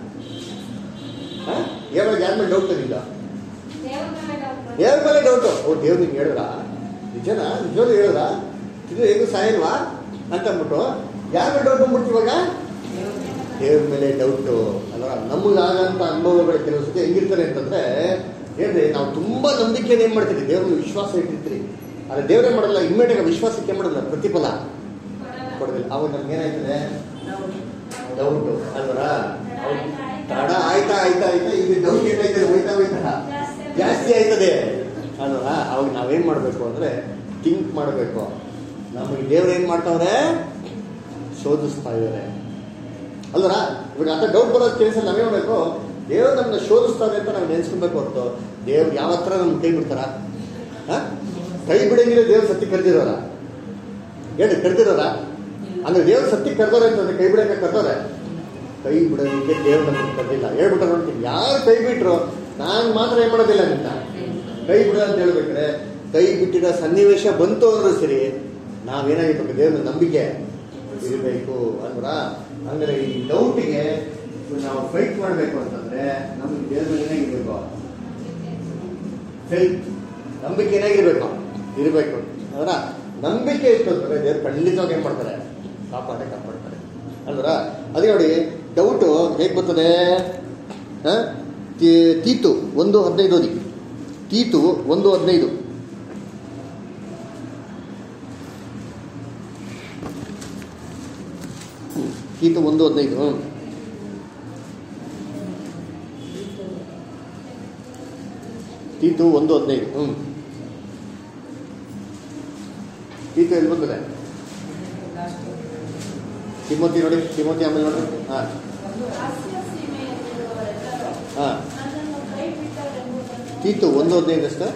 ಯಾವಾಗ ಯಾರ ಮೇಲೆ ಡೌಟ್ ತಂದಿಲ್ಲ ದೇವ್ರ ಮೇಲೆ doubt ಬರುತ್ತೆ. ದೇವ್ರ ಮೇಲೆ ಡೌಟು ಓ ದೇವ್ರು ನಿಂಗೆ ಹೇಳಿದ್ರ ನಿಜನ ನಿಜವಾಗ್ಲೂ ಹೇಳಿದ್ರ ಇದು ಹೇಗೂ ಸಾಯಿಲ್ವಾ ಅಂತ ಅಂದ್ಬಿಟ್ಟು ಯಾರ ಮೇಲೆ ಡೌಟ್ ಬಂದ್ಬಿಡ್ತು ಇವಾಗ ದೇವ್ರ ಮೇಲೆ ಡೌಟು ಅಲ್ವಾ ನಮಗಾಗಂತ ಅನುಭವಗಳು ಕೆಲವು ಸತಿ ಹೆಂಗಿರ್ತಾರೆ ಅಂತಂದ್ರೆ ಏನ್ರಿ ನಾವು ತುಂಬಾ ನಂಬಿಕೆಯನ್ನು ಏನ್ ಮಾಡ್ತೀವಿ ದೇವ್ರ ಮೇಲೆ ವಿಶ್ವಾಸ ಇಟ್ಟಿರ್ತೀರಿ ಆದ್ರೆ ದೇವ್ರೇ ಮಾಡಲ್ಲ ಇಮ್ಮಿಡಿಯೇಟ್ ವಿಶ್ವಾಸಕ್ಕೆ ಏನ್ ಮಾಡಲ್ಲ ಪ್ರತಿಫಲ ಕೊಡೋದಿಲ್ಲ ಅವಾಗ ನಮ್ಗೆ ಏನಾಯ್ತದೆ ಡೌಟು ಅಲ್ವರಾ ತಡ ಆಯ್ತಾ ಆಯ್ತಾ ಆಯ್ತಾ ಈಗ ಡೌಟ್ ಏನಾಯ್ತದೆ ಹೋಯ್ತಾ ಹೋಯ್ತಾ ಜಾಸ್ತಿ ಆಯ್ತದೆ ಅಲ್ವಾ ಅವಾಗ ನಾವೇನ್ ಮಾಡ್ಬೇಕು ಅಂದ್ರೆ ಥಿಂಕ್ ಮಾಡಬೇಕು ನಮಗೆ ದೇವ್ರು ಏನ್ ಮಾಡ್ತಾವ್ರೆ ಶೋಧಿಸ್ತಾ ಇದ್ದಾರೆ ಅಲ್ವರ ಇವಾಗ ಅಂತ ಡೌಟ್ ಬರೋ ಕೇಸಲ್ಲಿ ನಾವೇ ಮಾಡಬೇಕು ದೇವ್ರು ನಮ್ಮನ್ನ ಶೋಧಿಸ್ತಾರೆ ಅಂತ ನಾವು ನೆನೆಸ್ಕೊಬೇಕು ಹೊರತು ದೇವ್ರು ಯಾವ ಹತ್ರ ನಮ್ಗೆ ಕೈ ಬಿಡ್ತಾರ ಹ? ಕೈ ಬಿಡಂಗಿಲ್ಲ ದೇವ್ರು ಸತ್ಯ ಕರೆದಿರೋರ ಹೇಳಿ ಕರೆದಿರೋರ ಅಂದ್ರೆ ದೇವ್ರು ಸತ್ಯ ಕರೆದವ್ರೆ ಅಂತಂದ್ರೆ ಕೈ ಬಿಡಕ್ಕೆ ಕರೆದವ್ರೆ ಕೈ ಬಿಡೋದಕ್ಕೆ ದೇವ್ರು ನಮ್ಗೆ ಕರೆದಿಲ್ಲ ಹೇಳ್ಬಿಟ್ರೆ ನೋಡ್ತೀನಿ ಯಾರು ಕೈ ಬಿಟ್ರು ನಾನು ಮಾತ್ರ ಏನ್ ಮಾಡೋದಿಲ್ಲ ನಿನ್ನ ಕೈ ಬಿಡ ಅಂತ ಹೇಳ್ಬೇಕಾದ್ರೆ ಕೈ ಬಿಟ್ಟಿರೋ ಸನ್ನಿವೇಶ ಬಂತು ಅಂದ್ರೂ ಸರಿ ನಾವೇನಾಗಿರ್ಬೇಕು ದೇವ್ರ ನಂಬಿಕೆ ಇರಬೇಕು ಅಲ್ವರ ಅಂದ್ರೆ ಈ ಡೌಟಿಗೆ ನಾವು ಫೈಟ್ ಮಾಡಬೇಕು ಅಂತಂದ್ರೆ ನಮ್ಗೆ ದೇವ್ರ ಮೇಲೆ ಏನಾಗಿರ್ಬೇಕು ಫೈಟ್ ನಂಬಿಕೆ ಏನಾಗಿರ್ಬೇಕು ಇರಬೇಕು ಅದರ ನಂಬಿಕೆ ಇತ್ತು ಅಂತಂದ್ರೆ ದೇವ್ರು ಖಂಡಿತವಾಗಿ ಏನ್ ಮಾಡ್ತಾರೆ ಕಾಪಾಡೆ ಕಾಪಾಡ್ತಾರೆ ಅಲ್ವರ ಅದೇ ನೋಡಿ ಡೌಟು ಹೇಗೆ ಬರ್ತದೆ ಹ? ತೀ- ತೀತು ಒಂದು ಹದಿನೈದು ಓದಿ ತೀತು ಒಂದು ಹದಿನೈದು ಹ್ಮ್. ತೀತು ಒಂದು ಹದಿನೈದು ಹ್ಮ್. ತೀತು ಒಂದು ಹದಿನೈದು ಹ್ಮ್ ತೀತು ಎಲ್ಲಿ ಬರ್ತದೆ ತಿಮೋತಿ ನೋಡಿ ತಿಮೋತಿ ಆಮೇಲೆ ನೋಡಿ ಹಾ ಹಾಸ್ಯ ಸೀಮೆಯಲ್ಲಿರುವವರೆಲ್ಲರೂ ಹಾ ನನ್ನನ್ನು ಕೈ ಬಿಟ್ಟರೆಂಬುದನ್ನು ತೀತು ಒಂದು ಹದಿನೈದು ಅಷ್ಟೇ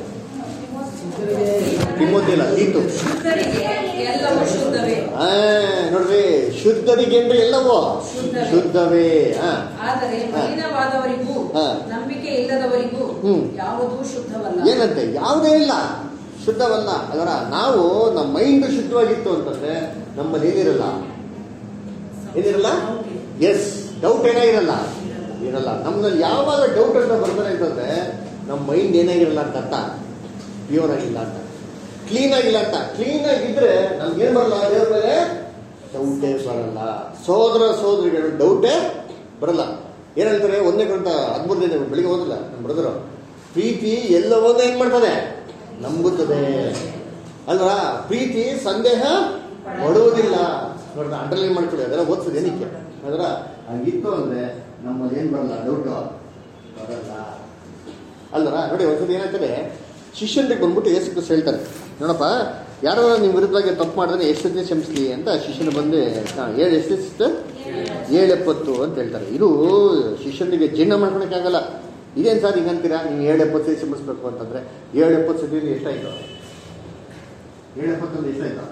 ತಿಮೋತಿ ಇಲ್ಲ ತೀತು ಶುದ್ಧರಿಗೆ ಎಲ್ಲವೂ ಶುದ್ಧವೇ ಆ, ನೋಡ್ರಿ ಶುದ್ಧರಿಗೆ ಅಂದ್ರೆ ಎಲ್ಲವೋ ಶುದ್ಧವೇ. ಶುದ್ಧವೇ ಹಾ ಆದರೆ ಮಲಿನವಾದವರಿಗೂ ಹಾ. ನಂಬಿಕೆ ಇಲ್ಲದವರಿಗೂ ಹ್ಮ್. ಯಾವುದೂ ಶುದ್ಧವಲ್ಲ ಏನಂತೆ ಯಾವುದೇ ಇಲ್ಲ ಶುದ್ಧವಲ್ಲ ಅದರ ನಾವು ನಮ್ಮ ಮೈಂಡ್ ಶುದ್ಧವಾಗಿತ್ತು ಅಂತಂದ್ರೆ ನಮ್ಮಲ್ಲಿ ಏನಿರಲ್ಲ ಏನಿರಲ್ಲ ಎಸ್ ಡೌಟ್ ಏನಾಗಿರಲ್ಲ ಇರಲ್ಲ ನಮ್ನಲ್ಲಿ ಯಾವಾಗ ಡೌಟ್ ಅಂತ ಬರ್ತಾರೆ ಅಂತಂದ್ರೆ ನಮ್ಮ ಮೈಂಡ್ ಏನಾಗಿರಲ್ಲ ಅಂತ ಅರ್ಥ ಪ್ಯೂರ್ ಆಗಿಲ್ಲ ಅಂತ ಕ್ಲೀನ್ ಆಗಿಲ್ಲ ಅಂತ ಕ್ಲೀನ್ ಆಗಿದ್ರೆ ನಮ್ಗೇನ್ ಬರಲ್ಲ ದೇವ್ರ ಮೇಲೆ ಡೌಟೇ ಬರಲ್ಲ ಸೋದರ ಸೋದರಿಗಳು ಡೌಟೇ ಬರಲ್ಲ ಏನ್ ಹೇಳ್ತಾರೆ ಒಂದನೇ ಗ್ರಂಥ ಹದಿಮೂರನೇ ಬೆಳಿಗ್ಗೆ ಓದಿಲ್ಲ ನಮ್ಮ ಬ್ರದರು ಪ್ರೀತಿ ಎಲ್ಲವನ್ನೂ ಏನ್ ಮಾಡ್ತದೆ ನಂಬುತ್ತದೆ ಅಲ್ವಾ ಪ್ರೀತಿ ಸಂದೇಹ ಪಡುವುದಿಲ್ಲ ನೋಡ್ದ ಅಂಡರ್ಲೈನ್ ಮಾಡ್ಕೊಳ್ಳಿ ಅದೆಲ್ಲ ಓದ್ತದೆ ಏನಕ್ಕೆ ಅದರ ಹಂಗಿತ್ತು ಅಂದ್ರೆ ನಮ್ಮಲ್ಲಿ ಏನ್ ಬರಲ್ಲ ಡೌಟು ಬರಲ್ಲ ಅಲ್ವರ ನೋಡಿ ಒಂದ್ಸತಿ ಏನಾಗ್ತದೆ ಶಿಷ್ಯನಿಗೆ ಬಂದ್ಬಿಟ್ಟು ಯೇಸು ಕ್ರಿಸ್ತ ಹೇಳ್ತಾರೆ ನೋಡಪ್ಪ ಯಾರೋ ನಿಮ್ಮ ವಿರುದ್ಧವಾಗಿ ತಪ್ಪು ಮಾಡಿದ್ರೆ ಎಷ್ಟು ಸತಿ ಕ್ಷಮಿಸ್ಲಿ ಅಂತ ಶಿಷ್ಯನ ಬಂದು ಹಾ, ಏಳು ಎಷ್ಟು ಎಷ್ಟು ಏಳು ಎಪ್ಪತ್ತು ಅಂತ ಹೇಳ್ತಾರೆ ಇದು ಶಿಷ್ಯನಿಗೆ ಜೀರ್ಣ ಮಾಡ್ಕೊಳಕ್ಕಾಗಲ್ಲ ಇದೇನು ಸರ್ ಹಿಂಗಂತೀರಾ ನೀವು ಏಳು ಎಪ್ಪತ್ತು ಸತಿ ಕ್ಷಮಿಸ್ಬೇಕು ಅಂತಂದ್ರೆ ಏಳು ಎಪ್ಪತ್ತು ಸತಿ ಎಷ್ಟಾಯ್ತು ಏಳು ಎಪ್ಪತ್ತೊಂದು ಎಷ್ಟಾಯ್ತು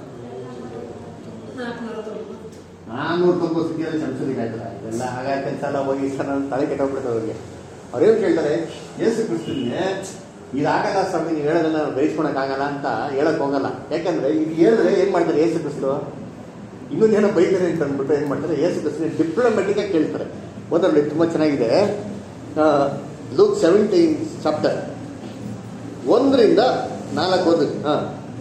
ನಾನ್ನೂರ ತೊಂಬತ್ತು ಸತಿಯಲ್ಲಿ ಕ್ಷಮಿಸೋದಕ್ಕೆ ಆಯ್ತಲ್ಲ ಇದೆಲ್ಲ ಹಾಗಾಗಿ ಕೆಲಸ ಎಲ್ಲ ಹೋಗಿ ಸರ್ ನನ್ನ ತಲೆ ಕೆಟ್ಟೋಗ್ಬಿಡ್ತದೆ ಅವ್ರಿಗೆ ಅವ್ರೇನು ಕೇಳ್ತಾರೆ ಯೇಸು ಕ್ರಿಸ್ತನ್ಗೆ ಇದಾಗಲ್ಲ ಸ್ವಾಮಿ ನೀವು ಹೇಳೋದನ್ನ ನಾವು ಬಯಸ್ಕೊಳಕ್ಕಾಗಲ್ಲ ಅಂತ ಹೇಳಕ್ ಹೋಗಲ್ಲ ಯಾಕಂದ್ರೆ ಇದು ಹೇಳಿದ್ರೆ ಏನ್ ಮಾಡ್ತಾರೆ ಯೇಸು ಕ್ರಿಸ್ತು ಇನ್ನೊಂದೇನೋ ಬೈತಾರೆ ಅಂತ ಅಂದ್ಬಿಟ್ಟು ಏನ್ ಮಾಡ್ತಾರೆ ಯೇಸು ಕ್ರಿಸ್ತನ ಡಿಪ್ಲೊಮೆಟಿಕ್ ಆಗಿ ಕೇಳ್ತಾರೆ ಓದರಲ್ಲಿ ತುಂಬಾ ಚೆನ್ನಾಗಿದೆ ಲೂಕ್ ಸೆವೆಂಟೀನ್ ಚಾಪ್ಟರ್ ಒಂದರಿಂದ ನಾಲ್ಕು ಓದಿ ಹಾ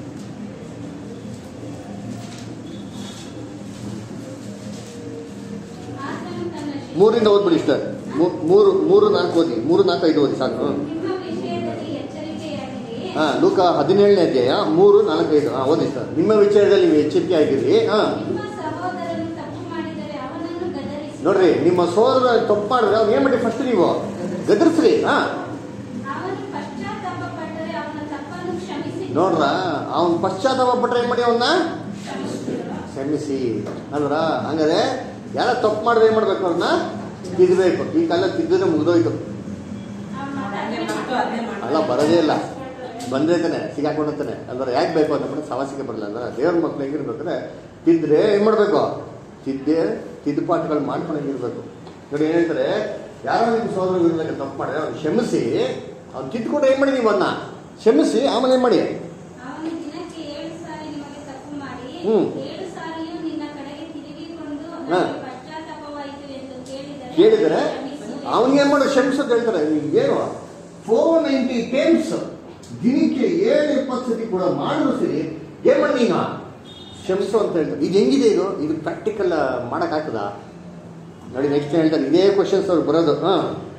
ಆತನು ತನ್ನ ಶಿಷ್ಯರಿಗೆ ಮೂರಿಂದ ಓದ್ಬಿಡಿ ಇಷ್ಟ ಮೂರು ಮೂರು ನಾಲ್ಕು ಓದಿ ಮೂರು ನಾಲ್ಕು ಐದು ಓದಿ ಸಾಕು ಹ್ಮ್. ನಿಮ್ಮ ವಿಷಯದಲ್ಲಿ ಎಚ್ಚರಿಕೆಯಾಗಿರಿ ಹಾ ಲೂಕ ಹದಿನೇಳನೇ ಅಧ್ಯಾಯ ಮೂರು ನಾಲ್ಕು ಐದು ಹಾ ಓದಿ ಸರ್ ನಿಮ್ಮ ವಿಚಾರದಲ್ಲಿ ನೀವು ಎಚ್ಚರಿಕೆ ಆಗಿರಿ ಹಾ ನಿಮ್ಮ ಸಹೋದರನು ತಪ್ಪು ಮಾಡಿದರೆ ಅವನನ್ನು ಗದರಿಸಿ ನೋಡ್ರಿ ನಿಮ್ಮ ಸೋದರ ತಪ್ಪು ಮಾಡಿದ್ರೆ ಅವ್ನು ಏನ್ ಮಾಡಿ ಫಸ್ಟ್ ನೀವು ಗದರ್ಸ್ರಿ ಹಾ ಅವನು ಪಶ್ಚಾತ್ತಾಪ ಪಟ್ಟರೆ ಅವನ ತಪ್ಪನ್ನು ಕ್ಷಮಿಸಿ ನೋಡ್ರ ಅವ್ನ್ ಪಶ್ಚಾತ್ತಾಪ ಪಟ್ರೆ ಏನ್ ಮಾಡಿ ಅವನ್ನ ಕ್ಷಮಿಸಿ ಅಲ್ವರ ಹಂಗಾರೆ ಯಾರ ತಪ್ಪು ಮಾಡಿದ್ರೆ ಏನ್ ಮಾಡ್ಬೇಕು ಅವ್ರನ್ನ ತಿದ್ದಬೇಕು ಈ ಕಾಲ ತಿದ್ದಿದ್ರೆ ಮುಗ್ದೋಯ್ತು ಅದನ್ನೇ ಮಾಡು, ಅದನ್ನೇ ಮಾಡು. ಅಲ್ಲ ಬರೋದೇ ಇಲ್ಲ ಬಂದ್ರೆ ತಾನೆ ಸಿಗಾಕೊಂಡಿರ್ತಾನೆ ಅಂದ್ರೆ ಯಾಕೆ ಬೇಕು ಅಂತ ಸಮಸ್ಯೆಗೆ ಬರಲ್ಲ ಅಂದ್ರೆ ದೇವ್ರ ಮಕ್ಳು ಹೆಂಗಿರ್ಬೇಕಂದ್ರೆ ತಿದ್ರೆ ಏನ್ ಮಾಡ್ಬೇಕು ತಿದ್ದೆ ತಿದ್ದುಪಾಠಗಳು ಮಾಡ್ಕೊಂಡಂಗಿರ್ಬೇಕು ನೋಡಿ ಏನ್ ಹೇಳ್ತಾರೆ ಯಾರೋ ನಿಮ್ಮ ಸೋದರ ವಿರುದ್ಧ ತಪ್ಪು ಮಾಡಿದ್ರೆ ಅವ್ನು ಕ್ಷಮಿಸಿ ಅವ್ನು ತಿದ್ದುಕೊಂಡು ಏನ್ ಮಾಡಿ ನೀವು ಅದನ್ನ ಕ್ಷಮಿಸಿ ಆಮೇಲೆ ಏನ್ ಮಾಡಿ ಅವನು ದಿನಕ್ಕೆ ಏಳು ಸಾರಿ ನಿಮಗೆ ತಪ್ಪು ಮಾಡಿ ಹ್ಮ್. ಏಳು ಸಾರಿಯೂ ನಿನ್ನ ಕಡೆಗೆ ತಿರುಗಿಕೊಂಡು ಹಾ. ನನಗೆ ಪಶ್ಚಾತ್ತಾಪವಾಯಿತು ಎಂದು ಕೇಳಿದರೆ ಕೇಳಿದರೆ ಕ್ಷಮಿಸು. ಅವನಿಗೆ ಏನ್ ಮಾಡು ಕ್ಷಮಿಸು ಅಂತ ಹೇಳ್ತಾರೆ ಏನು ಫೋರ್ ನೈಂಟಿ ಟೈಮ್ಸ್ ದಿನಕ್ಕೆ ಏಳು ಇಪ್ಪತ್ತು ಸತಿ ಕೂಡ ಮಾಡಿದ್ರು ಸರಿ ಏನ್ ಮಾಡಿ ನೀನು ಕ್ಷಮಿಸು ಅಂತ ಹೇಳ್ತಾರೆ ಇದು ಹೆಂಗಿದೆ ಇದು ಇದು ಪ್ರಾಕ್ಟಿಕಲ್ ಮಾಡಕ್ ಆಗ್ತದ ನೋಡಿ ನೆಕ್ಸ್ಟ್ ಹೇಳ್ತಾರೆ ಇದೇ ಕ್ವಶನ್ಸ್ ಅವ್ರು ಬರೋದು ಹಾ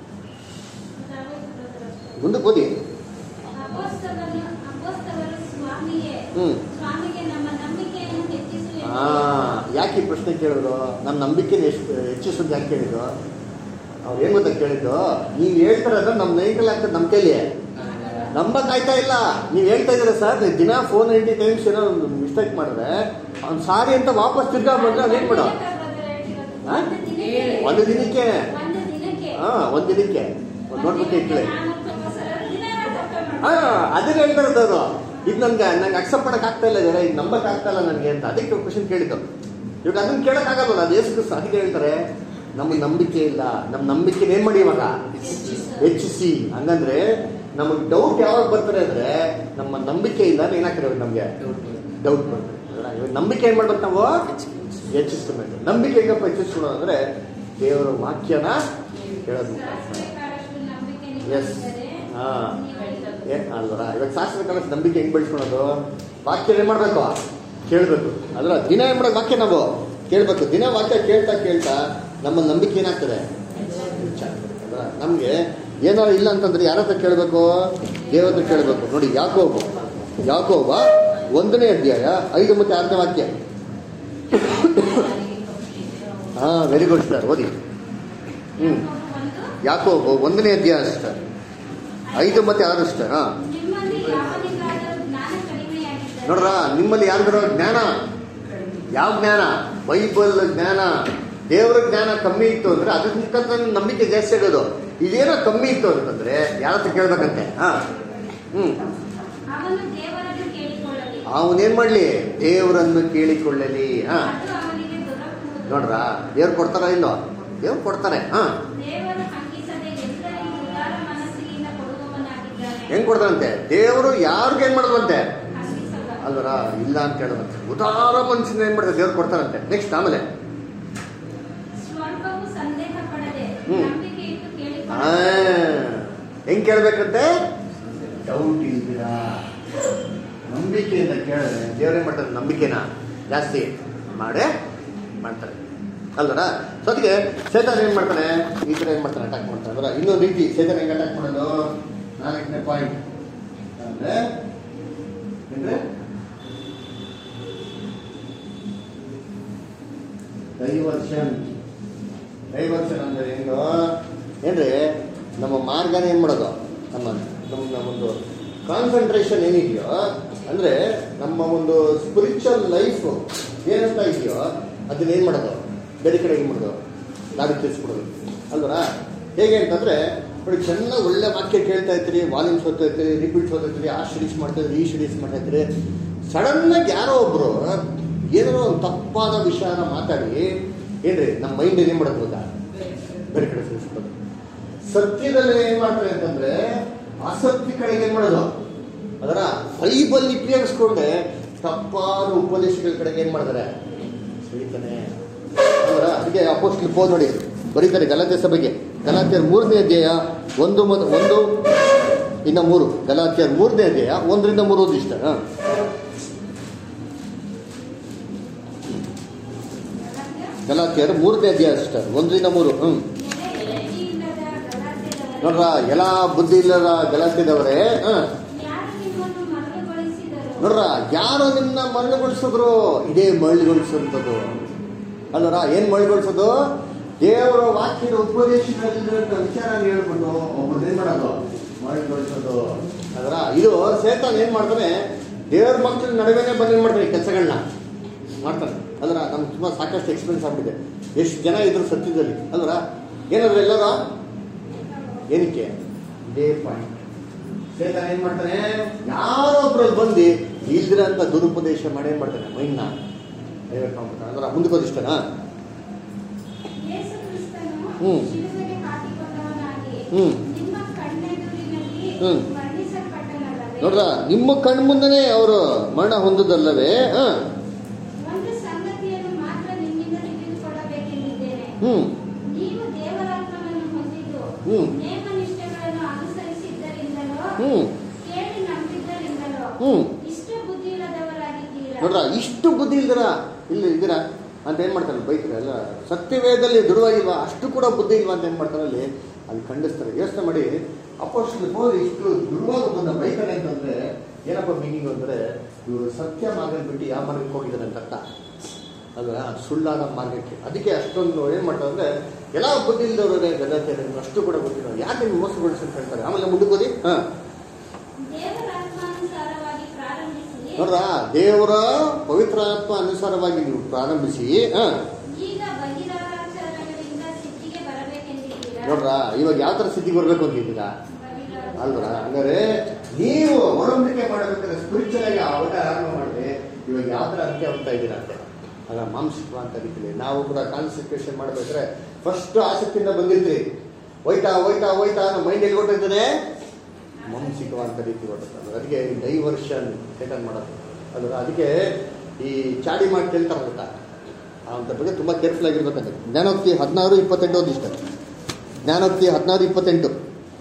ಮುಂದಕ್ಕೆ ಓದಿ ಅಪೊಸ್ತಲನು ಅಪೊಸ್ತಲರು ಸ್ವಾಮಿಯೇ ಹ್ಮ್ ಸ್ವಾಮಿಗೆ ನಮ್ಮ ನಂಬಿಕೆಯನ್ನು ಹೆಚ್ಚಿಸು ಎಂದು ಆ ಯಾಕೆ ಈ ಪ್ರಶ್ನೆ ಕೇಳಿದ್ರು ನಮ್ಮ ನಂಬಿಕೆನ ಎಷ್ಟು ಹೆಚ್ಚಿಸೋದು ಯಾಕೆ ಕೇಳಿದ್ರು ಅವ್ರು ಏನ್ ಗೊತ್ತಾ ಕೇಳಿದ್ದು ನೀವು ಹೇಳ್ತಾರಲ್ಲ ನಮ್ಮ ನೈಕಲ್ ಆಗ್ತದೆ ನಮ್ಮ ಕೈಲಿ ನಂಬಕ್ ಆಯ್ತಾ ಇಲ್ಲ ನೀವು ಹೇಳ್ತಾ ಇದ್ದೀರ ಸರ್ ದಿನ ಫೋನ್ ನೈಂಟಿ ಟೈಮ್ಸ್ ಏನೋ ಒಂದು ಮಿಸ್ಟೇಕ್ ಮಾಡಿದ್ರೆ ಅವ್ನು ಸಾರಿ ಅಂತ ವಾಪಸ್ ತಿರ್ಗಾ ಬಂದ್ರೆ ಅದೇನ್ ಮಾಡು ಹಾ? ಒಂದು ಒಂದು ದಿನಕ್ಕೆ ದಿನಕ್ಕೆ ಒಂದು ದಿನಕ್ಕೆ ಹಾ ಒಂದ್ ದಿನಕ್ಕೆ ಒಂದು ನೋಡ್ಬಿಟ್ಟು ಇಟ್ಕೊಳ್ಳಿ ನಾನು ತುಂಬ ಸಲ ದಿನ ತಪ್ಪು ಹಾ ಮಾಡ್ತೀನಿ. ಅದನ್ನ ಹೇಳ್ತಾ ಇರೋದು ಅವರು ಇದು ನನ್ಗೆ ನಂಗೆ ಅಕ್ಸೆಪ್ಟ್ ಮಾಡಕ್ ಆಗ್ತಾ ಇಲ್ಲ ಇದರ ಇದು ನಂಬಕ್ ಆಗ್ತಾ ಇಲ್ಲ ನನಗೆ ಅಂತ ಅದಕ್ಕೆ ಕ್ವಶನ್ ಕೇಳಿದ್ದು ಇವಾಗ ಅದನ್ನ ಕೇಳಕ್ ಆಗಲ್ಲ ಅದು ಯೇಸು ಕ್ರಿಸ್ತ ಅದಕ್ಕೆ ಹೇಳ್ತಾರೆ ನಮ್ಗೆ ನಂಬಿಕೆ ಇಲ್ಲ ನಮ್ಮ ನಂಬಿಕೆ ಏನ್ ಮಾಡಿ ಇವಾಗ ಹೆಚ್ಚಿಸಿ ಹಂಗಂದ್ರೆ ನಮಗೆ ಡೌಟ್ ಯಾವಾಗ ಬರ್ತಾರೆ ಅಂದ್ರೆ ನಮ್ಮ ನಂಬಿಕೆ ಇಲ್ಲ ಏನಾಗ್ತದೆ ನಮ್ಗೆ ಡೌಟ್ ಬರ್ತದೆ ಅಲ್ವಾ? ಇವಾಗ ನಂಬಿಕೆ ಏನ್ ಮಾಡ್ಬೇಕು ನಾವು ಹೆಚ್ಚಿಸ್ಬೇಕು ನಂಬಿಕೆ ಹೇಗಪ್ಪ ಹೆಚ್ಚಿಸ್ಕೊಳೋದು ಅಂದ್ರೆ ದೇವರ ವಾಕ್ಯನ ಕೇಳೋದು ಸಾಸಿವೆ ಕಾಳಷ್ಟು ನಂಬಿಕೆ Yes. ನಿಮ್ಮಲ್ಲಿದ್ದರೆ ಹಾ. ನೀವು ಹೇಳಿದ್ದು. ಏ ಅಲ್ವರ ಇವಾಗ ಶಾಸ್ತ್ರ ಕಾಲಕ್ಕೆ ನಂಬಿಕೆ ಹೆಂಗ್ ಬೆಳೆಸ್ಕೊಳೋದು ವಾಕ್ಯ ಏನ್ ಮಾಡ್ಬೇಕು ಕೇಳ್ಬೇಕು ಅದ್ರ ದಿನ ಏನ್ ಮಾಡೋದು ವಾಕ್ಯ ನಾವು ಕೇಳ್ಬೇಕು ದಿನ ವಾಕ್ಯ ಕೇಳ್ತಾ ಕೇಳ್ತಾ ನಮ್ಮ ನಂಬಿಕೆ ಏನಾಗ್ತದೆ ಹೆಚ್ಚಾಗ್ತದೆ ಅಲ್ವಾ? ನಮ್ಗೆ ಏನಾರು ಇಲ್ಲ ಅಂತಂದ್ರೆ ಯಾರ ಹತ್ರ ಕೇಳ್ಬೇಕು ದೇವ್ರ ಹತ್ರ ಕೇಳ್ಬೇಕು ನೋಡಿ ಯಾಕೋಬ ಯಾಕೋಬ ಒಂದನೇ ಅಧ್ಯಾಯ ಐದು ಮತ್ತೆ ಆರನೇ ವಾಕ್ಯ ಹಾ ವೆರಿ ಗುಡ್ ಸರ್ ಓದಿ ಹ್ಮ್ ಒಂದು ಯಾಕೋಬ ಒಂದನೇ ಅಧ್ಯಾಯ ಸರ್ ಐದು ಮತ್ತೆ ಆರು ಸರ್ ಹಾ ನಿಮ್ಮಲ್ಲಿ ಯಾವನಿಗಾದರೂ ಜ್ಞಾನ ಕಡಿಮೆಯಾಗಿದ್ದರೆ ನೋಡ್ರ ನಿಮ್ಮಲ್ಲಿ ಯಾರಿಗಾರೋ ಜ್ಞಾನ ಯಾವ ಜ್ಞಾನ ಬೈಬಲ್ ಜ್ಞಾನ ದೇವರ ಜ್ಞಾನ ಕಮ್ಮಿ ಇತ್ತು ಅಂದ್ರೆ ಅದ್ರ ಮುಖಾಂತರ ನಂಬಿಕೆ ಜಾಸ್ತಿ ಆಗೋದು ಇದೇನೋ ಕಮ್ಮಿ ಇತ್ತು ಅಂತಂದ್ರೆ ಯಾರ ಹತ್ರ ಕೇಳ್ಬೇಕಂತೆ ಹಾ ಹ್ಮ್ ಅವನು ದೇವರನ್ನು ಕೇಳಿಕೊಳ್ಳಲಿ ಅವನೇನ್ ಮಾಡ್ಲಿ ದೇವರನ್ನು ಕೇಳಿಕೊಳ್ಳಲಿ ಹಾ ಅದು ಅವನಿಗೆ ದೊರಕುವುದು ನೋಡ್ರ ದೇವ್ರು ಕೊಡ್ತಾರ ಇಲ್ಲೋ ದೇವ್ರು ಕೊಡ್ತಾರೆ ಹಾ ದೇವರು ಹಂಗಿಸದೆ ಎಲ್ಲರಿಗೂ ಉದಾರ ಮನಸ್ಸಿನಿಂದ ಕೊಡುವವನಾಗಿದ್ದಾನೆ ಹೆಂಗ್ ಕೊಡ್ತಾರಂತೆ ದೇವರು ಯಾರಿಗೆ ಏನ್ ಮಾಡೋದಂತೆ ಹಂಗಿಸಲ್ಲ ಅಲ್ವರ ಇಲ್ಲ ಅಂತ ಹೇಳೋದಂತೆ ಉದಾರ ಮನುಷ್ಯನ ಏನ್ ಮಾಡ್ತಾರೆ ದೇವ್ರು ಕೊಡ್ತಾರಂತೆ ನೆಕ್ಸ್ಟ್ ಆಮೇಲೆ ಸ್ವಲ್ಪವೂ ಸಂದೇಹ ಪಡದೆ ಹ್ಮ್. ನಂಬಿಕೆ ಇಟ್ಟು ಆ, ಕೇಳಿಕೊಳ್ಳಿ ಹೆಂಗ್ ಕೇಳ್ಬೇಕಂತೆ ಡೌಟ್ ಇಲ್ದಿರ ನಂಬಿಕೆಯಿಂದ ಕೇಳಿದ್ರೆ ದೇವ್ರೇನ್ ಮಾಡ್ತಾರೆ ನಂಬಿಕೆನ ಜಾಸ್ತಿ ಮಾಡೇ ಮಾಡ್ತಾರೆ ಅಲ್ವರ ಸೊ ಅದಕ್ಕೆ ಸೇತನ್ ಏನ್ ಮಾಡ್ತಾನೆ ಈ ತರ ಏನ್ ಮಾಡ್ತಾನೆ ಅಟ್ಯಾಕ್ ಮಾಡ್ತಾನೆ ಅಂದ್ರೆ ಇನ್ನೊಂದು ರೀತಿ ಸೇತನ್ ಹೆಂಗ್ ಅಟ್ಯಾಕ್ ಮಾಡೋದು ನಾಲ್ಕನೇ ಪಾಯಿಂಟ್ ಅಂದ್ರೆ ಏನ್ರಿ ಡೈವರ್ಷನ್ ಡೈವರ್ಷನ್ ಅಂದ್ರೆ ಹೆಂಗೋ ಏನ್ರಿ ನಮ್ಮ ಮಾರ್ಗನ ಏನ್ ಮಾಡೋದು ನಮ್ಮ ನಮ್ಮ ನಮ್ಮೊಂದು ಕಾನ್ಸಂಟ್ರೇಷನ್ ಏನಿದೆಯೋ ಅಂದ್ರೆ ನಮ್ಮ ಒಂದು ಸ್ಪಿರಿಚುವಲ್ ಲೈಫ್ ಏನಂತ ಇದೆಯೋ ಅದನ್ನ ಏನ್ ಮಾಡೋದು ಬೇರೆ ಕಡೆ ಏನ್ ಮಾಡೋದು ದಾರಿ ತಿಳಿಸ್ಬಿಡೋದು ಅಲ್ವರಾ ಹೇಗೆ ಅಂತಂದ್ರೆ ನೋಡಿ ಚೆನ್ನಾಗಿ ಒಳ್ಳೆ ವಾಕ್ಯ ಕೇಳ್ತಾ ಇರ್ತೀರಿ ವಾಲ್ಯೂಮ್ಸ್ ಓದ್ತಾ ಇರ್ತೀರಿ ರಿಪೀಟ್ಸ್ ಓದ್ತಾ ಇರ್ತೀರಿ ಆ ಸ್ಟಡೀಸ್ ಮಾಡ್ತಾ ಇದ್ರಿ ಈ ಸ್ಟಡೀಸ್ ಮಾಡ್ತಾ ಇರ್ತೀರಿ ಸಡನ್ ಆಗಿ ಯಾರೋ ಒಬ್ರು ಏನೋ ಒಂದು ತಪ್ಪಾದ ವಿಷಯನ ಮಾತಾಡಿ ಏನ್ರಿ ನಮ್ಮ ಮೈಂಡ್ ಏನ್ ಮಾಡೋದು ಗೊತ್ತಾ ಬೇರೆ ಕಡೆ ತಿಳಿಸ್ಬೋದು ಸತ್ಯದಲ್ಲಿ ಏನ್ ಮಾಡ್ತಾರೆ ಅಂತಂದ್ರೆ ಆಸಕ್ತಿ ಕಡೆಗೆ ಏನ್ ಮಾಡೋದು ಅದರ ಬೈಬಲ್ ಉಪಯೋಗಿಸ್ಕೊಂಡೆ ತಪ್ಪಾದ ಉಪದೇಶಗಳ ಕಡೆಗೆ ಏನ್ ಮಾಡ್ತಾರೆ ಸರಿತಾನೆ ಅದರ ಅದಕ್ಕೆ ಅಪೋಸ್ಟ್ಲ್ ಪೋಲ್ ನೋಡಿ ಬರೀತಾರೆ ಗಲಾತೆ ಸಭೆಗೆ ಗಲಾತೆ ಮೂರನೇ ಅಧ್ಯಾಯ ಒಂದು ಮತ್ತು ಒಂದು ಇನ್ನ ಮೂರು ಗಲಾತಿಯರ್ ಮೂರನೇ ಅಧ್ಯಾಯ ಒಂದರಿಂದ ಮೂರು ಓದಿ ಇಷ್ಟ ಹಾ. ಗಲಾತಿಯರ್ ಮೂರನೇ ಅಧ್ಯಾಯ ಅಷ್ಟ ಒಂದರಿಂದ ಮೂರು ಹ್ಮ್ ನೆಲೆಯಿಲ್ಲದ ಗಲಾತ್ಯದವರೇ, ನೋಡ್ರ ಎಲ್ಲ ಬುದ್ಧಿ ಇಲ್ಲದ ಗಲಾತಿದವರೇ ಹ ಯಾರು ನಿಮ್ಮನ್ನು ಮರಳುಗೊಳಿಸಿದರು ನೋಡ್ರ ಯಾರು ನಿನ್ನ ಮರಳುಗೊಳಿಸಿದ್ರು ಇದೇ ಮರಳುಗೊಳಿಸುವಂಥದ್ದು ಅಲ್ಲರ ಏನ್ ಮರಳುಗೊಳಿಸೋದು ದೇವರ ವಾಕ್ಯದ ಉಪದೇಶದಲ್ಲಿರುವಂತ ವಿಚಾರ ಹೇಳ್ಬಿಟ್ಟು ಒಬ್ಬರು ಏನ್ ಮಾಡೋದು ಮರಳುಗೊಳಿಸೋದು ಅದರ ಇದು ಸೇತಾನ್ ಏನ್ ಮಾಡ್ತಾನೆ ದೇವ್ರ ಮಕ್ಕಳ ನಡುವೆನೆ ಬಂದು ಏನ್ ಮಾಡ್ತಾನೆ ಈ ಕೆಲಸಗಳನ್ನ ಮಾಡ್ತಾನೆ ಅಲ್ರ ನಮ್ಗೆ ತುಂಬಾ ಸಾಕಷ್ಟು ಎಕ್ಸ್ಪೀರಿಯನ್ಸ್ ಆಗ್ಬಿಟ್ಟಿದೆ ಎಷ್ಟು ಜನ ಇದ್ರು ಸತ್ಯದಲ್ಲಿ ಅಲ್ರ ಏನಾದ್ರು ಎಲ್ಲರ ಏನಕ್ಕೆ ಇದೇ ಪಾಯಿಂಟ್ ಸೇತನ ಏನ್ ಮಾಡ್ತಾನೆ ಯಾರೊಬ್ರು ಬಂದು ಇಲ್ದಿರಂತ ದುರುಪದೇಶ ಮಾಡಿ ಏನ್ ಮಾಡ್ತಾನೆ ಮೈನ್ನ ಡೈವರ್ಟ್ ಮಾಡ್ಬಿಡ್ತಾನೆ ಅಂದ್ರೆ ಮುಂದಕ್ಕೆ ಹೋದಿಷ್ಟನಾ ಯೇಸು ಕ್ರಿಸ್ತನು ಹ್ಮ್. ಶಿಲುಬೆಗೆ ಹಾಕಿಕೊಂಡವನಾಗಿ ಹ್ಮ್. ನಿಮ್ಮ ಕಣ್ಣೆದುರಿನಲ್ಲಿ ಹ್ಮ್. ವರ್ಣಿಸಲ್ಪಟ್ಟನಲ್ಲವೇ? ನೋಡ್ರ ನಿಮ್ಮ ಕಣ್ ಮುಂದೆನೆ ಅವರು ಮರಣ ಹೊಂದದಲ್ಲವೇ ಹ ಒಂದು ಸಂಗತಿಯನ್ನು ಮಾತ್ರ ನಿಮ್ಮಿಂದ ತಿಳಿದುಕೊಳ್ಳಬೇಕೆಂದಿದ್ದೇನೆ ಹ್ಮ್ ನೀವು ದೇವರಾತ್ಮವನ್ನು ಹೊಂದಿದ್ದು ಹ್ಮ್. ನೇಮ ನಿಷ್ಠೆಗಳನ್ನು ಅನುಸರಿಸಿದ್ದರಿಂದಲೋ ಹ್ಮ್ ಕೇಳಿ ನಂಬಿದ್ದರಿಂದಲೋ ಹ್ಮ್ ಇಷ್ಟು ಬುದ್ಧಿ ಇಲ್ಲದವರಾಗಿದ್ದೀರಾ ನೋಡ್ರ ಇಷ್ಟು ಬುದ್ಧಿ ಇಲ್ದಿರ ಇಲ್ಲಿ ಇದ್ದೀರಾ ಅಂತ ಏನ್ ಮಾಡ್ತಾರೆ ಬೈತಾರೆ ಎಲ್ಲ ಸತ್ಯವೇದದಲ್ಲಿ ದೃಢವಾಗಿಲ್ವಾ ಅಷ್ಟು ಕೂಡ ಬುದ್ಧಿ ಇಲ್ವಾ ಅಂತ ಏನ್ ಮಾಡ್ತಾರೆ ಅಲ್ಲಿ ಅಲ್ಲಿ ಖಂಡಿಸ್ತಾರೆ ಯೋಚನೆ ಮಾಡಿ ಅಪೋಸ್ಟಲ್ ಪೌಲ್ ಇಷ್ಟು ದೃಢವಾಗಿ ಬಂದ ಬೈತಾರೆ ಅಂತಂದ್ರೆ ಏನಪ್ಪ ಮೀನಿಂಗ್ ಅಂದ್ರೆ ಇವರು ಸತ್ಯ ಮಾರ್ಗ ಬಿಟ್ಟು ಯಾವ ಮಾರ್ಗಕ್ಕೆ ಹೋಗಿದ್ದಾರೆ ಅಂತ ಅರ್ಥ ಅಲ್ವಾ ಸುಳ್ಳಾದ ಮಾರ್ಗಕ್ಕೆ ಅದಕ್ಕೆ ಅಷ್ಟೊಂದು ಏನ್ ಮಾಡ್ತಾರೆ ಅಂದ್ರೆ ಎಲ್ಲ ಬುದ್ಧಿ ಇಲ್ದವ್ರೆ ಗದತೆ ಅಷ್ಟು ಕೂಡ ಗೊತ್ತಿಲ್ಲ ಯಾಕೆ ನೀವು ಮೋಸಗೊಳಿಸಿ ಅಂತ ಹೇಳ್ತಾರೆ ಆಮೇಲೆ ಮುಂದಕ್ಕೆ ಓದಿ ಹಾ ದೇವರಾತ್ಮಾನುಸಾರವಾಗಿ ಪ್ರಾರಂಭಿಸಿ ನೋಡ್ರ ದೇವರ ಪವಿತ್ರಾತ್ಮ ಅನುಸಾರವಾಗಿ ನೀವು ಪ್ರಾರಂಭಿಸಿ ಹಾ ಈಗ ಬಹಿರಾಚಾರಗಳಿಂದ ಸ್ಥಿತಿಗೆ ಬರಬೇಕೆಂದಿದ್ದೀರಾ ನೋಡ್ರ ಇವಾಗ ಯಾವ ತರ ಸ್ಥಿತಿಗೆ ಬರ್ಬೇಕು ಅಂತಿದ್ದೀರಾ ಬಹಿರಾಚಾರ. ಅಲ್ವರ ಹಂಗಾರೆ ನೀವು ಒಡಂಬಡಿಕೆ ಮಾಡಬೇಕಾದ್ರೆ ಸ್ಪಿರಿಚುವಲ್ ಆಗಿ ಅವಾಗ ಆರಂಭ ಮಾಡಿದ್ರೆ ಇವಾಗ ಯಾವ ತರ ಅಂತ್ಯ ಹೋಗ್ತಾ ಇದ್ದೀರಾ ಅಂತ ಅಲ್ಲ ಮಾಂಸಿಕ ಅಂತ ರೀತಿಲಿ ನಾವು ಕೂಡ ಕಾನ್ಸಂಟ್ರೇಷನ್ ಮಾಡ್ಬೇಕಾದ್ರೆ ಫಸ್ಟ್ ಆಸಕ್ತಿಯಿಂದ ಬಂದಿರ್ತೀವಿ ಹೋಯ್ತಾ ಹೋಯ್ತಾ ಹೋಯ್ತಾ ಅನ್ನೋ ಮೈಂಡ್ ಎಲ್ಲಿ ಹೊಟ್ಟಿರ್ತದೆ ಮಾಂಸಿಕವಾದ ರೀತಿ ಹೊರಟುತ್ತದೆ ಅದಕ್ಕೆ ಡೈವರ್ಷನ್ ಸೇಟನ್ ಮಾಡೋದು ಅಲ್ವ ಅದಕ್ಕೆ ಈ ಚಾಡಿ ಮಾಡಿ ಕೇಳ್ತಾರೆ ಗೊತ್ತಾ ಅಂತ ಬಗ್ಗೆ ತುಂಬಾ ಕೇರ್ಫುಲ್ ಆಗಿರ್ಬೇಕಂತ ಜ್ಞಾನೋಕ್ತಿ ಹದಿನಾರು ಇಪ್ಪತ್ತೆಂಟು ಒಂದು ಇಷ್ಟ ಜ್ಞಾನೋಕ್ತಿ ಹದಿನಾರು ಇಪ್ಪತ್ತೆಂಟು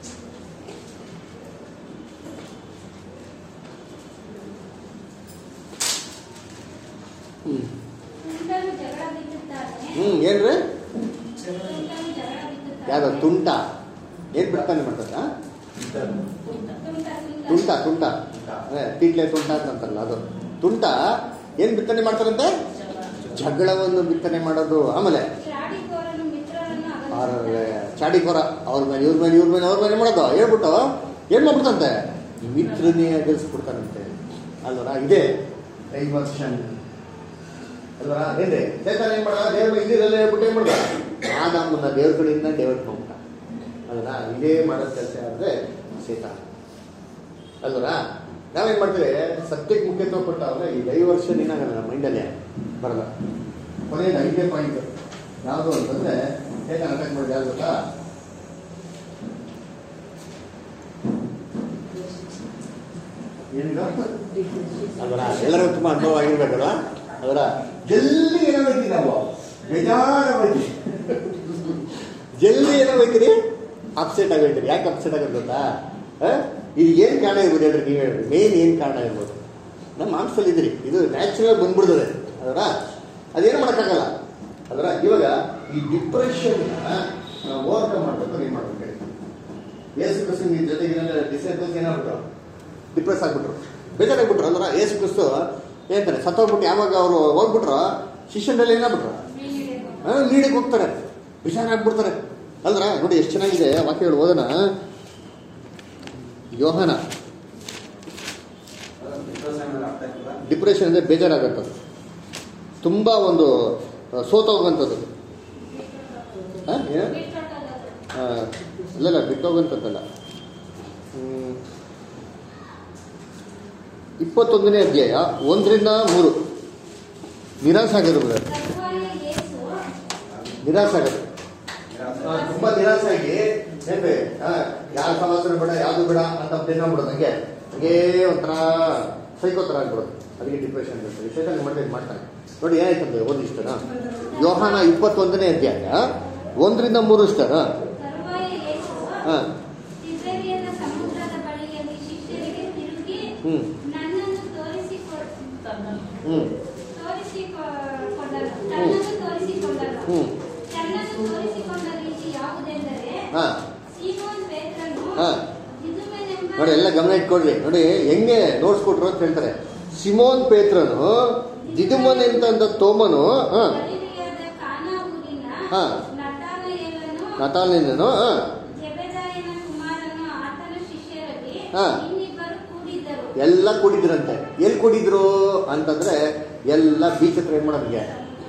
ಹ್ಮ್ ತುಂಟರು ಜಗಳ ಬಿತ್ತುತ್ತಾನೆ ಹ್ಮ್ ಏನ್ರಿ ತುಂಟರು ಜಗಳ ಬಿತ್ತುತ್ತಾನೆ ಯಾವ್ದು ತುಂಟ ಏನ್ ಬಿಡ್ತಾನೆ ಮಾಡ್ತದ ತುಂಟ ತುಂಟ ತುಂಟ ಅದೇ ತೀಟ್ಲೆ ತುಂಟ ಅಂತಂತಾರಲ್ಲ ಅದು ತುಂಟ ಏನ್ ಬಿತ್ತನೆ ಮಾಡ್ತಾರಂತೆ ಜಗಳವನ್ನು ಬಿತ್ತನೆ ಮಾಡೋದು ಆಮೇಲೆ ಚಾಡಿಕೋರನು ಮಿತ್ರರನ್ನು ಆರನೇ ಅಗಲಿಸುತ್ತಾನೆ. ಚಾಡಿಕೋರ ಅವ್ರ ಮೇಲೆ ಇವ್ರ ಮೇಲೆ ಇವ್ರ ಮೇಲೆ ಅವ್ರ ಮೇಲೆ ಮಾಡೋದು ಹೇಳ್ಬಿಟ್ಟು ಏನ್ ಮಾಡ್ಬಿಡ್ತಂತೆ ಮಿತ್ರನೇ ಅಗಲಿಸ್ಬಿಡ್ತಾನಂತೆ ಅಲ್ವರ ಇದೆ ಡೈವರ್ಷನ್ ಅಲ್ವರ ಏನ್ರಿ ಚೇತನ ಏನ್ ಮಾಡ ದೇವ್ರ ಇಲ್ಲಿರಲ್ಲ ಹೇಳ್ಬಿಟ್ಟು ಏನ್ ಮಾಡ್ದ ಆದಾಮನ್ನ ದೇವ್ರ ಕಡೆಯಿಂದ ಡೈವರ್ಟ್ ಮಾಡ್ಬಿಟ್ಟ ಅಲ್ವರ ಇದೇ ಮಾಡೋ ಕೆಲಸ ಆದ್ರೆ ಸೇತಾನ ಅಲ್ವರ ನಾವೇನ್ ಮಾಡ್ತೀವಿ ಸತ್ಯಕ್ಕೆ ಮುಖ್ಯತ್ವ ಕೊಟ್ಟಾಗ ಈ ಡೈವರ್ಷನ್ ಏನಾಗಲ್ಲ ನಮ್ಮ ಮೈಂಡಲ್ಲೇ ಬರಲ್ಲ ಕೊನೆಯದು ಐದೇ ಪಾಯಿಂಟ್ ಯಾವುದು ಅಂತಂದ್ರೆ ಸೇತಾನ ಅಟ್ಯಾಕ್ ಮಾಡೋದು ಯಾವ್ದು ಗೊತ್ತಾ ಏನಿಲ್ಲ ಅದರ ಎಲ್ಲರಿಗೂ ತುಂಬಾ ಅನುಭವ ಆಗಿರ್ಬೇಕಲ್ಲ ಅದರ ಜಲ್ದಿ ಏನಾಗೈತಿ ನಾವು ಬೇಜಾರಾಗೈತಿ ಜಲ್ದಿ ಏನಾಗೈತಿರಿ ಅಪ್ಸೆಟ್ ಆಗೈತಿರಿ ಯಾಕೆ ಅಪ್ಸೆಟ್ ಆಗೋದು ಗೊತ್ತಾ ಆ? ಇದು ಏನ್ ಕಾರಣ ಇರ್ಬೋದು ಹೇಳ್ರಿ ನೀವು ಹೇಳ್ರಿ ಮೇನ್ ಏನ್ ಕಾರಣ ಇರ್ಬೋದು ನಮ್ಮ ಮಾಂಸದಲ್ಲಿ ಇದ್ರಿ ಇದು ನ್ಯಾಚುರಲ್ ಬಂದ್ಬಿಡ್ತದೆ ಅದರ ಅದೇನು ಮಾಡೋಕ್ಕಾಗಲ್ಲ ಅದರ ಇವಾಗ ಈ ಡಿಪ್ರೆಷನ್ ಓವರ್ಕಮ್ ಮಾಡ್ಬೇಕು ಏನ್ ಮಾಡ್ಬೇಕು ಹೇಳಿ ಯೇಸು ಕ್ರಿಸ್ತನ್ ಈ ಜೊತೆಗೆ ಡಿಸೈಬಲ್ಸ್ ಏನಾಗ್ಬಿಟ್ರು ಡಿಪ್ರೆಸ್ ಆಗ್ಬಿಟ್ರು ಬೇಜಾರಾಗ್ಬಿಟ್ರು ಅಂದ್ರ ಯೇಸು ಕ್ರಿಸ್ತು ಹೇಳ್ತಾರೆ ಸತ್ತೋಗ್ಬಿಟ್ಟು ಯಾವಾಗ ಅವರು ಹೋಗ್ಬಿಟ್ರು ಶಿಷ್ಯನಲ್ಲಿ ಏನಾಗ್ಬಿಟ್ರು ಲೀಡಿಗೆ ಹೋಗ್ತಾರೆ ಬೇಜಾರಾಗ್ಬಿಡ್ತಾರೆ ಅಲ್ರ ನೋಡಿ ಎಷ್ಟು ಚೆನ್ನಾಗಿದೆ ವಾಕ್ಯಗಳು ಓದೋಣ ಯೋಹನ ಡಿಪ್ರೆಷನ್ ಅಂದ್ರೆ ಬೇಜಾರಾಗತ್ತದು ತುಂಬಾ ಒಂದು ಆ, ಸೋತೋಗಂಥದ್ದು ಆ, ಏನು? ಬಿಟ್ಟೊಟ್ಟೋಗೋದು. ಆ, ಇಲ್ಲಲ್ಲ ಬಿಟ್ಟೋಗಂಥದ್ದಲ್ಲ ಹ್ಮ್. ಇಪ್ಪತ್ತೊಂದನೇ ಅಧ್ಯಾಯ ಒಂದರಿಂದ ಮೂರು ನಿರಾಸೆ ಆಗಿರ್ಬೋದು ಪ್ರಭುವಾದ ಯೇಸು ನಿರಾಸೆ ಆಗೋದು ಆ, ತುಂಬಾ ನಿರಾಸೆ ಆಗಿ ಏನ್ರಿ ಯಾವ ಸಮಾಚಾರ ಬೇಡ ಯಾವ್ದು ಬೇಡ ಅಂತ ಏನಾಗ್ಬಿಡೋದು ಹಂಗೆ ಹಂಗೇ ಒಂಥರ ಸೈಕೋ ಥರ ಆಗ್ಬಿಡೋದು ಅದಕ್ಕೆ ಡಿಪ್ರೆಷನ್ ಬರ್ತದೆ ಶೇಷನ್ ಮಾಡಿದ್ರೆ ಮಾಡ್ತಾನೆ ನೋಡಿ ಏನಾಯ್ತಂದ್ರೆ ಓದಿ ಇಷ್ಟನಾ ಯೋಹಾನ ಇಪ್ಪತ್ತೊಂದನೇ ಅಧ್ಯಾಯ ಒಂದರಿಂದ ಮೂರು ಇಷ್ಟನಾ ತರುವಾಯ ಯೇಸು ಹಾ ತಿಬೇರಿಯದ ಸಮುದ್ರದ ಬಳಿಗೆ ಹ್ಮ್ ನನ್ನನ್ನು ತೋರಿಸಿಕೊ ಹ್ಮ್ ತೋರಿಸಿಕೊಂಡರು ತನ್ನನ್ನು ತೋರಿಸಿಕೊಂಡರು ಹ್ಮ್ ತನ್ನನ್ನು ತೋರಿಸಿಕೊಂಡ ರೀತಿ ಯಾವುದೆಂದರೆ ಹಾ ಸೀಮೋನ್ ಪೇತ್ರನು ಹಾ. ದಿದುಮನೆಂಬ ನೋಡಿ ಎಲ್ಲ ಗಮನ ಇಟ್ಕೊಡ್ರಿ ನೋಡಿ ಹೆಂಗೆ ನೋಡ್ಸ್ಕೊಟ್ರು ಅಂತ ಹೇಳ್ತಾರೆ ಸಿಮೋನ್ ಪೇತ್ರನು ದಿದುಮನ್ ಅಂತ ತೋಮನು ಹಾ ಗಲಿಲಿಯದ ಕಾನಾ ಊರಿನ ಹಾ. ನತಾನಯೇಲನು ನತಾಲಿನನು ಹಾ ಜೆಬೆದಾಯನ ಕುಮಾರನು ಆತನ ಶಿಷ್ಯರಲ್ಲಿ ಹಾ. ಇನ್ನಿಬ್ಬರು ಕೂಡಿದ್ದರು ಎಲ್ಲ ಕೂಡಿದ್ರಂತೆ ಎಲ್ಲಿ ಕೂಡಿದ್ರು ಅಂತಂದ್ರೆ ಎಲ್ಲ ಬೀಚ್ ಹತ್ರ ಏನ್ ಮಾಡೋದಿಗೆ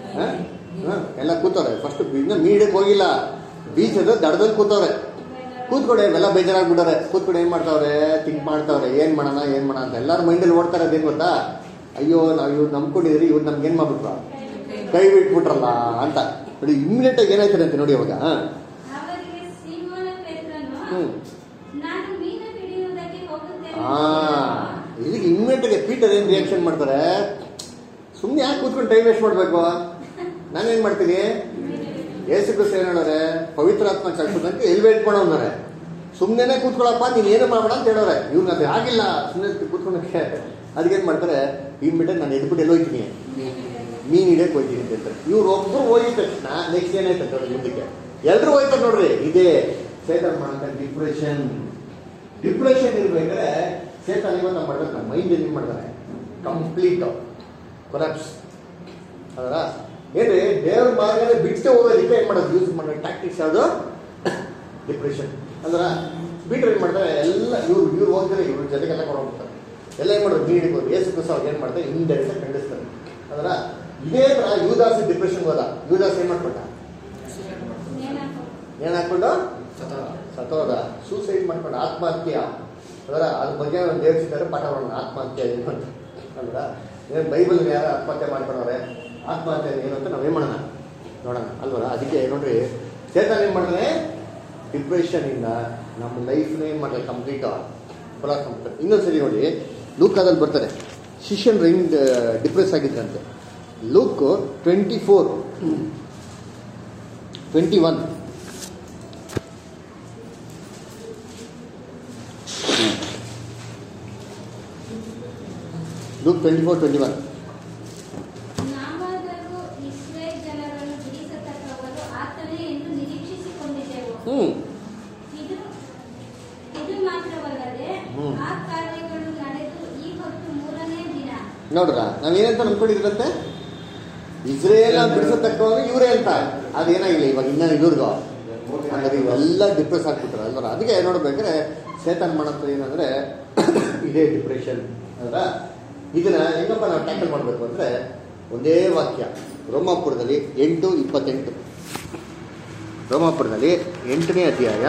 ಎಲ್ಲ ಕೂತವ್ರೆ ಫಸ್ಟ್ ಇನ್ನ ಮೀಡಕ್ ಹೋಗಿಲ್ಲ ಬೀಚ್ ಹತ್ರ ದಡದಲ್ಲಿ ಕೂತವ್ರೆ ಕೂತ್ಕೊಡೆ ಇವೆಲ್ಲ ಬೇಜಾರಾಗ್ಬಿಟ್ಟಾರೆ ಕೂತ್ಕೊಂಡು ಏನ್ ಮಾಡ್ತಾವ್ರೆ ಥಿಂಕ್ ಮಾಡ್ತಾವ್ರೆ ಏನ್ ಮಾಡೋಣ ಏನ್ ಮಾಡೋಣ ಅಂತ ಎಲ್ಲಾರ ಮೈಂಡಲ್ಲಿ ಓಡ್ತಾರೆ ಅದೇನ್ ಗೊತ್ತಾ ಅಯ್ಯೋ ನಾವು ಇವ್ರು ನಂಬ್ಕೊಂಡಿದ್ರಿ ಇವ್ರು ನಮ್ಗೆ ಏನ್ ಮಾಡ್ಬಿಟ್ರು ಕೈ ಬಿಟ್ಬಿಟ್ರಲ್ಲ ಅಂತ ನೋಡಿ ಇಮ್ಮಿಡಿಯೇಟ್ ಆಗಿ ಏನಾಯ್ತಾರೆ ಅಂತ ನೋಡಿ ಅವಾಗ ಹಾ. ಅವರಿಗೆ ಸೀಮೋನ ಪೇತ್ರನು ಹ್ಮ್ ನಾನು ಮೀನು ಹಿಡಿಯುವುದಕ್ಕೆ ಹೋಗುತ್ತೇನೆ ಆ ಇಲ್ಲಿಗೆ ಇಮ್ಮಿಡಿಯೇಟ್ ಆಗಿ ಪೀಟರ್ ಏನ್ ರಿಯಾಕ್ಷನ್ ಮಾಡ್ತಾರೆ ಸುಮ್ಮನೆ ಯಾಕೆ ಕೂತ್ಕೊಂಡು ಟೈಮ್ ವೇಸ್ಟ್ ಮಾಡ್ಬೇಕು ನಾನೇನ್ ಮಾಡ್ತೀನಿ ಏಸು ಕ್ರಿಸ್ತ ಏನ್ ಹೇಳೋರೆ ಪವಿತ್ರಾತ್ಮ ಕಳ್ಸೋದಕ್ಕೆ ಎಲ್ಲಿ ವೇಟ್ ಮಾಡೋಂದ್ರೆ ಸುಮ್ಮನೆ ಕೂತ್ಕೊಳ್ಳಪ್ಪ ನೀನ್ ಏನು ಮಾಡಬೇಡ ಅಂತ ಹೇಳೋರೆ ಇವ್ನ ಅದು ಆಗಿಲ್ಲ ಸುಮ್ಮನೆ ಕೂತ್ಕೊಳಕ್ಕೆ ಅದಕ್ಕೇನ್ ಮಾಡ್ತಾರೆ ಇಮ್ಮಿಡಿಯೇಟ್ ನಾನು ಎದ್ಬಿಟ್ಟು ಎಲ್ಲಿ ಹೋಗ್ತೀನಿ ಮೀನ್ ಹಿಡಿಯಕ್ಕೆ ಹೋಗ್ತೀನಿ ಅಂತ ಹೇಳ್ತಾರೆ ಇವ್ರು ಒಬ್ರು ಹೋಗಿದ ತಕ್ಷಣ ನೆಕ್ಸ್ಟ್ ಏನಾಯ್ತು ಅಂತ ಹೇಳಿ ಮುಂದಕ್ಕೆ ಎಲ್ರು ಹೋಯ್ತಾರೆ ನೋಡ್ರಿ ಇದೇ ಸೇತನ್ ಮಾಡಂತ ಡಿಪ್ರೆಷನ್ ಡಿಪ್ರೆಷನ್ ಇರ್ಬೇಕಾದ್ರೆ ಸೇತನ್ ಇವತ್ತು ಮಾಡ್ಬೇಕು ನಮ್ಮ ಮೈಂಡ್ ಏನ್ ಮಾಡ್ತಾರೆ ಕಂಪ್ಲೀಟ್ ಕೊರಾಪ್ಸ್ ಅದರ ಏನ್ರಿ ದೇವ್ರ ಮಾರ್ಗನೇ ಬಿಟ್ಟು ಹೋಗೋದಕ್ಕೆ ಏನ್ ಮಾಡೋದು ಯೂಸ್ ಮಾಡೋ ಟ್ಯಾಕ್ಟಿಕ್ಸ್ ಯಾವುದು ಡಿಪ್ರೆಷನ್ ಅಂದ್ರ ಬಿಟ್ರೆ ಏನ್ ಮಾಡ್ತಾರೆ ಎಲ್ಲ ಇವ್ರು ಇವ್ರು ಹೋಗ್ತಾರೆ ಇವ್ರ ಜೊತೆಗೆಲ್ಲ ಕೊಡೋಗ್ತಾರೆ ಎಲ್ಲ ಏನ್ ಮಾಡೋದು ನೀಡಿಬೋದು ಏಸು ಕ್ರಿಸ್ತ ಅವ್ರು ಏನ್ ಮಾಡ್ತಾರೆ ಇಂಡೈರೆಕ್ಟ್ ಖಂಡಿಸ್ತಾರೆ ಅದರ ಇದೇ ತರ ಯುವದಾಸ್ ಡಿಪ್ರೆಷನ್ ಹೋದ ಯುವದಾಸ್ ಏನ್ ಮಾಡ್ಕೊಂಡ ನೇಣಾಕು. ಏನ್ ಹಾಕೊಂಡು ಸತ್ತೋದ. ಸತ್ತೋದ ಸೂಸೈಡ್ ಮಾಡ್ಕೊಂಡು ಆತ್ಮಹತ್ಯೆ ಅದರ ಅದ್ರ ಬಗ್ಗೆ ಒಂದು ದೇವರಿಸಿದ್ದಾರೆ ಪಾಠ ಮಾಡೋಣ ಆತ್ಮಹತ್ಯೆ ಏನು ಅಂತ ಅಲ್ವಾ ಏನು ಬೈಬಲ್ ಯಾರು ಆತ್ಮಹತ್ಯೆ ಮಾಡ್ಕೊಂಡವ್ರೆ ಆತ್ಮಹತ್ಯೆ ಏನು ಅಂತ ನಾವೇನ್ ಮಾಡೋಣ ನೋಡೋಣ ಅಲ್ವಲ್ಲ ಅದಕ್ಕೆ ನೋಡ್ರಿ ಚೇತನ್ ಏನ್ ಮಾಡಿದ್ರೆ ಡಿಪ್ರೆಷನ್ ಇಂದ ನಮ್ಮ ಲೈಫ್ನ ಏನ್ ಮಾಡ್ತಾರೆ ಕಂಪ್ಲೀಟ್ ಕೊಲಾಕ್ ಮಾಡ್ತಾರೆ ಇನ್ನೊಂದ್ಸರಿ ನೋಡಿ ಲೂಕಾದಲ್ಲಿ ಬರ್ತಾರೆ ಶಿಷ್ಯನ್ ಹೆಂಗ್ ಡಿಪ್ರೆಸ್ ಆಗಿದ್ರಂತೆ Luke twenty four twenty one Luke twenty four twenty one ನಾವಾದರೂ ಇಸ್ರೇಲ್ ಜನರನ್ನು ಬಿಡಿಸತಕ್ಕವರು ಆತನೇ ಎಂದು ನಿರೀಕ್ಷಿಸಿಕೊಂಡಿದ್ದೆವು ಹ್ಮ್ ಇದು ಇದು ಮಾತ್ರವಲ್ಲದೆ ಹ್ಮ್. ಆ ಕಾರ್ಯಗಳು ನಡೆದು ಈ ಹೊತ್ತು ಮೂರನೇ ದಿನ ನೋಡ್ರ ನಾವೇನಂತ ಅನ್ಕೊಂಡಿದ್ರಂತೆ ಇಸ್ರೇಲ್ ಬಿಡಿಸತಕ್ಕವರು ಇವರೇ ಅಂತ ಅದೇನಾಗಿಲ್ಲ ಇವಾಗ ಇನ್ನ ಇವ್ರಿಗೂ ಅಂದ್ರೆ ಇವೆಲ್ಲ ಡಿಪ್ರೆಸ್ ಆಗ್ಬಿಟ್ರೆ ಅಲ್ವರ ಅದಕ್ಕೆ ನೋಡ್ಬೇಕಾದ್ರೆ ಸೇತನ್ ಮಾಡಂತ ಏನಂದ್ರೆ ಇದೇ ಡಿಪ್ರೆಷನ್ ಅಲ್ವಾ ಇದನ್ನ ಹೆಂಗಪ್ಪ ನಾವು ಟ್ಯಾಕಲ್ ಮಾಡ್ಬೇಕು ಅಂದ್ರೆ ಒಂದೇ ವಾಕ್ಯ ರೋಮಾಪುರದಲ್ಲಿ ಎಂಟು ಇಪ್ಪತ್ತೆಂಟು ರೋಮಾಪುರದಲ್ಲಿ ಎಂಟನೇ ಅಧ್ಯಾಯ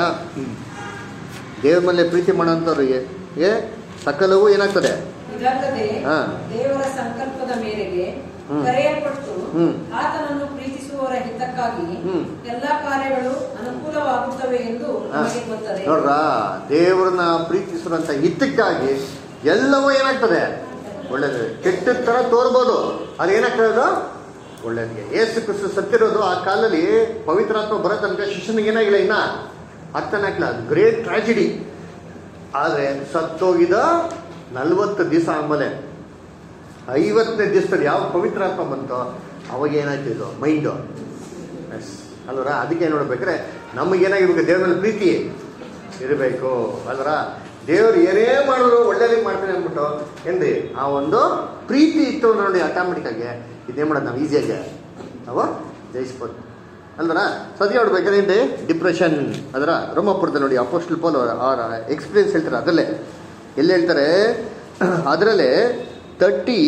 ದೇವ್ರ ಮೇಲೆ ಪ್ರೀತಿ ಮಾಡೋಂಥವ್ರಿಗೆ ಏ ಸಕಲವೂ ಏನಾಗ್ತದೆ ಇದಲ್ಲದೆ ಹಾ. ದೇವರ ಸಂಕಲ್ಪದ ಮೇರೆಗೆ ಹ್ಮ್. ಕರೆಯಲ್ಪಟ್ಟು ಹ್ಮ್. ಆತನನ್ನು ಪ್ರೀತಿಸುವವರ ಹಿತಕ್ಕಾಗಿ ಹ್ಮ್. ಎಲ್ಲಾ ಕಾರ್ಯಗಳು ಅನುಕೂಲವಾಗುತ್ತವೆ ಎಂದು ಹಾ. ನಮಗೆ ಗೊತ್ತದೆ ನೋಡ್ರ ದೇವ್ರನ್ನ ಪ್ರೀತಿಸುವಂತ ಹಿತಕ್ಕಾಗಿ ಎಲ್ಲವೂ ಏನಾಗ್ತದೆ ಒಳ್ಳೇದು ಕೆಟ್ಟ ತರ ತೋರ್ಬೋದು ಅದು ಏನಾಗ್ತದೆ ಅದು ಒಳ್ಳೇದಿಗೆ ಏಸು ಕ್ರಿಸ್ತು ಸತ್ತಿರೋದು ಆ ಕಾಲದಲ್ಲಿ ಪವಿತ್ರಾತ್ಮ ಬರೋ ತನಕ ಶಿಷ್ಯನಿಗೆ ಏನಾಗಿಲ್ಲ ಇನ್ನ ಅರ್ಥನಾಗಿಲ್ಲ ಅದು ಗ್ರೇಟ್ ಟ್ರಾಜಿಡಿ ಆದ್ರೆ ಸತ್ತೋಗಿದ ನಲ್ವತ್ತು ದಿವಸ ಆದ್ಮೇಲೆ ಐವತ್ತನೇ ದಿವಸದಲ್ಲಿ ಯಾವ ಪವಿತ್ರಾತ್ಮ ಬಂತೋ ಅವಾಗ ಏನಾಯ್ತು ಇದು ಮೈಂಡು ಎಸ್ ಅಲ್ವರ ಅದಕ್ಕೆ ನೋಡ್ಬೇಕಾದ್ರೆ ನಮಗೇನಾಗಿರ್ಬೇಕು ದೇವ್ರ ಮೇಲೆ ಪ್ರೀತಿ ಇರಬೇಕು ಅಲ್ವರ ದೇವ್ರು ಏನೇ ಮಾಡಿದ್ರು ಒಳ್ಳೇದಕ್ಕೆ ಮಾಡ್ತಾನೆ ಅಂದ್ಬಿಟ್ಟು ಏನ್ರಿ ಆ ಒಂದು ಪ್ರೀತಿ ಇತ್ತು ಅಂದ್ರೆ ನೋಡಿ ಆಟೋಮೆಟಿಕ್ ಆಗಿ ಇದೇ ಮಾಡೋದು ನಾವು ಈಸಿಯಾಗಿ ನಾವು ಜಯಿಸ್ಬೋದು ಅಲ್ವರ ಸದ್ಯ ನೋಡ್ಬೇಕಾದ್ರೆ ಏನ್ರಿ ಡಿಪ್ರೆಷನ್ ಅದರ ರೋಮಪುರದಲ್ಲಿ ನೋಡಿ ಅಪೋಸ್ಟಲ್ ಪೋಲ್ ಅವರ ಎಕ್ಸ್ಪೀರಿಯನ್ಸ್ ಹೇಳ್ತಾರೆ ಅದರಲ್ಲೇ ಎಲ್ಲಿ ಹೇಳ್ತಾರೆ ಅದರಲ್ಲೇ ತರ್ಟಿ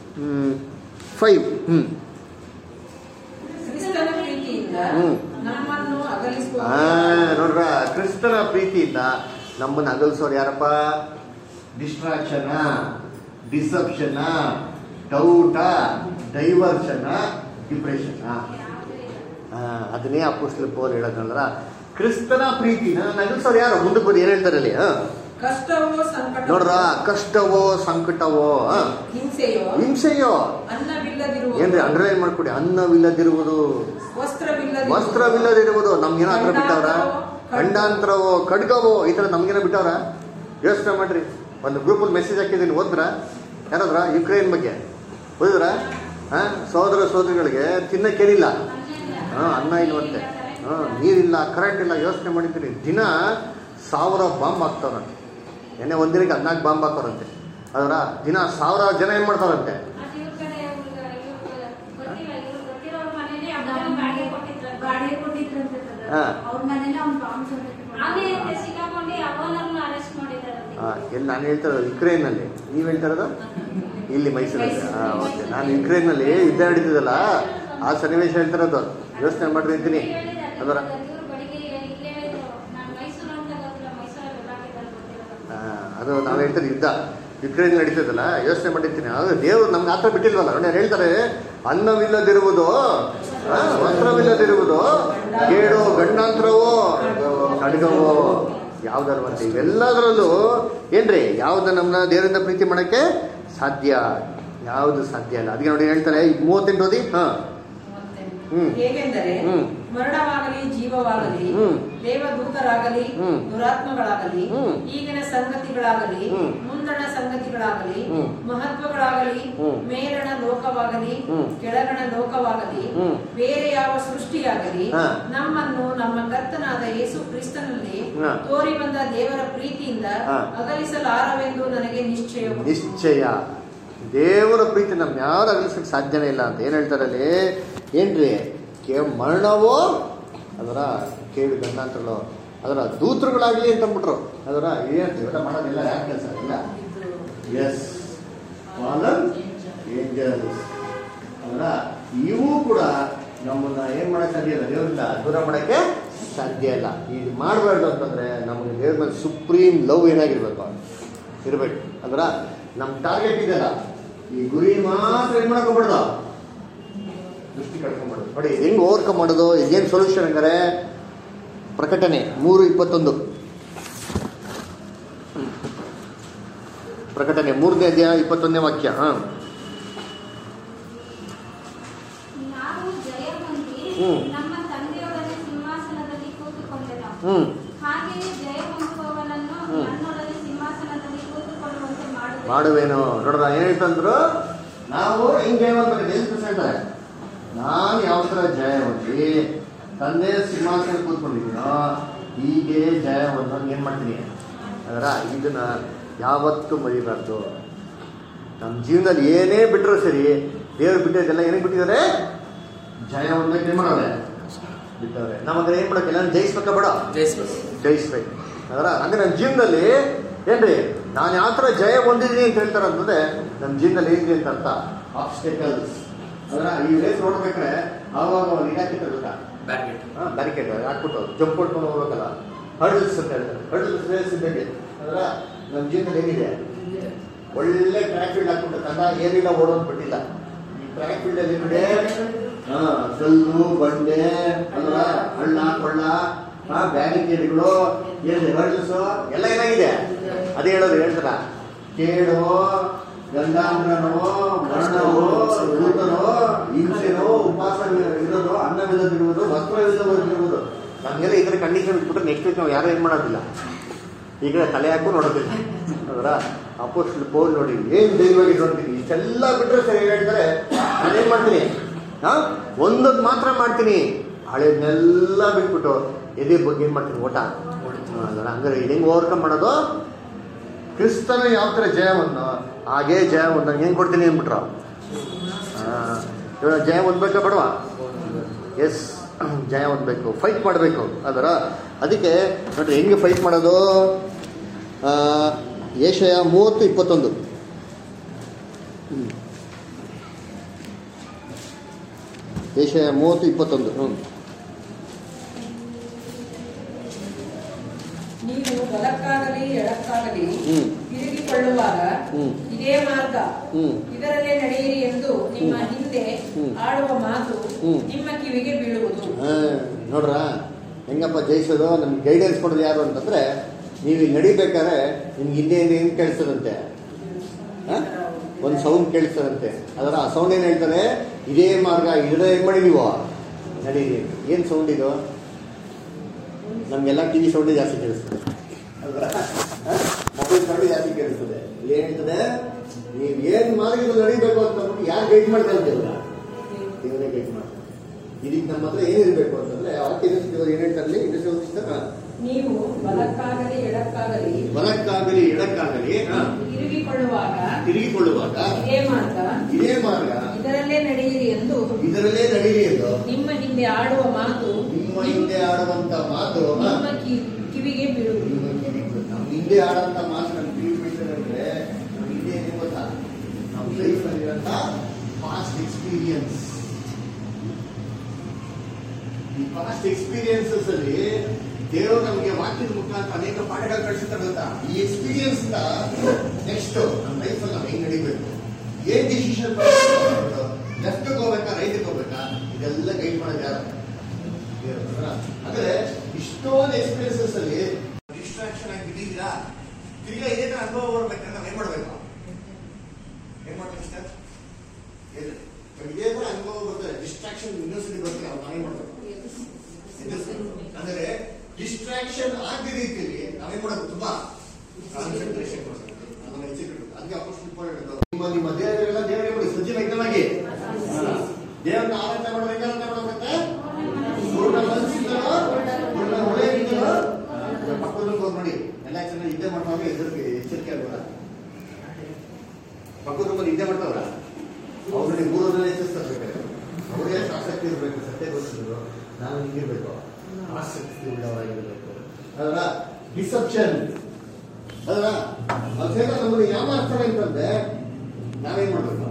ಫೈವ್ ಹ್ಞೂ ಕ್ರಿಸ್ತನ ಪ್ರೀತಿಯಿಂದ ಹ್ಮ್. ನಮ್ಮನ್ನು ಅಗಲಿಸುವ ಆ ನೋಡ್ರ ಕ್ರಿಸ್ತನ ಪ್ರೀತಿಯಿಂದ ನಮ್ಮನ್ನ ಅಗಲ್ಸೋರು ಯಾರಪ್ಪ distraction deception doubt diversion depression ಅದನ್ನೇ ಅಪೋಸ್ಟಲ್ ಪೌಲ್ ಹೇಳೋದಲ್ಲ ಕ್ರಿಸ್ತನ ಪ್ರೀತಿನ ನಗಲ್ಸೋರು ಯಾರು ಮುಂದಕ್ಕೆ ಬಂದು ಏನ್ ಹೇಳ್ತಾರೆ ಅಲ್ಲಿ ಆ? ಕಷ್ಟವೋ ಸಂಕಟ ನೋಡ್ರ ಕಷ್ಟವೋ ಸಂಕಟವೋ ಆ? ಹಿಂಸೆಯೋ ಹಿಂಸೆಯೋ ಅನ್ನವಿಲ್ಲದಿರುವ ಏನ್ರಿ ಅಂಡರ್ಲೈನ್ ಮಾಡ್ಕೊಡಿ ಅನ್ನವಿಲ್ಲದಿರುವುದು ವಸ್ತ್ರವಿಲ್ಲದಿರುವ ವಸ್ತ್ರವಿಲ್ಲದಿರುವುದು ನಮ್ಗೇನೋ ಹತ್ರ ಬಿಟ್ಟವ್ರ ಖಂಡಾಂತರವೋ ಖಡ್ಗವೋ ಈ ತರ ನಮ್ಗೇನೋ ಬಿಟ್ಟವ್ರ ಯೋಚನೆ ಮಾಡ್ರಿ ಒಂದು ಗ್ರೂಪಲ್ಲಿ ಮೆಸೇಜ್ ಹಾಕಿದ್ದೀನಿ ಓದ್ರ ಯಾರಾದ್ರ ಯುಕ್ರೇನ್ ಬಗ್ಗೆ ಓದಿದ್ರ ಹಾಂ ಸೋದರ ಸೋದರಿಗಳಿಗೆ ತಿನ್ನಕ್ಕೇನಿಲ್ಲ ಹಾಂ ಅನ್ನ ಇಲ್ವಂತೆ ಹಾಂ ನೀರಿಲ್ಲ ಕರೆಂಟ್ ಇಲ್ಲ ಯೋಚನೆ ಮಾಡಿದ್ದೀನಿ ದಿನ ಸಾವಿರ ಬಾಂಬ್ ಹಾಕ್ತಾರಂತೆ ಎಣ್ಣೆ ಒಂದಿನಕ್ಕೆ ಹದಿನಾಲ್ಕು ಬಾಂಬ್ ಹಾಕೋರಂತೆ ಅದರ ದಿನ ಸಾವಿರ ಜನ ಏನು ಮಾಡ್ತಾರಂತೆ ಅದು ಇವ್ರ ಕಡೆ ಇವ್ರ್ಗ- ಇವ್ರ್ಗ ಗೊತ್ತಿಲ್ಲ, ಇವ್ರ್ಗ್ ಗೊತ್ತಿರೋರ್ ಮನೆನೇ ಅವ್ನಿಗೆ ಬಾಡಿಗೆ ಕೊಟ್ಟಿದ್ರಂತೆ. ಬಾಡಿಗೆ ಕೊಟ್ಟಿದ್ರಂತೆ ಹಾ. ಅವ್ರ ಮನೇಲಿ ಅವ್ನ ಬಾಂಬ್ ಅವನೇ ಅಂತ ಸಿಕ್ಕಾಕೊಂಡು ಅವನನ್ನು ಅರೆಸ್ಟ್ ಮಾಡಿದಾರಂತೆ ಹಾಂ ಎಲ್ಲಿ ನಾನು ಹೇಳ್ತಿರೋದು ಯುಕ್ರೇನ್ನಲ್ಲಿ ನೀವು ಹೇಳ್ತಿರೋದು ಇಲ್ಲಿ ಮೈಸೂರಲ್ಲಿ ಹಾಂ ಓಕೆ ನಾನು ಯುಕ್ರೇನ್ನಲ್ಲಿ ಯುದ್ಧ ನಡೀತಿದ್ದಲ್ಲ ಆ ಸನ್ನಿವೇಶ ಹೇಳ್ತಿರೋದು ಯೋಚನೆ ಮಾಡ್ರಿ ಅಂತೀನಿ ಅದರ ಇವ್ರ ಬಡಿಗೆ ಇಲ್ಲೇ ಹೇಳಿದ್ರು ನಾನು ಮೈಸೂರು ಅಂತ ಗೊತ್ತಿಲ್ಲ ಮೈಸೂರಲ್ಲಿ ಗೊತ್ತಾಗಿದ್ದಾರೆ ಗೊತ್ತಿಲ್ಲ ಆ, ಅದು ನಾವು ಹೇಳ್ತೀವಿ ಯುದ್ಧ ಯುಕ್ರೇನ್ ನಡೀತದಲ್ಲ ಯೋಚನೆ ಮಾಡಿರ್ತೀನಿ ಅದು ದೇವರು ನಮ್ಗೆ ಆತರ ಬಿಟ್ಟಿಲ್ವಲ್ಲ ಅವ್ರು ಹೇಳ್ತಾರೆ ಅನ್ನವಿಲ್ಲದಿರುವುದು ಆ, ವಸ್ತ್ರವಿಲ್ಲದಿರುವುದು ಕೇಡು ಗಂಡಾಂತರವೋ ಖಡ್ಗವೋ ಯಾವ್ದಾರು ಅಂತ ಇವೆಲ್ಲದರಲ್ಲೂ ಏನ್ರಿ ಯಾವ್ದು ನಮ್ಮನ್ನ ದೇವರಿಂದ ಪ್ರೀತಿ ಮಾಡಕ್ಕೆ ಸಾಧ್ಯ ಯಾವುದು ಸಾಧ್ಯ ಇಲ್ಲ ಅದಕ್ಕೆ ನೋಡಿ ಹೇಳ್ತಾರೆ ಈಗ ಮೂವತ್ತೆಂಟು ಓದಿ ಹಾ ಹ್ಮ್. ಹೇಗೆಂದರೆ ಹ್ಮ್. ಮರಣವಾಗಲಿ ಜೀವವಾಗಲಿ ಹ್ಮ್. ದೇವದೂತರಾಗಲಿ ಹ್ಮ್. ದುರಾತ್ಮಗಳಾಗಲಿ ಹ್ಮ್. ಈಗಿನ ಸಂಗತಿಗಳಾಗಲಿ ಹ್ಮ್. ಮುಂದಣ ಸಂಗತಿಗಳಾಗಲಿ ಹ್ಮ್. ಮಹತ್ವಗಳಾಗಲಿ ಹ್ಮ್. ಮೇಲಣ ಲೋಕವಾಗಲಿ ಹ್ಮ್. ಕೆಳಗಣ ಲೋಕವಾಗಲಿ ಹ್ಮ್. ಬೇರೆ ಯಾವ ಸೃಷ್ಟಿಯಾಗಲಿ ಹಾ. ನಮ್ಮನ್ನು ನಮ್ಮ ಕರ್ತನಾದ ಯೇಸು ಕ್ರಿಸ್ತನಲ್ಲಿ ಹಾ. ತೋರಿ ಬಂದ ದೇವರ ಪ್ರೀತಿಯಿಂದ ಹಾ. ಅಗಲಿಸಲಾರವೆಂದು ನನಗೆ ನಿಶ್ಚಯ ನಿಶ್ಚಯ ದೇವರ ಪ್ರೀತಿ ನಮ್ ಯಾರು ಅಗಲಿಸಕ್ಕೆ ಸಾಧ್ಯನೇ ಇಲ್ಲ ಅಂತ ಏನ್ ಹೇಳ್ತಾರೆ ಅಲ್ಲಿ ಏನ್ರಿ ಕೇ ಮರಣವೋ ಅದರ ಕೇಳು ಗಂಡಾಂತರಗಳು ಅದರ ದೂತರುಗಳಾಗ್ಲಿ ಅಂತ ಅಂದ್ಬಿಟ್ರು ಅದರ ಏನ್ ಇವೆಲ್ಲ ಮಾಡೋದಿಲ್ಲ ಯಾಕೆ ಕೆಲಸ ಇಲ್ಲ ಎಸ್ ಫಾಲನ್ ಏಂಜಲ್ಸ್ ಅದರ ಇವು ಕೂಡ ನಮ್ಮನ್ನ ಏನ್ ಮಾಡಕ್ ಸಾಧ್ಯ ಇಲ್ಲ ದೇವರಿಂದ ದೂರ ಮಾಡಕ್ಕೆ ಸಾಧ್ಯ ಇಲ್ಲ ಇದು ಮಾಡಬಾರ್ದು ಅಂತಂದ್ರೆ ನಮಗೆ ದೇವ್ರ ಮೇಲೆ ಸುಪ್ರೀಂ ಲವ್ ಏನಾಗಿರ್ಬೇಕು ಇರ್ಬೇಕು ಅದರ ನಮ್ಮ ಟಾರ್ಗೆಟ್ ಇದೆಯಲ್ಲ ಈ ಗುರಿ ಮಾತ್ರ ಏನ್ ಮಾಡಕ್ ಹೋಗ್ಬಾರ್ದು ದೃಷ್ಟಿ ಕಳ್ಕೊಂಡ್ಬಿಡೋದು ನೋಡಿ ಇದು ಹೆಂಗ್ ಓವರ್ಕಮ್ ಮಾಡೋದು ಇದೇನು ಸೊಲ್ಯೂಷನ್ ಹಂಗಾರೆ ಪ್ರಕಟಣೆ ಮೂರು ಇಪ್ಪತ್ತೊಂದು ಪ್ರಕಟಣೆ ಮೂರನೇ ಅಧ್ಯಾಯ ಇಪ್ಪತ್ತೊಂದನೇ ವಾಕ್ಯ ಹಾ ನಾವು ಜಯ ಹೊಂದಿ ಹ್ಮ್. ನಮ್ಮ ತಂದೆಯೊಡನೆ ಸಿಂಹಾಸನದಲ್ಲಿ ಕೂತುಕೊಂಡೆನು ಹ್ಮ್ ಹಾಗೆಯೇ ಜಯ ಹೊಂದುವವನನ್ನು ಹ್ಮ್. ನನ್ನೊಡನೆ ಸಿಂಹಾಸನದಲ್ಲಿ ಕೂತುಕೊಳ್ಳುವಂತೆ ಮಾಡುವೆ ಮಾಡುವೇನು ನೋಡ್ರ ಏನ್ ಹೇಳ್ತಂದ್ರು ನಾವು ಹೆಂಗ್ ಜಯ ಹೊಂದ್ಬೇಕು ಎಲ್ಲಿ ಹೇಳ್ತಾರೆ ನಾನು ಯಾವ ತರ ಜಯ ಹೊಂದಿ ತಂದೆ ಸಿಂಹಾಸನ ಕೂತ್ಕೊಂಡಿದ್ದೀನೋ ಹೀಗೆ ಜಯ ಹೊಂದಂಗ್ ಏನ್ ಮಾಡ್ತೀನಿ ಅದರ ಇದನ್ನ ಯಾವತ್ತೂ ಮರಿಬಾರ್ದು ನಮ್ಮ ಜೀವನದಲ್ಲಿ ಏನೇ ಬಿಟ್ಟರು ಸರಿ ದೇವ್ರು ಬಿಟ್ಟಿದ್ದೆಲ್ಲ ಏನಕ್ಕೆ ಬಿಟ್ಟಿದ್ದಾರೆ ಜಯ ಹೊಂದಕ್ಕೆ ಏನ್ ಮಾಡೋರೆ ಬಿಟ್ಟವ್ರೆ ನಾವಂದ್ರೆ ಏನ್ ಮಾಡಕ್ಕೆ ಎಲ್ಲ ಜಯಿಸ್ಬೇಕ ಬೇಡ ಜಯಿಸ್ಬೇಕು ಜಯಿಸ್ಬೇಕು ಅದರ ಅಂದ್ರೆ ನನ್ನ ಜೀವನದಲ್ಲಿ ಏನ್ರಿ ನಾನು ಯಾವ ಥರ ಜಯ ಹೊಂದಿದ್ದೀನಿ ಅಂತ ಹೇಳ್ತಾರೆ ಅಂತಂದ್ರೆ ನಮ್ಮ ಜೀವನದಲ್ಲಿ ಏನಿದೆ ಅಂತ ಅರ್ಥ ಆಬ್ಸ್ಟಿಕಲ್ಸ್ ಅದರ ಈ ರೇಸ್ ನೋಡ್ಬೇಕಾದ್ರೆ ಆವಾಗ ಒಂದು ಇದಾಕಿರ್ತಾರೆ ಗೊತ್ತಾ ಬ್ಯಾಡ್ಮಿಂಟನ್ ಬ್ಯಾರಿಕೇಡ್ ಹಾಕ್ಬಿಟ್ಟು ಜಂಪ್ ಕೊಟ್ಕೊಂಡು ಹೋಗ್ಬೇಕಲ್ಲ ಹರ್ಡಲ್ಸ್ ಅಂತ ಹೇಳ್ತಾರೆ ಹರ್ಡಲ್ಸ್ ರೇಸ್ ಇದ್ದಂಗೆ ಅದರ ನಮ್ಮ ಜೀವನದಲ್ಲಿ ಏನಿದೆ ಒಳ್ಳೆ ಟ್ರ್ಯಾಕ್ ಫೀಲ್ಡ್ ಹಾಕ್ಬಿಟ್ಟು ಕನ್ನಡ ಏನಿಲ್ಲ ಓಡೋದು ಬಿಟ್ಟಿಲ್ಲ ಈ ಟ್ರ್ಯಾಕ್ ಫೀಲ್ಡ್ ಅಲ್ಲಿ ನೋಡಿ ಹಾ ಕಲ್ಲು ಬಂಡೆ ಅಲ್ವ ಹಳ್ಳ ಕೊಳ್ಳ ಹಾ ಬ್ಯಾರಿಕೇಡ್ಗಳು ಏನಿದೆ ಹರ್ಡಲ್ಸ್ ಎಲ್ಲ ಏನಾಗಿದೆ ಅದೇ ಹೇಳೋದು ಹೇಳ್ತಾರ ಕೇಳು ಗಂಗಾಂಧ್ರನೋ ಮರಣವೋ ದೂತನೋ ಹಿಂಸೆನೋ ಉಪವಾಸ ಇರೋದು ಅನ್ನವಿಲ್ಲದಿರುವುದು ವಸ್ತ್ರವಿಲ್ಲದಿರುವುದು ನಮಗೆಲ್ಲ ಈ ಥರ ಕಂಡೀಷನ್ ಇಟ್ಬಿಟ್ರೆ ನೆಕ್ಸ್ಟ್ ವೀಕ್ ನಾವು ಯಾರು ಏನು ಮಾಡೋದಿಲ್ಲ ಈಗ ತಲೆ ಹಾಕು ನೋಡೋದಿಲ್ಲ ಅದರ ಅಪೋಸ್ಟ್ ಪೋಲ್ ನೋಡಿ ಏನ್ ಧೈರ್ಯವಾಗಿ ನೋಡ್ತೀನಿ ಇಷ್ಟೆಲ್ಲ ಬಿಟ್ರೆ ಸರಿ ಹೇಳ್ತಾರೆ ನಾನೇನ್ ಮಾಡ್ತೀನಿ ಹಾ ಒಂದೊಂದು ಮಾತ್ರ ಮಾಡ್ತೀನಿ ಹಳೇದನ್ನೆಲ್ಲ ಬಿಟ್ಬಿಟ್ಟು ಎದೆ ಬಗ್ಗೆ ಏನ್ ಮಾಡ್ತೀನಿ ಓಟ ಅದರ ಹಂಗಾರೆ ಇದು ಹೆಂಗ್ ಓವರ್ಕಮ್ ಮಾಡೋದು ಕ್ರಿಸ್ತನ ಯಾವ ಥರ ಜಯವನ್ನು ಹಾಗೇ ಜಯ ಹೊಂದಂಗೆ ಹೆಂಗ್ ಕೊಡ್ತೀನಿ ಅಂದ್ಬಿಟ್ರು ಆ, ಇವಾಗ ಜಯ ಹೊಂದ್ಬೇಕಾ ಬೇಡವಾ ಎಸ್ ಜಯ ಹೊಂದಬೇಕು ಫೈಟ್ ಮಾಡಬೇಕು ಅದರ ಅದಕ್ಕೆ ನೋಡ್ರಿ ಹೆಂಗೆ ಫೈಟ್ ಮಾಡೋದು ಆ, ಏಷಯ ಮೂವತ್ತು ಇಪ್ಪತ್ತೊಂದು ಹ್ಮ್. ಏಷಯ ಮೂವತ್ತು ಇಪ್ಪತ್ತೊಂದು ಹ್ಞೂ ನೀವು ಬಲಕ್ಕಾಗಲಿ ಎಡಕ್ಕಾಗಲಿ ಹ್ಮ್. ತಿರುಗಿಕೊಳ್ಳುವಾಗ ಹ್ಮ್. ಇದೇ ಮಾರ್ಗ ಹ್ಮ್. ಇದರಲ್ಲೇ ನಡೆಯಿರಿ ಎಂದು ನಿಮ್ಮ ಹಿಂದೆ ಹ್ಮ್. ಆಡುವ ಮಾತು ಹ್ಮ್. ನಿಮ್ಮ ಕಿವಿಗೆ ಬೀಳುವುದು ಆ, ನೋಡ್ರ ಹೆಂಗಪ್ಪ ಜಯಿಸೋದು ನಮ್ಗೆ ಗೈಡೆನ್ಸ್ ಕೊಡೋದು ಯಾರು ಅಂತಂದ್ರೆ ನೀವು ಇಲ್ಲಿ ನಡಿಬೇಕಾದ್ರೆ ನಿಮ್ಗೆ ಹಿಂದೆ ಹಿಂದೆ ಏನು ಕೇಳಿಸ್ತದಂತೆ ಒಂದು ಸೌಂಡ್ ಕೇಳಿಸ್ತದಂತೆ ಅದರ ಆ ಸೌಂಡ್ ಏನು ಹೇಳ್ತಾರೆ ಇದೇ ಮಾರ್ಗ ಇದ್ರೆ ಏನು ಮಾಡಿ ನೀವು ನಡೀರಿ ಏನು ಸೌಂಡ್ ಇದು ನಮಗೆಲ್ಲ ಟಿ ವಿ ಸೌಂಡೇ ಜಾಸ್ತಿ ಕೇಳಿಸ್ತದೆ ಮೊಬೈಲ್ ಕರಡು ಯಾಕೆ ಕೇಳಿಸ್ತದೆ ಇಲ್ಲಿ ಏನಿರ್ತದೆ ನೀವ್ ಏನ್ ಮಾರ್ಗದಲ್ಲಿ ನಡಿಬೇಕು ಅಂತ ಅಂದ್ಬಿಟ್ಟು ಯಾರು ಗೈಡ್ ಮಾಡ್ತಾ ಇದ್ದೇವಲ್ಲ ದೇವರೇ ಗೈಡ್ ಮಾಡ್ತಾರೆ ಇದಕ್ಕೆ ನಮ್ಮ ಹತ್ರ ಏನಿರ್ಬೇಕು ಅಂತಂದ್ರೆ ಅವತ್ತು ಏನ್ ಹೇಳ್ತಾರಲಿ ಇಂಡಸ್ಟ್ರಿ ನೀವು ಬಲಕ್ಕಾಗಲಿ ಎಡಕ್ಕಾಗಲಿ ಬಲಕ್ಕಾಗಲಿ ಎಡಕ್ಕಾಗಲಿ ಹಾ, ತಿರುಗಿಕೊಳ್ಳುವಾಗ ತಿರುಗಿಕೊಳ್ಳುವಾಗ ಇದೇ ಮಾರ್ಗ ಇದೇ ಮಾರ್ಗ ಇದರಲ್ಲೇ ನಡೆಯಿರಿ ಎಂದು ಇದರಲ್ಲೇ ನಡೀಲಿ ಎಂದು ನಿಮ್ಮ ಹಿಂದೆ ಆಡುವ ಮಾತು ನಿಮ್ಮ ಹಿಂದೆ ಆಡುವಂತ ಮಾತು ಹಾ, ನಿಮ್ಮ ಕಿ- ಕಿವಿಗೆ ಬೀಳುವುದು ನಿಮ್ಮ ಕಿವಿಗೆ ನಮ್ಮ ಹಿಂದೆ ಆಡುವಂತ ಮಾತು ನಮ್ಮ ಕಿವಿಗೆ ಬೀಳ್ತದೆ ಅಂದ್ರೆ ನಮ್ಮ ಹಿಂದೆ ಏನಿದೆ ಗೊತ್ತಾ ನಮ್ಮ ಲೈಫ್ ಅಲ್ಲಿರಂತ ಪಾಸ್ಟ್ ಎಕ್ಸ್ಪೀರಿಯನ್ಸ್ ಈ ಪಾಸ್ಟ್ ಎಕ್ಸ್ಪೀರಿಯನ್ಸಸ್ ಅಲ್ಲಿ ದೇವರು ನಮಗೆ ವಾಕ್ಯದ ಮುಖಾಂತರ ಅನೇಕ ಪಾಠಗಳು ಕಳಿಸಿರ್ತಾರೆ ಗೊತ್ತಾ ಈ ಎಕ್ಸ್ಪೀರಿಯನ್ಸ್ ನೆಕ್ಸ್ಟ್ ನಮ್ಮ ಲೈಫ್ ಅಲ್ಲಿ ನಾವು ಹೆಂಗ್ ನಡಿಬೇಕು ಏನ್ ಡಿಸಿಷನ್ ಲೆಫ್ಟ್ ಹೋಗ್ಬೇಕಾ ರೈಟ್ ಹೋಗ್ಬೇಕಾ ಇದೆಲ್ಲ ಗೈಡ್ ಮಾಡೋದು ಯಾರು ದೇವರು ಅಲ್ವಾ? ಅಂದ್ರೆ ಇಷ್ಟೊಂದು ಎಕ್ಸ್ಪೀರಿಯನ್ಸಸ್ ಅಲ್ಲಿ ಡಿಸ್ಟ್ರಾಕ್ಷನ್ ಆಗಿ ಬಿದ್ದಿದ್ದೀರಾ ತಿರ್ಗಾ ಇದೇ ತರ ಅನುಭವ ಬರ್ಬೇಕಂದ್ರೆ ನಾವ್ ಏನ್ ಮಾಡ್ಬೇಕು ಏನ್ ಮಾಡ್ಬೇಕು ಸರ್ ಏನು? ಇದೇ ತರ ಅನುಭವ ಬರ್ತದೆ ಡಿಸ್ಟ್ರಾಕ್ಷನ್ ಇನ್ನೊಂದ್ಸತಿ ಬರ್ತದೆ ಅವ್ರು ನಾವೇನ್ ಮಾಡ್ಬೇಕು ಎದುರಿಸ್ಬೇಕು. ಅಂದ್ರೆ ಡಿಸ್ಟ್ರಾಕ್ಷನ್ ಆಗದ ರೀತಿಯಲ್ಲಿ ನಾವೇನ್ ಮಾಡೋದು ತುಂಬಾ ಕಾನ್ಸಂಟ್ರೇಷನ್ ಕೊಡ್ಬೇಕು ಅದನ್ನ ಹೆಚ್ಚಿಟ್ಟು ಅದಕ್ಕೆ ಅಪೋಸ್ಟ್ ಇಂಪಾರ್ಟೆಂಟ್ ನಿಮ್ಮ ನಿಮ್ಮ ದೇವರೆಲ್ಲ ದೇವರೇ ಮಾಡಿ ಸಜ್ಜನ ಯಜ್ಞವಾಗಿ ದೇವರನ್ನ ಆರಾಧನೆ ಮಾಡೋದು ಹೆಂಗ್ ಆರಾಧನೆ ಮಾಡ್ಬೇಕಂತೆ ಪೂರ್ಣ ಮನಸ್ಸಿಂದಲೋ ಪೂರ್ಣ ಹೃದಯದಿಂದಲೋ ಪಕ್ಕದಲ್ಲಿ ಹೋಗಿ ನೋಡಿ ಎಲ್ಲ ಚೆನ್ನಾಗಿ ಇದ್ದೇ ಮಾಡ್ತಾವ ಎದುರಿಗೆ ಎಚ್ಚರಿಕೆ ಆಗಬೇಡ ಪಕ್ಕದ ರೂಮಲ್ಲಿ ಇದ್ದೇ ಮಾಡ್ತಾವ್ರ ಅವ್ರಿಗೆ ಮೂರರಲ್ಲಿ ಎಚ್ಚರಿಸ್ತಾರೆ ಅವರೇ ಆಸಕ್ತಿ ಇರಬೇಕು ಸತ್ಯ ಗೊತ್ತಿದ್ರು ನಾನು ಹಿಂಗಿರ್ಬೇಕು ಆಸಕ್ತಿ ಉಳ್ಳವರಾಗಿರ್ಬೇಕು ಅದರ ಡಿಸೆಪ್ಷನ್ ಅದರ ಅದೇನ ನಮ್ಮನ್ನು ಯಾವ ಮಾಡ್ತಾರೆ ಅಂತಂದ್ರೆ ನಾವೇನ್ ಮಾಡ್ಬೇಕು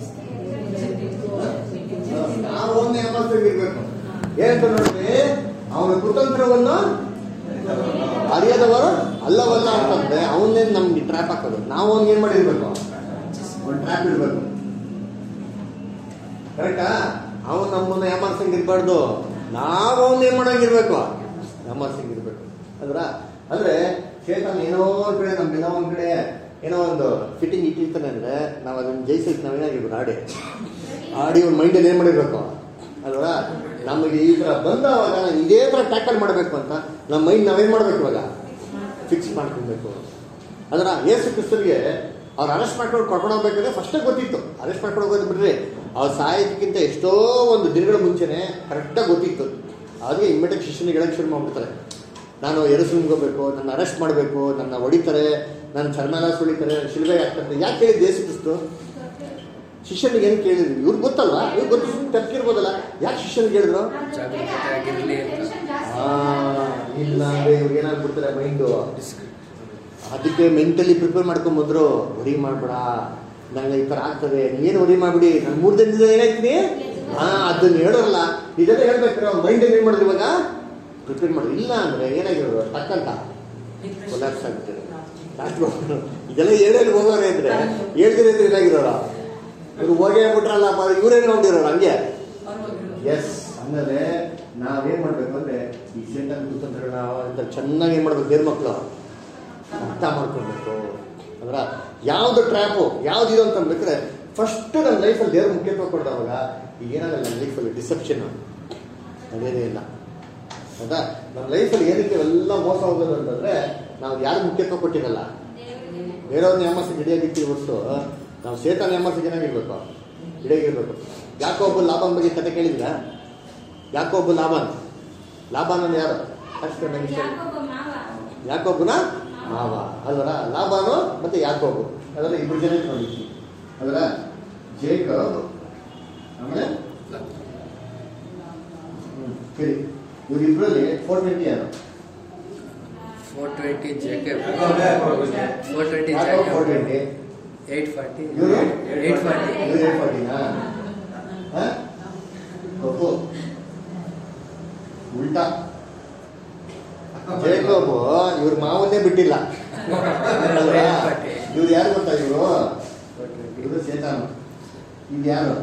ನಾವು ಒಂದು ಯಾಮರ್ಸಂಗಿರ್ಬೇಕು ಏನಂತ ನೋಡ್ರಿ ಅವನ ಕುತಂತ್ರವನ್ನು ಅರಿಯದವರು ಅಲ್ಲವಲ್ಲ ಅಂತಂದ್ರೆ ಅವನ್ನೇನ್ ನಮ್ಗೆ ಟ್ರ್ಯಾಪ್ ಹಾಕೋದು ನಾವು ಅವ್ನಿಗೆ ಏನ್ ಮಾಡಿರ್ಬೇಕು ಒಂದು ಟ್ರ್ಯಾಪ್ ಇರ್ಬೇಕು ಕರೆಕ್ಟಾ ಅವನು ನಮ್ಮನ್ನ ಯಾಮರ್ಸಂಗ್ ಇರ್ಬಾರ್ದು ನಾವು ಅವನ್ನ ಏನ್ ಮಾಡಂಗಿರ್ಬೇಕು ಯಾಮರ್ಸಂಗ್ ಇರ್ಬೇಕು ಅಂದ್ರ ಅಂದ್ರೆ ಚೇತನ್ ಏನೋ ಒಂದ್ ಕಡೆ ನಮ್ಗೆಲ್ಲ ಒಂದ್ ಕಡೆ ಏನೋ ಒಂದು ಫಿಟ್ಟಿಂಗ್ ಇಟ್ಟಿರ್ತಾನೆ ಅಂದ್ರೆ ನಾವು ಅದನ್ನ ಜಯಿಸಲಿಕ್ಕೆ ನಾವೇನಾಗಿರ್ಬೇಕು ಆಡಿ ಆಡಿ ಒಂದು ಮೈಂಡಲ್ಲಿ ಏನ್ ಮಾಡಿರ್ಬೇಕು ಅಲ್ವಾ ನಮಗೆ ಈ ತರ ಬಂದವಾಗ ನಾನು ಇದೇ ತರ ಟ್ಯಾಕಲ್ ಮಾಡಬೇಕು ಅಂತ ನಮ್ಮ ಮೈಂಡ್ ನಾವೇನ್ ಮಾಡ್ಬೇಕು ಇವಾಗ ಫಿಕ್ಸ್ ಮಾಡ್ಕೊಬೇಕು ಅದರ ಯೇಸು ಕ್ರಿಸ್ತರಿಗೆ ಅವ್ರು ಅರೆಸ್ಟ್ ಮಾಡ್ಕೊಂಡು ಕರ್ಕೊಂಡು ಹೋಗ್ಬೇಕಾದ್ರೆ ಫಸ್ಟೇ ಗೊತ್ತಿತ್ತು ಅರೆಸ್ಟ್ ಮಾಡ್ಕೊಂಡು ಹೋಗೋದು ಬಿಡ್ರಿ ಅವ್ರು ಸಾಯೋದಕ್ಕಿಂತ ಎಷ್ಟೋ ಒಂದು ದಿನಗಳ ಮುಂಚೆನೆ ಕರೆಕ್ಟಾಗಿ ಗೊತ್ತಿತ್ತು ಅದಕ್ಕೆ ಇಮ್ಮಿಡಿಯೇಟ್ ಶಿಷ್ಯನಿಗೆ ಹೇಳಕ್ ಶುರು ಮಾಡ್ಬಿಡ್ತಾರೆ ನಾನು ಎರಸಲಿಂಗ್ ಹೋಗ್ಬೇಕು ನನ್ನ ಅರೆಸ್ಟ್ ಮಾಡಬೇಕು ನನ್ನ ಹೊಡಿತಾರೆ ನನ್ನ ಚರ್ಮೆಲ್ಲ ಸುಳಿತಾರೆ ಶಿಲ್ಬೆ ಹಾಕ್ತಾರೆ ಯಾಕೆ ಹೇಳಿದ್ದು ಯೇಸು ಕ್ರಿಸ್ತು ಶಿಷ್ಯನಿಗೆ ಏನು ಕೇಳಿದ್ರು ಇವ್ರಿಗೆ ಗೊತ್ತಲ್ವಾ ಇವ್ರಿಗೆ ಗೊತ್ತು ಸುಮ್ಮನೆ ತಪ್ಪಿರ್ಬೋದಲ್ಲ ಯಾಕೆ ಶಿಷ್ಯನಿಗೆ ಹೇಳಿದ್ರು ಜಾಗರೂಕತೆಯಾಗಿರ್ಲಿ ಅಂತ ಆ, ಇಲ್ಲ ಅಂದ್ರೆ ಇವ್ರಿಗೆ ಏನಾಗ್ಬಿಡ್ತಾರೆ ಮೈಂಡು ಅದಕ್ಕೆ ಮೆಂಟಲಿ ಪ್ರಿಪೇರ್ ಮಾಡ್ಕೊಂಡ್ ಬಂದ್ರು ವರಿ ಮಾಡ್ಬೇಡ ನಂಗೆ ಈ ತರ ಆಗ್ತದೆ ನೀನು ವರಿ ಮಾಡ್ಬಿಡಿ ನಾನು ಮೂರ್ ದಿನದಿಂದ ಏನಾಯ್ತೀನಿ ಹಾ ಅದನ್ನ ಹೇಳೋಲ್ಲ ಇದೆಲ್ಲ ಹೇಳ್ಬೇಕಾರೆ ಅವ್ನ ಮೈಂಡ್ ಏನ್ ಮಾಡಿದ್ರು ಇವಾಗ ಪ್ರಿಪೇರ್ ಮಾಡಿ ಇಲ್ಲ ಅಂದ್ರೆ ಏನಾಗಿರೋದು ಟಕ್ಕಂತ ಕೊಲಾಪ್ಸ್ ಆಗುತ್ತೆ ಲಾಸ್ಟ್ ಇದೆಲ್ಲ ಹೇಳಿ ಹೋಗೋರೆ ಅಂದ್ರೆ ಹೇಳ್ದಿರ ಇದ್ರೆ ಏನಾಗಿರೋಲ್ಲ ಇವ್ರು ಹೋಗೇ ಬಿಟ್ರಲ್ಲ ಇವ್ರೇನು ನೋಡಿರೋರು ಹಂಗೆ ಎಸ್ ಅಂದ್ರೆ ನಾವೇನ್ ಮಾಡ್ಬೇಕು ಅಂದ್ರೆ ಈ ಸೇತನ ಕುತಂತ್ರಗಳನ್ನ ಅಂತ ಚೆನ್ನಾಗಿ ಏನ್ ಮಾಡ್ಬೇಕು ದೇವ್ರ ಮಕ್ಕಳು ಅರ್ಥ ಮಾಡ್ಕೊಳ್ಬೇಕು ಅಂದ್ರ ಯಾವ್ದು ಟ್ರ್ಯಾಪು ಯಾವ್ದು ಇದು ಅಂತ ಅಂದ್ಬೇಕಾದ್ರೆ ಫಸ್ಟ್ ನನ್ನ ಲೈಫಲ್ಲಿ ದೇವ್ರ ಮುಖ್ಯತ್ವ ಕೊಡ್ದವಾಗ ಈಗ ಏನಾಗಲ್ಲ ನನ್ನ ಲೈಫಲ್ಲಿ ಡಿಸೆಪ್ಷನ್ ಅದೇನೇ ಇಲ್ಲ ಹೌದಾ ನಮ್ಮ ಲೈಫಲ್ಲಿ ಏನಕ್ಕೆ ಎಲ್ಲ ಮೋಸ ಹೋಗೋದು ಅಂತಂದ್ರೆ ನಾವು ಯಾರು ಮುಖ್ಯತ್ವ ಕೊಟ್ಟಿರಲ್ಲ ಬೇರೆಯವ್ರನ್ನ ಯಾಮರ್ಸಿ ಗಿಡಿಯಾಗಿರ್ತೀವಿ ಹೊರತು ನಾವು ಸೇತನ ಯಾಮರ್ಸಿ ಏನಾಗಿರ್ಬೇಕು ಗಿಡಿಯಾಗಿರ್ಬೇಕು ಯಾಕೊಬ್ಬ ಲಾಭನ್ ಬಗ್ಗೆ ಕತೆ ಕೇಳಿದ್ರ ಯಾಕೊಬ್ಬ ಲಾಭನ್ ಲಾಭನ್ ಯಾರು ಅಷ್ಟು ನನಗೆ ಇಷ್ಟ. ಯಾಕೋಬ ಮಾವ ಯಾಕೊಬ್ಬನ ಮಾವ ಅಲ್ವರ ಲಾಭನು ಮತ್ತೆ ಯಾಕೊಬ್ಬು ಅದರ ಇಬ್ರು ಜನ ನೋಡಿದ್ವಿ ಅದರ ಜೇಕಬ್ ಆಮೇಲೆ ಹ್ಮ್, ಸರಿ ಇವ್ರಿಬ್ರಲ್ಲಿ ಫೋರ್ ಟ್ವೆಂಟಿ ಯಾರು ಫೋರ್ ಟ್ವೆಂಟಿ ಜೆಕೆ ಫೋರ್ ಟ್ವೆಂಟಿ ಯಾಕೊಬ್ಬ ಫೋರ್ ಜೆಕೆ ಟ್ವೆಂಟಿ ಏಟ್ ಫಾರ್ಟಿ ಇವರು ಏಟ್ ಫಾರ್ಟಿ ಇವ್ರು ಏಟ್ ಫಾರ್ಟಿನಾ ತಪ್ಪು ಉಲ್ಟಾ ಜೇಕಬ್ ಇವ್ರ ಮಾವನ್ನೇ ಬಿಟ್ಟಿಲ್ಲ ಇವ್ರು ಯಾರು ಗೊತ್ತಾ ಇವರು ಇವರು ಸೇತಾನ ಇದು ಯಾರು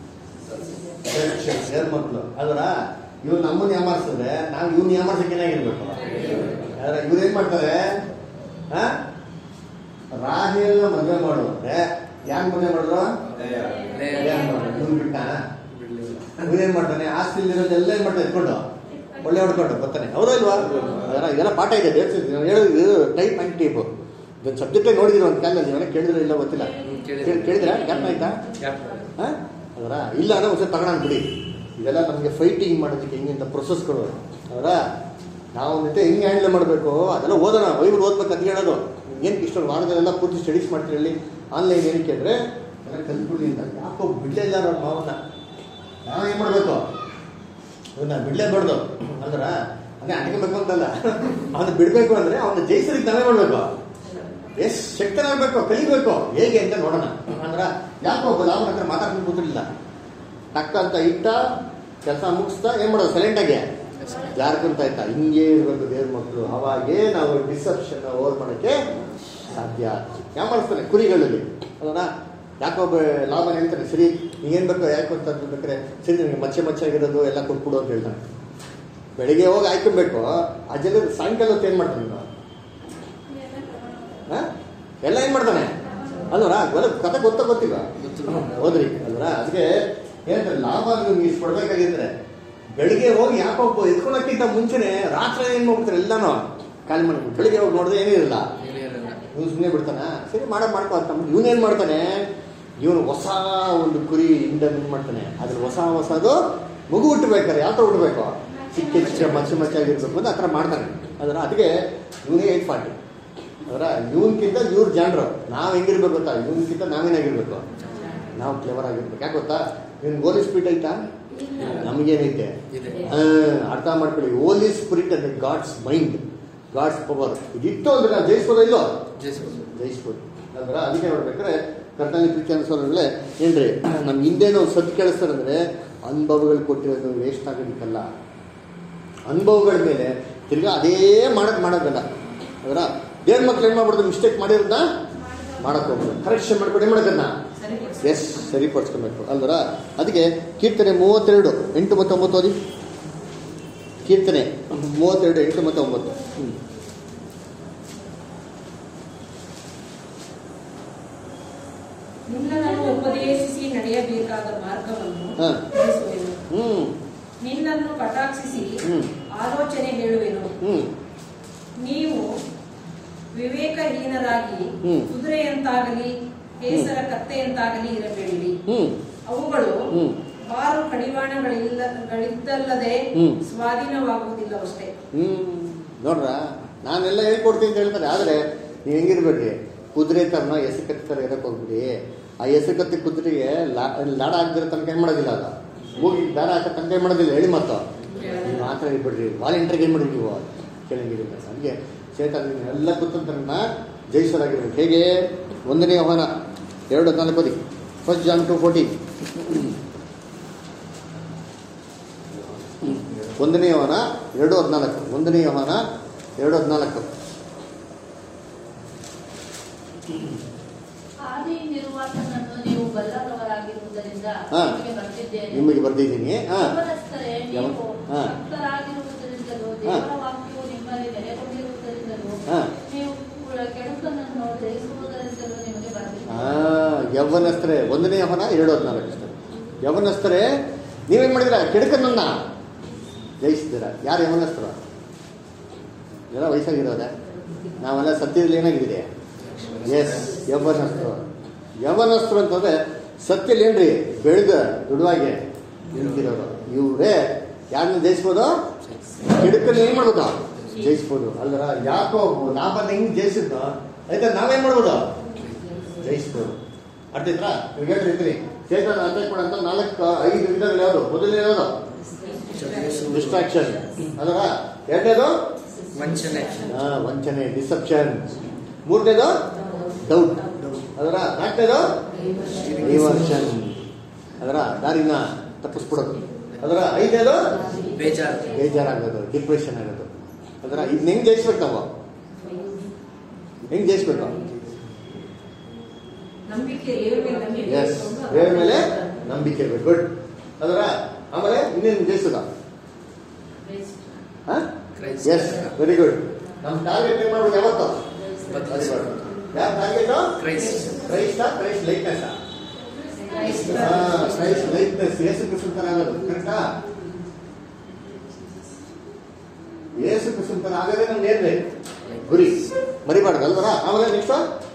ಯಾರು ಮಕ್ಕಳು ಅಲ್ವರ ಇವ್ರು ನಮ್ಮನ್ನ ಯಾಮಾರಿಸಿದ್ರೆ ನಾವು ಇವ್ನ ಯಾಮಾರ್ಸಕ್ಕೆ ಏನಾಗಿರ್ಬೇಕು ಆದ್ರೆ ಇವ್ರು ಏನ್ ಮಾಡ್ತಾರೆ ಆ? ರಾಹೇಲ್ನ ಮದುವೆ ಮಾಡುವಂದ್ರೆ ಯಾರು ಮದುವೆ ಮಾಡಿದ್ರು ಇವ್ನು ಬಿಟ್ಟ ಇವ್ರೇನ್ ಮಾಡ್ತಾನೆ ಆಸ್ತಿ ಇಲ್ಲಿರೋದೆಲ್ಲ ಏನ್ ಮಾಡ್ತಾನೆ ಎತ್ಕೊಂಡು ಒಳ್ಳೆ ಹೊಡ್ಕೊಂಡು ಬರ್ತಾನೆ ಹೌದಾ ಇಲ್ವಾ ಅದರ ಇದೆಲ್ಲ ಪಾಠ ಇದೆ ದೇವಸ್ಥಾನ ಹೇಳೋದು ಟೈಪ್ ಅಂಡ್ ಟೈಪ್ ಇದೊಂದು ಸಬ್ಜೆಕ್ಟೇ ನೋಡಿದಿರ ಒಂದು ಕಾಲದಲ್ಲಿ ನೀವೆಲ್ಲ ಕೇಳಿದ್ರೆ ಇಲ್ಲ ಗೊತ್ತಿಲ್ಲ ಹ್ಮ್, ಕೇಳಿದೆ. ಕೇಳ್- ಕೇಳಿದ್ರಾ ಜ್ಞಾಪನ ಆಯ್ತಾ ಯಾಕೆ ಹಾಂ ಅದರ ಇಲ್ಲ ಅಂದ್ರೆ ಒಂದ್ಸರಿ ತಗೋಣ ಬಿಡಿ ಇದೆಲ್ಲ ನಮಗೆ ಫೈಟಿಂಗ್ ಮಾಡೋದಕ್ಕೆ ಹೆಂಗಿಂತ ಪ್ರೊಸೆಸ್ಗಳು ಅವರ ನಾವು ಮತ್ತೆ ಹೆಂಗೆ ಹ್ಯಾಂಡಲ್ ಮಾಡಬೇಕು ಅದೆಲ್ಲ ಓದೋಣ ಬೈಬಲ್ ಓದ್ಬೇಕು ಅಂತ ಹೇಳೋದು ಏನಕ್ಕೆ ಇಷ್ಟೊಂದು ವಾರದಲ್ಲೆಲ್ಲ ಪೂರ್ತಿ ಸ್ಟಡೀಸ್ ಮಾಡ್ತೀರಿ ಹೇಳಿ ಆನ್ಲೈನ್ ಏನಕ್ಕೆ ಅಂದರೆ ಎಲ್ಲ ಕಲ್ತ್ಕೊಳ್ಳಿ ಅಂತ ಯಾಕೋ ಬಿಡಲಿಲ್ಲ ಅವ್ರ ಮಾವನ್ನ ನಾವು ಏನು ಮಾಡಬೇಕು ಇವನ್ನ ಬಿಡಲೇಬಾರ್ದು ಅಂದ್ರ ಅದೇ ಅಟಕಬೇಕು ಅಂತಲ್ಲ ಅವನು ಬಿಡಬೇಕು ಅಂದ್ರೆ ಅವನ ಜಯಿಸಲಿಕ್ಕೆ ನಾವೇ ಮಾಡಬೇಕು ಎಸ್ ಶಕ್ತನಾಗಬೇಕು ಕಲಿಬೇಕು ಹೇಗೆ ಅಂತ ನೋಡೋಣ ಅಂದ್ರ ಯಾಕೋ ಒಬ್ಬ ಲಾಭನ ಹತ್ರ ಮಾತಾಡ್ಕೊಂಡು ಕೂತಿರ್ಲಿಲ್ಲ ಟಕ್ಕ ಅಂತ ಇಟ್ಟ ಕೆಲಸ ಮುಗಿಸ್ತಾ ಏನ್ ಮಾಡೋದು ಸೈಲೆಂಟ್ ಆಗಿ ಜಾರ್ಕೊಂತ ಇತ್ತ ಹಿಂಗೆ ಇರ್ಬೇಕು ದೇವ್ರ ಮಕ್ಕಳು ಅವಾಗೇ ನಾವು ಡಿಸೆಪ್ಷನ್ ಓವರ್ ಮಾಡಕ್ಕೆ ಸಾಧ್ಯ ಯಾವ ಮಾಡಿಸ್ತಾನೆ ಕುರಿಗಳಲ್ಲಿ ಅದನ್ನ ಯಾಕೊಬ್ಬ ಲಾಭ ಹೇಳ್ತಾನೆ ಸರಿ ನೀಗೇನ್ ಬೇಕೋ ಯಾಕೆ ಅಂತ ಬೇಕಾದ್ರೆ ಸರಿ ನಿಮಗೆ ಮಚ್ಚೆ ಮಚ್ಚೆ ಆಗಿರೋದು ಎಲ್ಲ ಕೊಟ್ಬಿಡು ಅಂತ ಹೇಳ್ತಾನೆ ಬೆಳಿಗ್ಗೆ ಹೋಗಿ ಆಯ್ಕೊಬೇಕು ಅಜಲ್ಲ ಸಾಯಂಕಾಲ ಹೊತ್ತು ಏನ್ ಮಾಡ್ತಾನೆ ಇವ್ನು? ಹ? ಎಲ್ಲ ಏನ್ ಮಾಡ್ತಾನೆ ಅಲ್ವರ ಕತೆ ಗೊತ್ತ ಗೊತ್ತಿಲ್ಲ ಹೋದ್ರಿ ಅಲ್ವರ ಅದಕ್ಕೆ ಏನಂತಾರೆ ಲಾಭ ನಿಮ್ಗೆ ಇಷ್ಟು ಕೊಡ್ಬೇಕಾಗಿದ್ರೆ ಬೆಳಿಗ್ಗೆ ಹೋಗಿ ಯಾಕೊಬ್ಬ ಎತ್ಕೊಳಕ್ಕಿಂತ ಮುಂಚೆನೆ ರಾತ್ರಿ ಏನ್ ಮಾಡ್ಬಿಡ್ತಾರೆ ಎಲ್ಲಾನು ಖಾಲಿ ಮಾಡ್ಬಿಟ್ಟು ಬೆಳಿಗ್ಗೆ ಹೋಗಿ ನೋಡಿದ್ರೆ ಏನಿರಲ್ಲ ಏನೇ ಇರಲ್ಲ ಇವ್ನು ಸುಮ್ಮನೆ ಬಿಡ್ತಾನ ಸರಿ ಮಾಡೋ ಮಾಡ್ಕೊ ಅಂತ ಇವನು ಏನ್ ಮಾಡ್ತಾನೆ ಇವನು ಹೊಸ ಒಂದು ಕುರಿ ಹಿಂಡನ್ ಏನ್ ಮಾಡ್ತಾನೆ ಅದ್ರ ಹೊಸ ಹೊಸದು ಮಗು ಹುಟ್ಟಬೇಕಾರೆ ಯಾವ ಥರ ಹುಟ್ಟಬೇಕು ಚಿಕ್ಕ ಚಿಕ್ಕ ಮಚ್ಚ ಮಚ್ಚಾಗಿರ್ಬೇಕು ಅಂತ ಆ ಥರ ಮಾಡ್ತಾನೆ ಅದರ ಅದಕ್ಕೆ ಇವನೇ ಏಟ್ ಫಾರ್ಟಿ ಅದರ ಇವನ್ಕಿಂತ ಇವ್ರ ಜನರು ನಾವು ಹೆಂಗಿರ್ಬೇಕು ಗೊತ್ತಾ ಇವನ್ಕಿಂತ ನಾವೇನಾಗಿರ್ಬೇಕು ನಾವು ಕ್ಲೆವರ್ ಆಗಿರ್ಬೇಕು ಯಾಕೆ ಗೊತ್ತಾ ಇವ್ನು ಗೋಲಿ ಸ್ಪೀಡ್ ಐತಾ ನಮಗೇನೈತೆ ಇದೆ ಆ, ಅರ್ಥ ಮಾಡ್ಕೊಳ್ಳಿ ಓಲಿ ಸ್ಪಿರಿಟ್ ಅಂದ್ರೆ ಗಾಡ್ಸ್ ಮೈಂಡ್ ಗಾಡ್ಸ್ ಪವರ್ ಇದಿತ್ತು ಅಂದ್ರೆ ನಾವು ಜಯಿಸ್ಬೋದ ಇಲ್ಲೋ ಜಯಿಸ್ಬೋದು ಜಯಿಸ್ಬೋದು ಅಂದ್ರೆ ಅದಕ್ಕೆ ನೋಡ್ಬೇಕಾದ್ರೆ ಕರ್ತನಲ್ಲಿ ಪ್ರೀತಿ ಅನ್ಸೋದ್ರಲ್ಲೇ ಏನ್ರಿ ನಮ್ಗೆ ಹಿಂದೆನೋ ಸತ್ ಕೇಳಿಸ್ತಾರಂದ್ರೆ ಅನುಭವಗಳು ಕೊಟ್ಟಿರೋದು ವೇಸ್ಟ್ ಆಗೋದಕ್ಕಲ್ಲ ಅನುಭವಗಳ ಮೇಲೆ ತಿರ್ಗಾ ಅದೇ ಮಾಡಕ್ ಮಾಡೋದಲ್ಲ ಅದರ ದೇವ್ರ ಮಕ್ಳು ಏನ್ ಮಾಡ್ಬಿಡ್ದು ಮಿಸ್ಟೇಕ್ ಮಾಡಿರೋದನ್ನ ಮಾಡಕ್ ಹೋಗ್ಬೋದು ಕರೆಕ್ಷನ್ ಮಾಡ್ಕೊಂಡು ಏನ್ ಮಾಡೋದನ್ನ ಎಸ್ ಸರಿಪಡಿಸ್ಕೊಬೇಕು ಅಲ್ವರ ಅದಕ್ಕೆ ಕೀರ್ತನೆ ಮೂವತ್ತೆರಡು ಎಂಟು ಮತ್ತು ಒಂಬತ್ತು ಓದಿ ಕೀರ್ತನೆ ಮೂವತ್ತೆರಡು ಎಂಟು ಮತ್ತು ಒಂಬತ್ತು ಹ್ಮ್. ನಿನ್ನನ್ನು ಉಪದೇಶಿಸಿ ನಡೆಯಬೇಕಾದ ಮಾರ್ಗವನ್ನು ಹಾ. ತಿಳಿಸುವೆನು ಹ್ಮ್ ನಿನ್ನನ್ನು ಕಟಾಕ್ಷಿಸಿ ಹ್ಮ್. ಆಲೋಚನೆ ಹೇಳುವೆನು ಹ್ಮ್ ನೀವು ವಿವೇಕಹೀನರಾಗಿ ಹ್ಮ್. ಕುದುರೆಯಂತಾಗಲಿ ಕೇಸರ ಕತ್ತೆಯಂತಾಗಲಿ ಇರಬೇಡಿರಿ ಹ್ಮ್ ಅವುಗಳು ಹ್ಮ್. ಬಾರು ಕಡಿವಾಣಗಳಿಲ್ಲ ಗಳಿದ್ದಲ್ಲದೆ ಹ್ಮ್. ಸ್ವಾಧೀನವಾಗುವುದಿಲ್ಲವಷ್ಟೇ ಹ್ಮ್ ನೋಡ್ರ ನಾನೆಲ್ಲ ಹೇಳ್ಕೊಡ್ತೀನಿ ಅಂತ ಹೇಳ್ತಾರೆ ಆದ್ರೆ ನೀವು ಹೆಂಗಿರ್ಬೇಡ್ರಿ ಕುದುರೆ ತರನ ಹೆಸರು ಕತ್ತಿ ತರ ಇರಕ್ ಹೋಗ್ಬಿಡಿ ಆ ಹೆಸರು ಕತ್ತಿ ಕುದುರೆಗೆ ಲಾ- ಲಾಡ ಆಗದಿರೋ ತನಕ ಏನ್ ಮಾಡೋದಿಲ್ಲ ಅದ ಹೋಗಿ ದಾರ ಹಾಕ ತನಕ ಏನ್ ಮಾಡೋದಿಲ್ಲ ಹೇಳಿ ಮತ್ತ ನೀವು ಆ ಥರ ಇರ್ಬಿಡ್ರಿ ವಾಲಂಟಿಯರ್ಗೆ ಏನ್ ಮಾಡಿದ್ರಿ ನೀವು ಕೆಳಗಿರಿಲ್ಲ ಹಂಗೆ ಚೇತನ ಎಲ್ಲ ಕುತ್ತಂತ್ರನ್ನ ಜಯಿಸೋದಾಗಿರ್ಬೇಕು ಹೇಗೆ ಒಂದನೇ ಆಹ್ವಾನ ಎರಡು ಹದಿನಾಲ್ಕು ಓದಿ ಫಸ್ಟ್ ಜಾನ್ ಟು ಫೋರ್ಟೀನ್ ಒಂದನೇ ಆಹ್ವಾನ ಎರಡು ಹದಿನಾಲ್ಕು ಒಂದನೇ ಆಹ್ವಾನ ಎರಡು ಹದಿನಾಲ್ಕು ಆದಿ ನಿರ್ವಾತನನ್ನು ನೀವು ಬಲ್ಲದವರಾಗಿರುವುದರಿಂದ ಹಾ. ನಿಮಗೆ ಬರ್ತಿದ್ದೇನೆ ನಿಮಗೆ ಬರ್ದಿದ್ದೀನಿ ಹಾ ಯೌವನಸ್ಥರೇ, ನೀವು ಯೌವ- ಹಾ. ಶಕ್ತರಾಗಿರುವುದರಿಂದಲೂ ಹಾ. ದೇವರ ವಾಕ್ಯವು ನಿಮ್ಮಲ್ಲಿ ನೆಲೆಗೊಂಡಿರುವುದರಿಂದಲೂ ಹಾ. ನೀವು ಕೆಡುಕನನ್ನು ಜಯಿಸುವುದರಿಂದಲೂ ನಿಮಗೆ ಬರ್ತಿದ್ದೇನೆ ಆ, ಯೌವನಸ್ಥರೇ ಒಂದನೇ ಆಹ್ವಾನ ಎರಡು ಹದಿನಾಲ್ಕು ಅಷ್ಟೇ ಯೌವನಸ್ಥರೇ ನೀವೇನ್ ಮಾಡಿದಿರ ಕೆಡಕನನ್ನ ಜಯಿಸಿದ್ದೀರ ಯಾರು ಯೌವನಸ್ಥರು ಎಲ್ಲ ವಯಸ್ಸಾಗಿರೋದ ನಾವೆಲ್ಲ ಸತ್ಯದಲ್ಲಿ ಏನಾಗಿದ್ದೀರಿ ಎಸ್ ಯೌವನಸ್ಥರು ಯೌವನಸ್ಥರು ಅಂತಂದ್ರೆ ಸತ್ಯದಲ್ಲಿ ಏನ್ರಿ ಬೆಳೆದ ದುಡುವಾಗಿ ನಿಂತಿರೋರು ಇವ್ರೇ ಯಾರನ್ನ ಜಯಿಸ್ಬೋದು ಕೆಡಕಲ್ಲಿ ಏನ್ ಮಾಡ್ಬೋದು ಜಯಿಸ್ಬೋದು ಅಲ್ಲರ ಯಾಕೋ ಲಾಭನ ಹೆಂಗ್ ಜಯಿಸಿದ್ನೋ ಆಯ್ತಾ ನಾವೇನ್ ಮಾಡ್ಬೋದು ಜಯಿಸ್ಬೋದು ಅರ್ಥ ಆಯ್ತಾ ಇವಾಗ ಹೇಳ್ರಿ ಚೇತನ ಅಟ್ಯಾಕ್ ಮಾಡಂತ ನಾಲ್ಕು ಐದು ವಿಧಗಳು ಯಾವುದು ಮೊದಲನೇ ಯಾವುದು ಡಿಸ್ಟ್ರಾಕ್ಷನ್ ಅದರ ಎರಡನೇದು ವಂಚನೆ ಆ, ವಂಚನೆ ಡಿಸೆಪ್ಷನ್ ಮೂರನೇದು ಡೌಟ್ ಅದರ ನಾಲ್ಕನೇದು ರಿವರ್ಷನ್ ಅದರ ದಾರಿನ ತಪ್ಪಿಸ್ಬಿಡೋದು ಅದರ ಐದನೇದು ಬೇಜಾರು ಬೇಜಾರಾಗೋದು ಡಿಪ್ರೆಷನ್ ಆಗೋದು ಅದರ ಇದನ್ನ ಹೆಂಗ್ ಜಯಿಸ್ಬೇಕು ನಾವು ಹೆಂಗ್ ಜಯಿಸ್ಬೇಕು ನಂಬಿಕೆ ದೇವರ ಮೇಲೆ ನಂಬಿಕೆ ಎಸ್ ಇಟ್ಕೊಂಡು ದೇವ್ರ ಮೇಲೆ ನಂಬಿಕೆ ಇರ್ಬೇಕು ಗುಡ್ ಅದರ ಆಮೇಲೆ ಇನ್ನೇನು ಜಯಿಸೋದ Christ. ಎಸ್ ವೆರಿ ಗುಡ್ ನಮ್ಮ ಟಾರ್ಗೆಟ್ ಏನ್ ಮಾಡ್ಬೇಕು ಯಾವತ್ತು ಬದಲಿಸು. ಯಾವ ಟಾರ್ಗೆಟ್ ಕ್ರೈಸ್ಟ್ ಕ್ರೈಸ್ತ ಕ್ರೈಸ್ಟ್ ಲೈಟ್ನೆಸ್ ಕ್ರೈಸ್ಟ್ ಲೈಟ್ನೆಸ್ ಯೇಸು ಕ್ರಿಸ್ತನ್ ತರ ಆಗೋದು ಕರೆಕ್ಟಾ ಯೇಸು ಕ್ರಿಸ್ತನ್ ತರ ಆಗೋದೇ ನಮ್ಗೆ ಏನ್ರಿ ಗುರಿ ಮರಿಬಾರ್ದು ಅಲ್ವರ ಆಮೇಲೆ ನೆಕ್ಸ್ಟ್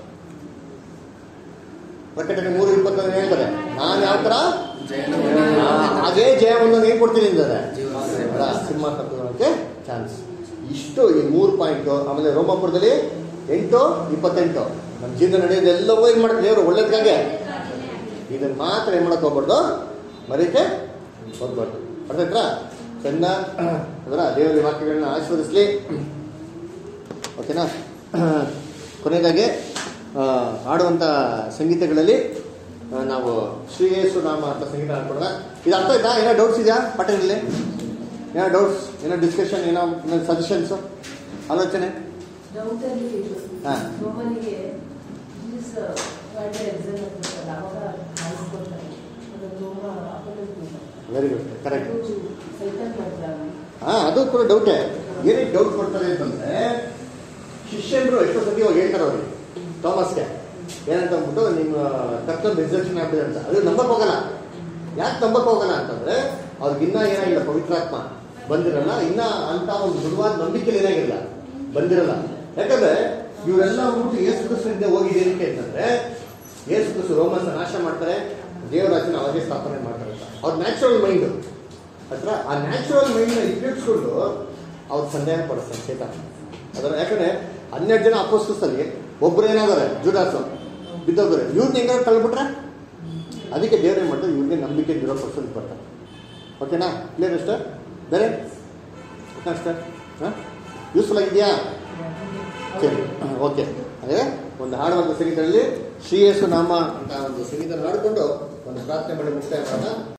ಪ್ರಕಟಣೆ ಮೂರು ಇಪ್ಪತ್ತೊಂದು ಹೇಳ್ತಾರೆ ನಾನು ಯಾವ ತರ ಜಯನ ಆ, ಅದೇ ಜಯವನ್ನು ಏನ್ ಕೊಡ್ತೀನಿ ಅಂದರೆ ಜೀವ ಸಿಂಹಾಸನಕ್ಕೆ ಚಾನ್ಸ್ ಇಷ್ಟು ಈ ಮೂರು ಪಾಯಿಂಟ್ ಆಮೇಲೆ ರೋಮಾಪುರದಲ್ಲಿ ಎಂಟು ಇಪ್ಪತ್ತೆಂಟು ನಮ್ಮ ಜೀವನ ನಡೆಯೋದೆಲ್ಲವೂ ಏನ್ ಮಾಡ್ತಾರೆ ದೇವರು ಒಳ್ಳೇದಕ್ಕಾಗೆ ಇದನ್ನ ಮಾತ್ರ ಏನ್ ಮಾಡಕ್ ಹೋಗ್ಬಾರ್ದು ಮರೀಕೆ ಹೋಗ್ಬಾರ್ದು ಅರ್ಥಾಯ್ತಾ ಚೆನ್ನ ಅದರ ದೇವರ ವಾಕ್ಯಗಳನ್ನ ಆಶೀರ್ವದಿಸ್ಲಿ ಓಕೆನಾ ಕೊನೆಯದಾಗಿ ಆ, ಹಾಡುವಂಥ ಸಂಗೀತಗಳಲ್ಲಿ ಆ, ನಾವು ಶ್ರೀಯೇಸು ನಾಮ ಅಂತ ಸಂಗೀತ ಹಾಡ್ಕೊಡೋಣ ಇದು ಅರ್ಥ ಆಯ್ತಾ ಏನೋ ಡೌಟ್ಸ್ ಇದೆಯಾ ಪಾಠದಲ್ಲಿ ಏನೋ ಡೌಟ್ಸ್ ಏನೋ ಡಿಸ್ಕಷನ್ ಏನೋ ಸಜೆಷನ್ಸು ಆಲೋಚನೆ ಡೌಟಲ್ಲಿ ಹಾ. ರೋಮನಿಗೆ ಜೀಸ್ ಒಳ್ಳೆ ಎಕ್ಸಾಮ್ ಕೊಡ್ತಾರೆ ಅವಾಗ ಕಾಣಿಸ್ಕೊಳ್ತಾರೆ ಅದು ರೋಮ ಅಪೋಲೋ ವೆರಿ ಗುಡ್ ಕರೆಕ್ಟ್ ಅದು ಸೈತಾನ್ ಮಾಡ್ತಾರೆ ಹಾ ಅದು ಕೂಡ ಡೌಟೇ ಏನಕ್ಕೆ ಡೌಟ್ ಕೊಡ್ತಾರೆ ಅಂತಂದ್ರೆ ಶಿಷ್ಯಂದ್ರು ಎಷ್ಟೋ ಸತಿ ಹೋಗಿ ಹೇಳ್ತಾರೆ ಅವ್ರಿಗೆ ಥಾಮಸ್ಗೆ ಏನಂತ ಅಂದ್ಬಿಟ್ಟು ನಿಮ್ಮ ಕರ್ತನ ರಿಸರ್ವೇಷನ್ ಆಗ್ಬಿದೆ ಅಂತ ಅದು ನಂಬಕ್ ಹೋಗಲ್ಲ ಯಾಕೆ ನಂಬಕ್ ಹೋಗಲ್ಲ ಅಂತಂದ್ರೆ ಅವ್ರಿಗೆ ಇನ್ನ ಏನಾಗಿಲ್ಲ ಪವಿತ್ರಾತ್ಮ ಬಂದಿರಲ್ಲ ಇನ್ನ ಅಂತ ಒಂದು ದೃಢವಾದ ನಂಬಿಕೆ ಏನಾಗಿಲ್ಲ ಬಂದಿರಲ್ಲ ಯಾಕಂದ್ರೆ ಇವರೆಲ್ಲ ಹೋಗ್ಬಿಟ್ಟು ಯೇಸು ಕ್ರಿಸ್ತನಿಂದ ಹೋಗಿದೆ ಏನಕ್ಕೆ ಅಂತಂದ್ರೆ ಯೇಸು ಕ್ರಿಸ್ತು ರೋಮನ್ಸ್ ನಾಶ ಮಾಡ್ತಾರೆ ದೇವರಾಜನ ಅವಾಗೆ ಸ್ಥಾಪನೆ ಮಾಡ್ತಾರೆ ಅಂತ ಅವ್ರ ನ್ಯಾಚುರಲ್ ಮೈಂಡ್ ಹತ್ರ ಆ ನ್ಯಾಚುರಲ್ ಮೈಂಡ್ನ ಇಟ್ಕೊಂಡು ಅವ್ರು ಸಂದೇಹ ಪಡಿಸ್ತಾರೆ ಚೇತನ ಅದರ ಯಾಕಂದ್ರೆ ಹನ್ನೆರಡು ಜನ ಅಪೋಸ್ಟಲ್ಲಿ ಒಬ್ರು ಏನಾದಾರೆ ಜುಡಾಸು ಬಿದ್ದೋಗ್ರೆ ಇವ್ರನ್ನ ಹೆಂಗಾರು ತಳ್ಬಿಟ್ರೆ ಅದಕ್ಕೆ ದೇವ್ರೇನ್ ಮಾಡ್ತಾರೆ ಇವ್ರಿಗೆ ನಂಬಿಕೆ ಇರೋ ಪರ್ಸೆಂಟ್ ಬರ್ತಾರೆ ಓಕೆನಾ ಕ್ಲಿಯರ್ ಅಷ್ಟೇ ಬೇರೆ ಅಷ್ಟೇ ಹಾಂ ಯೂಸ್ಫುಲ್ ಆಗಿದೆಯಾ ಸರಿ ಓಕೆ ಅದೇ ಒಂದು ಹಾಡುವಂಥ ಸಂಗೀತದಲ್ಲಿ ಶ್ರೀಯೇಸು ನಾಮ ಅಂತ ಒಂದು ಸಂಗೀತ ಹಾಡಿಕೊಂಡು ಒಂದು ಪ್ರಾರ್ಥನೆ ಮಾಡಿ ಮುಕ್ತಾಯ ಮಾಡೋಣ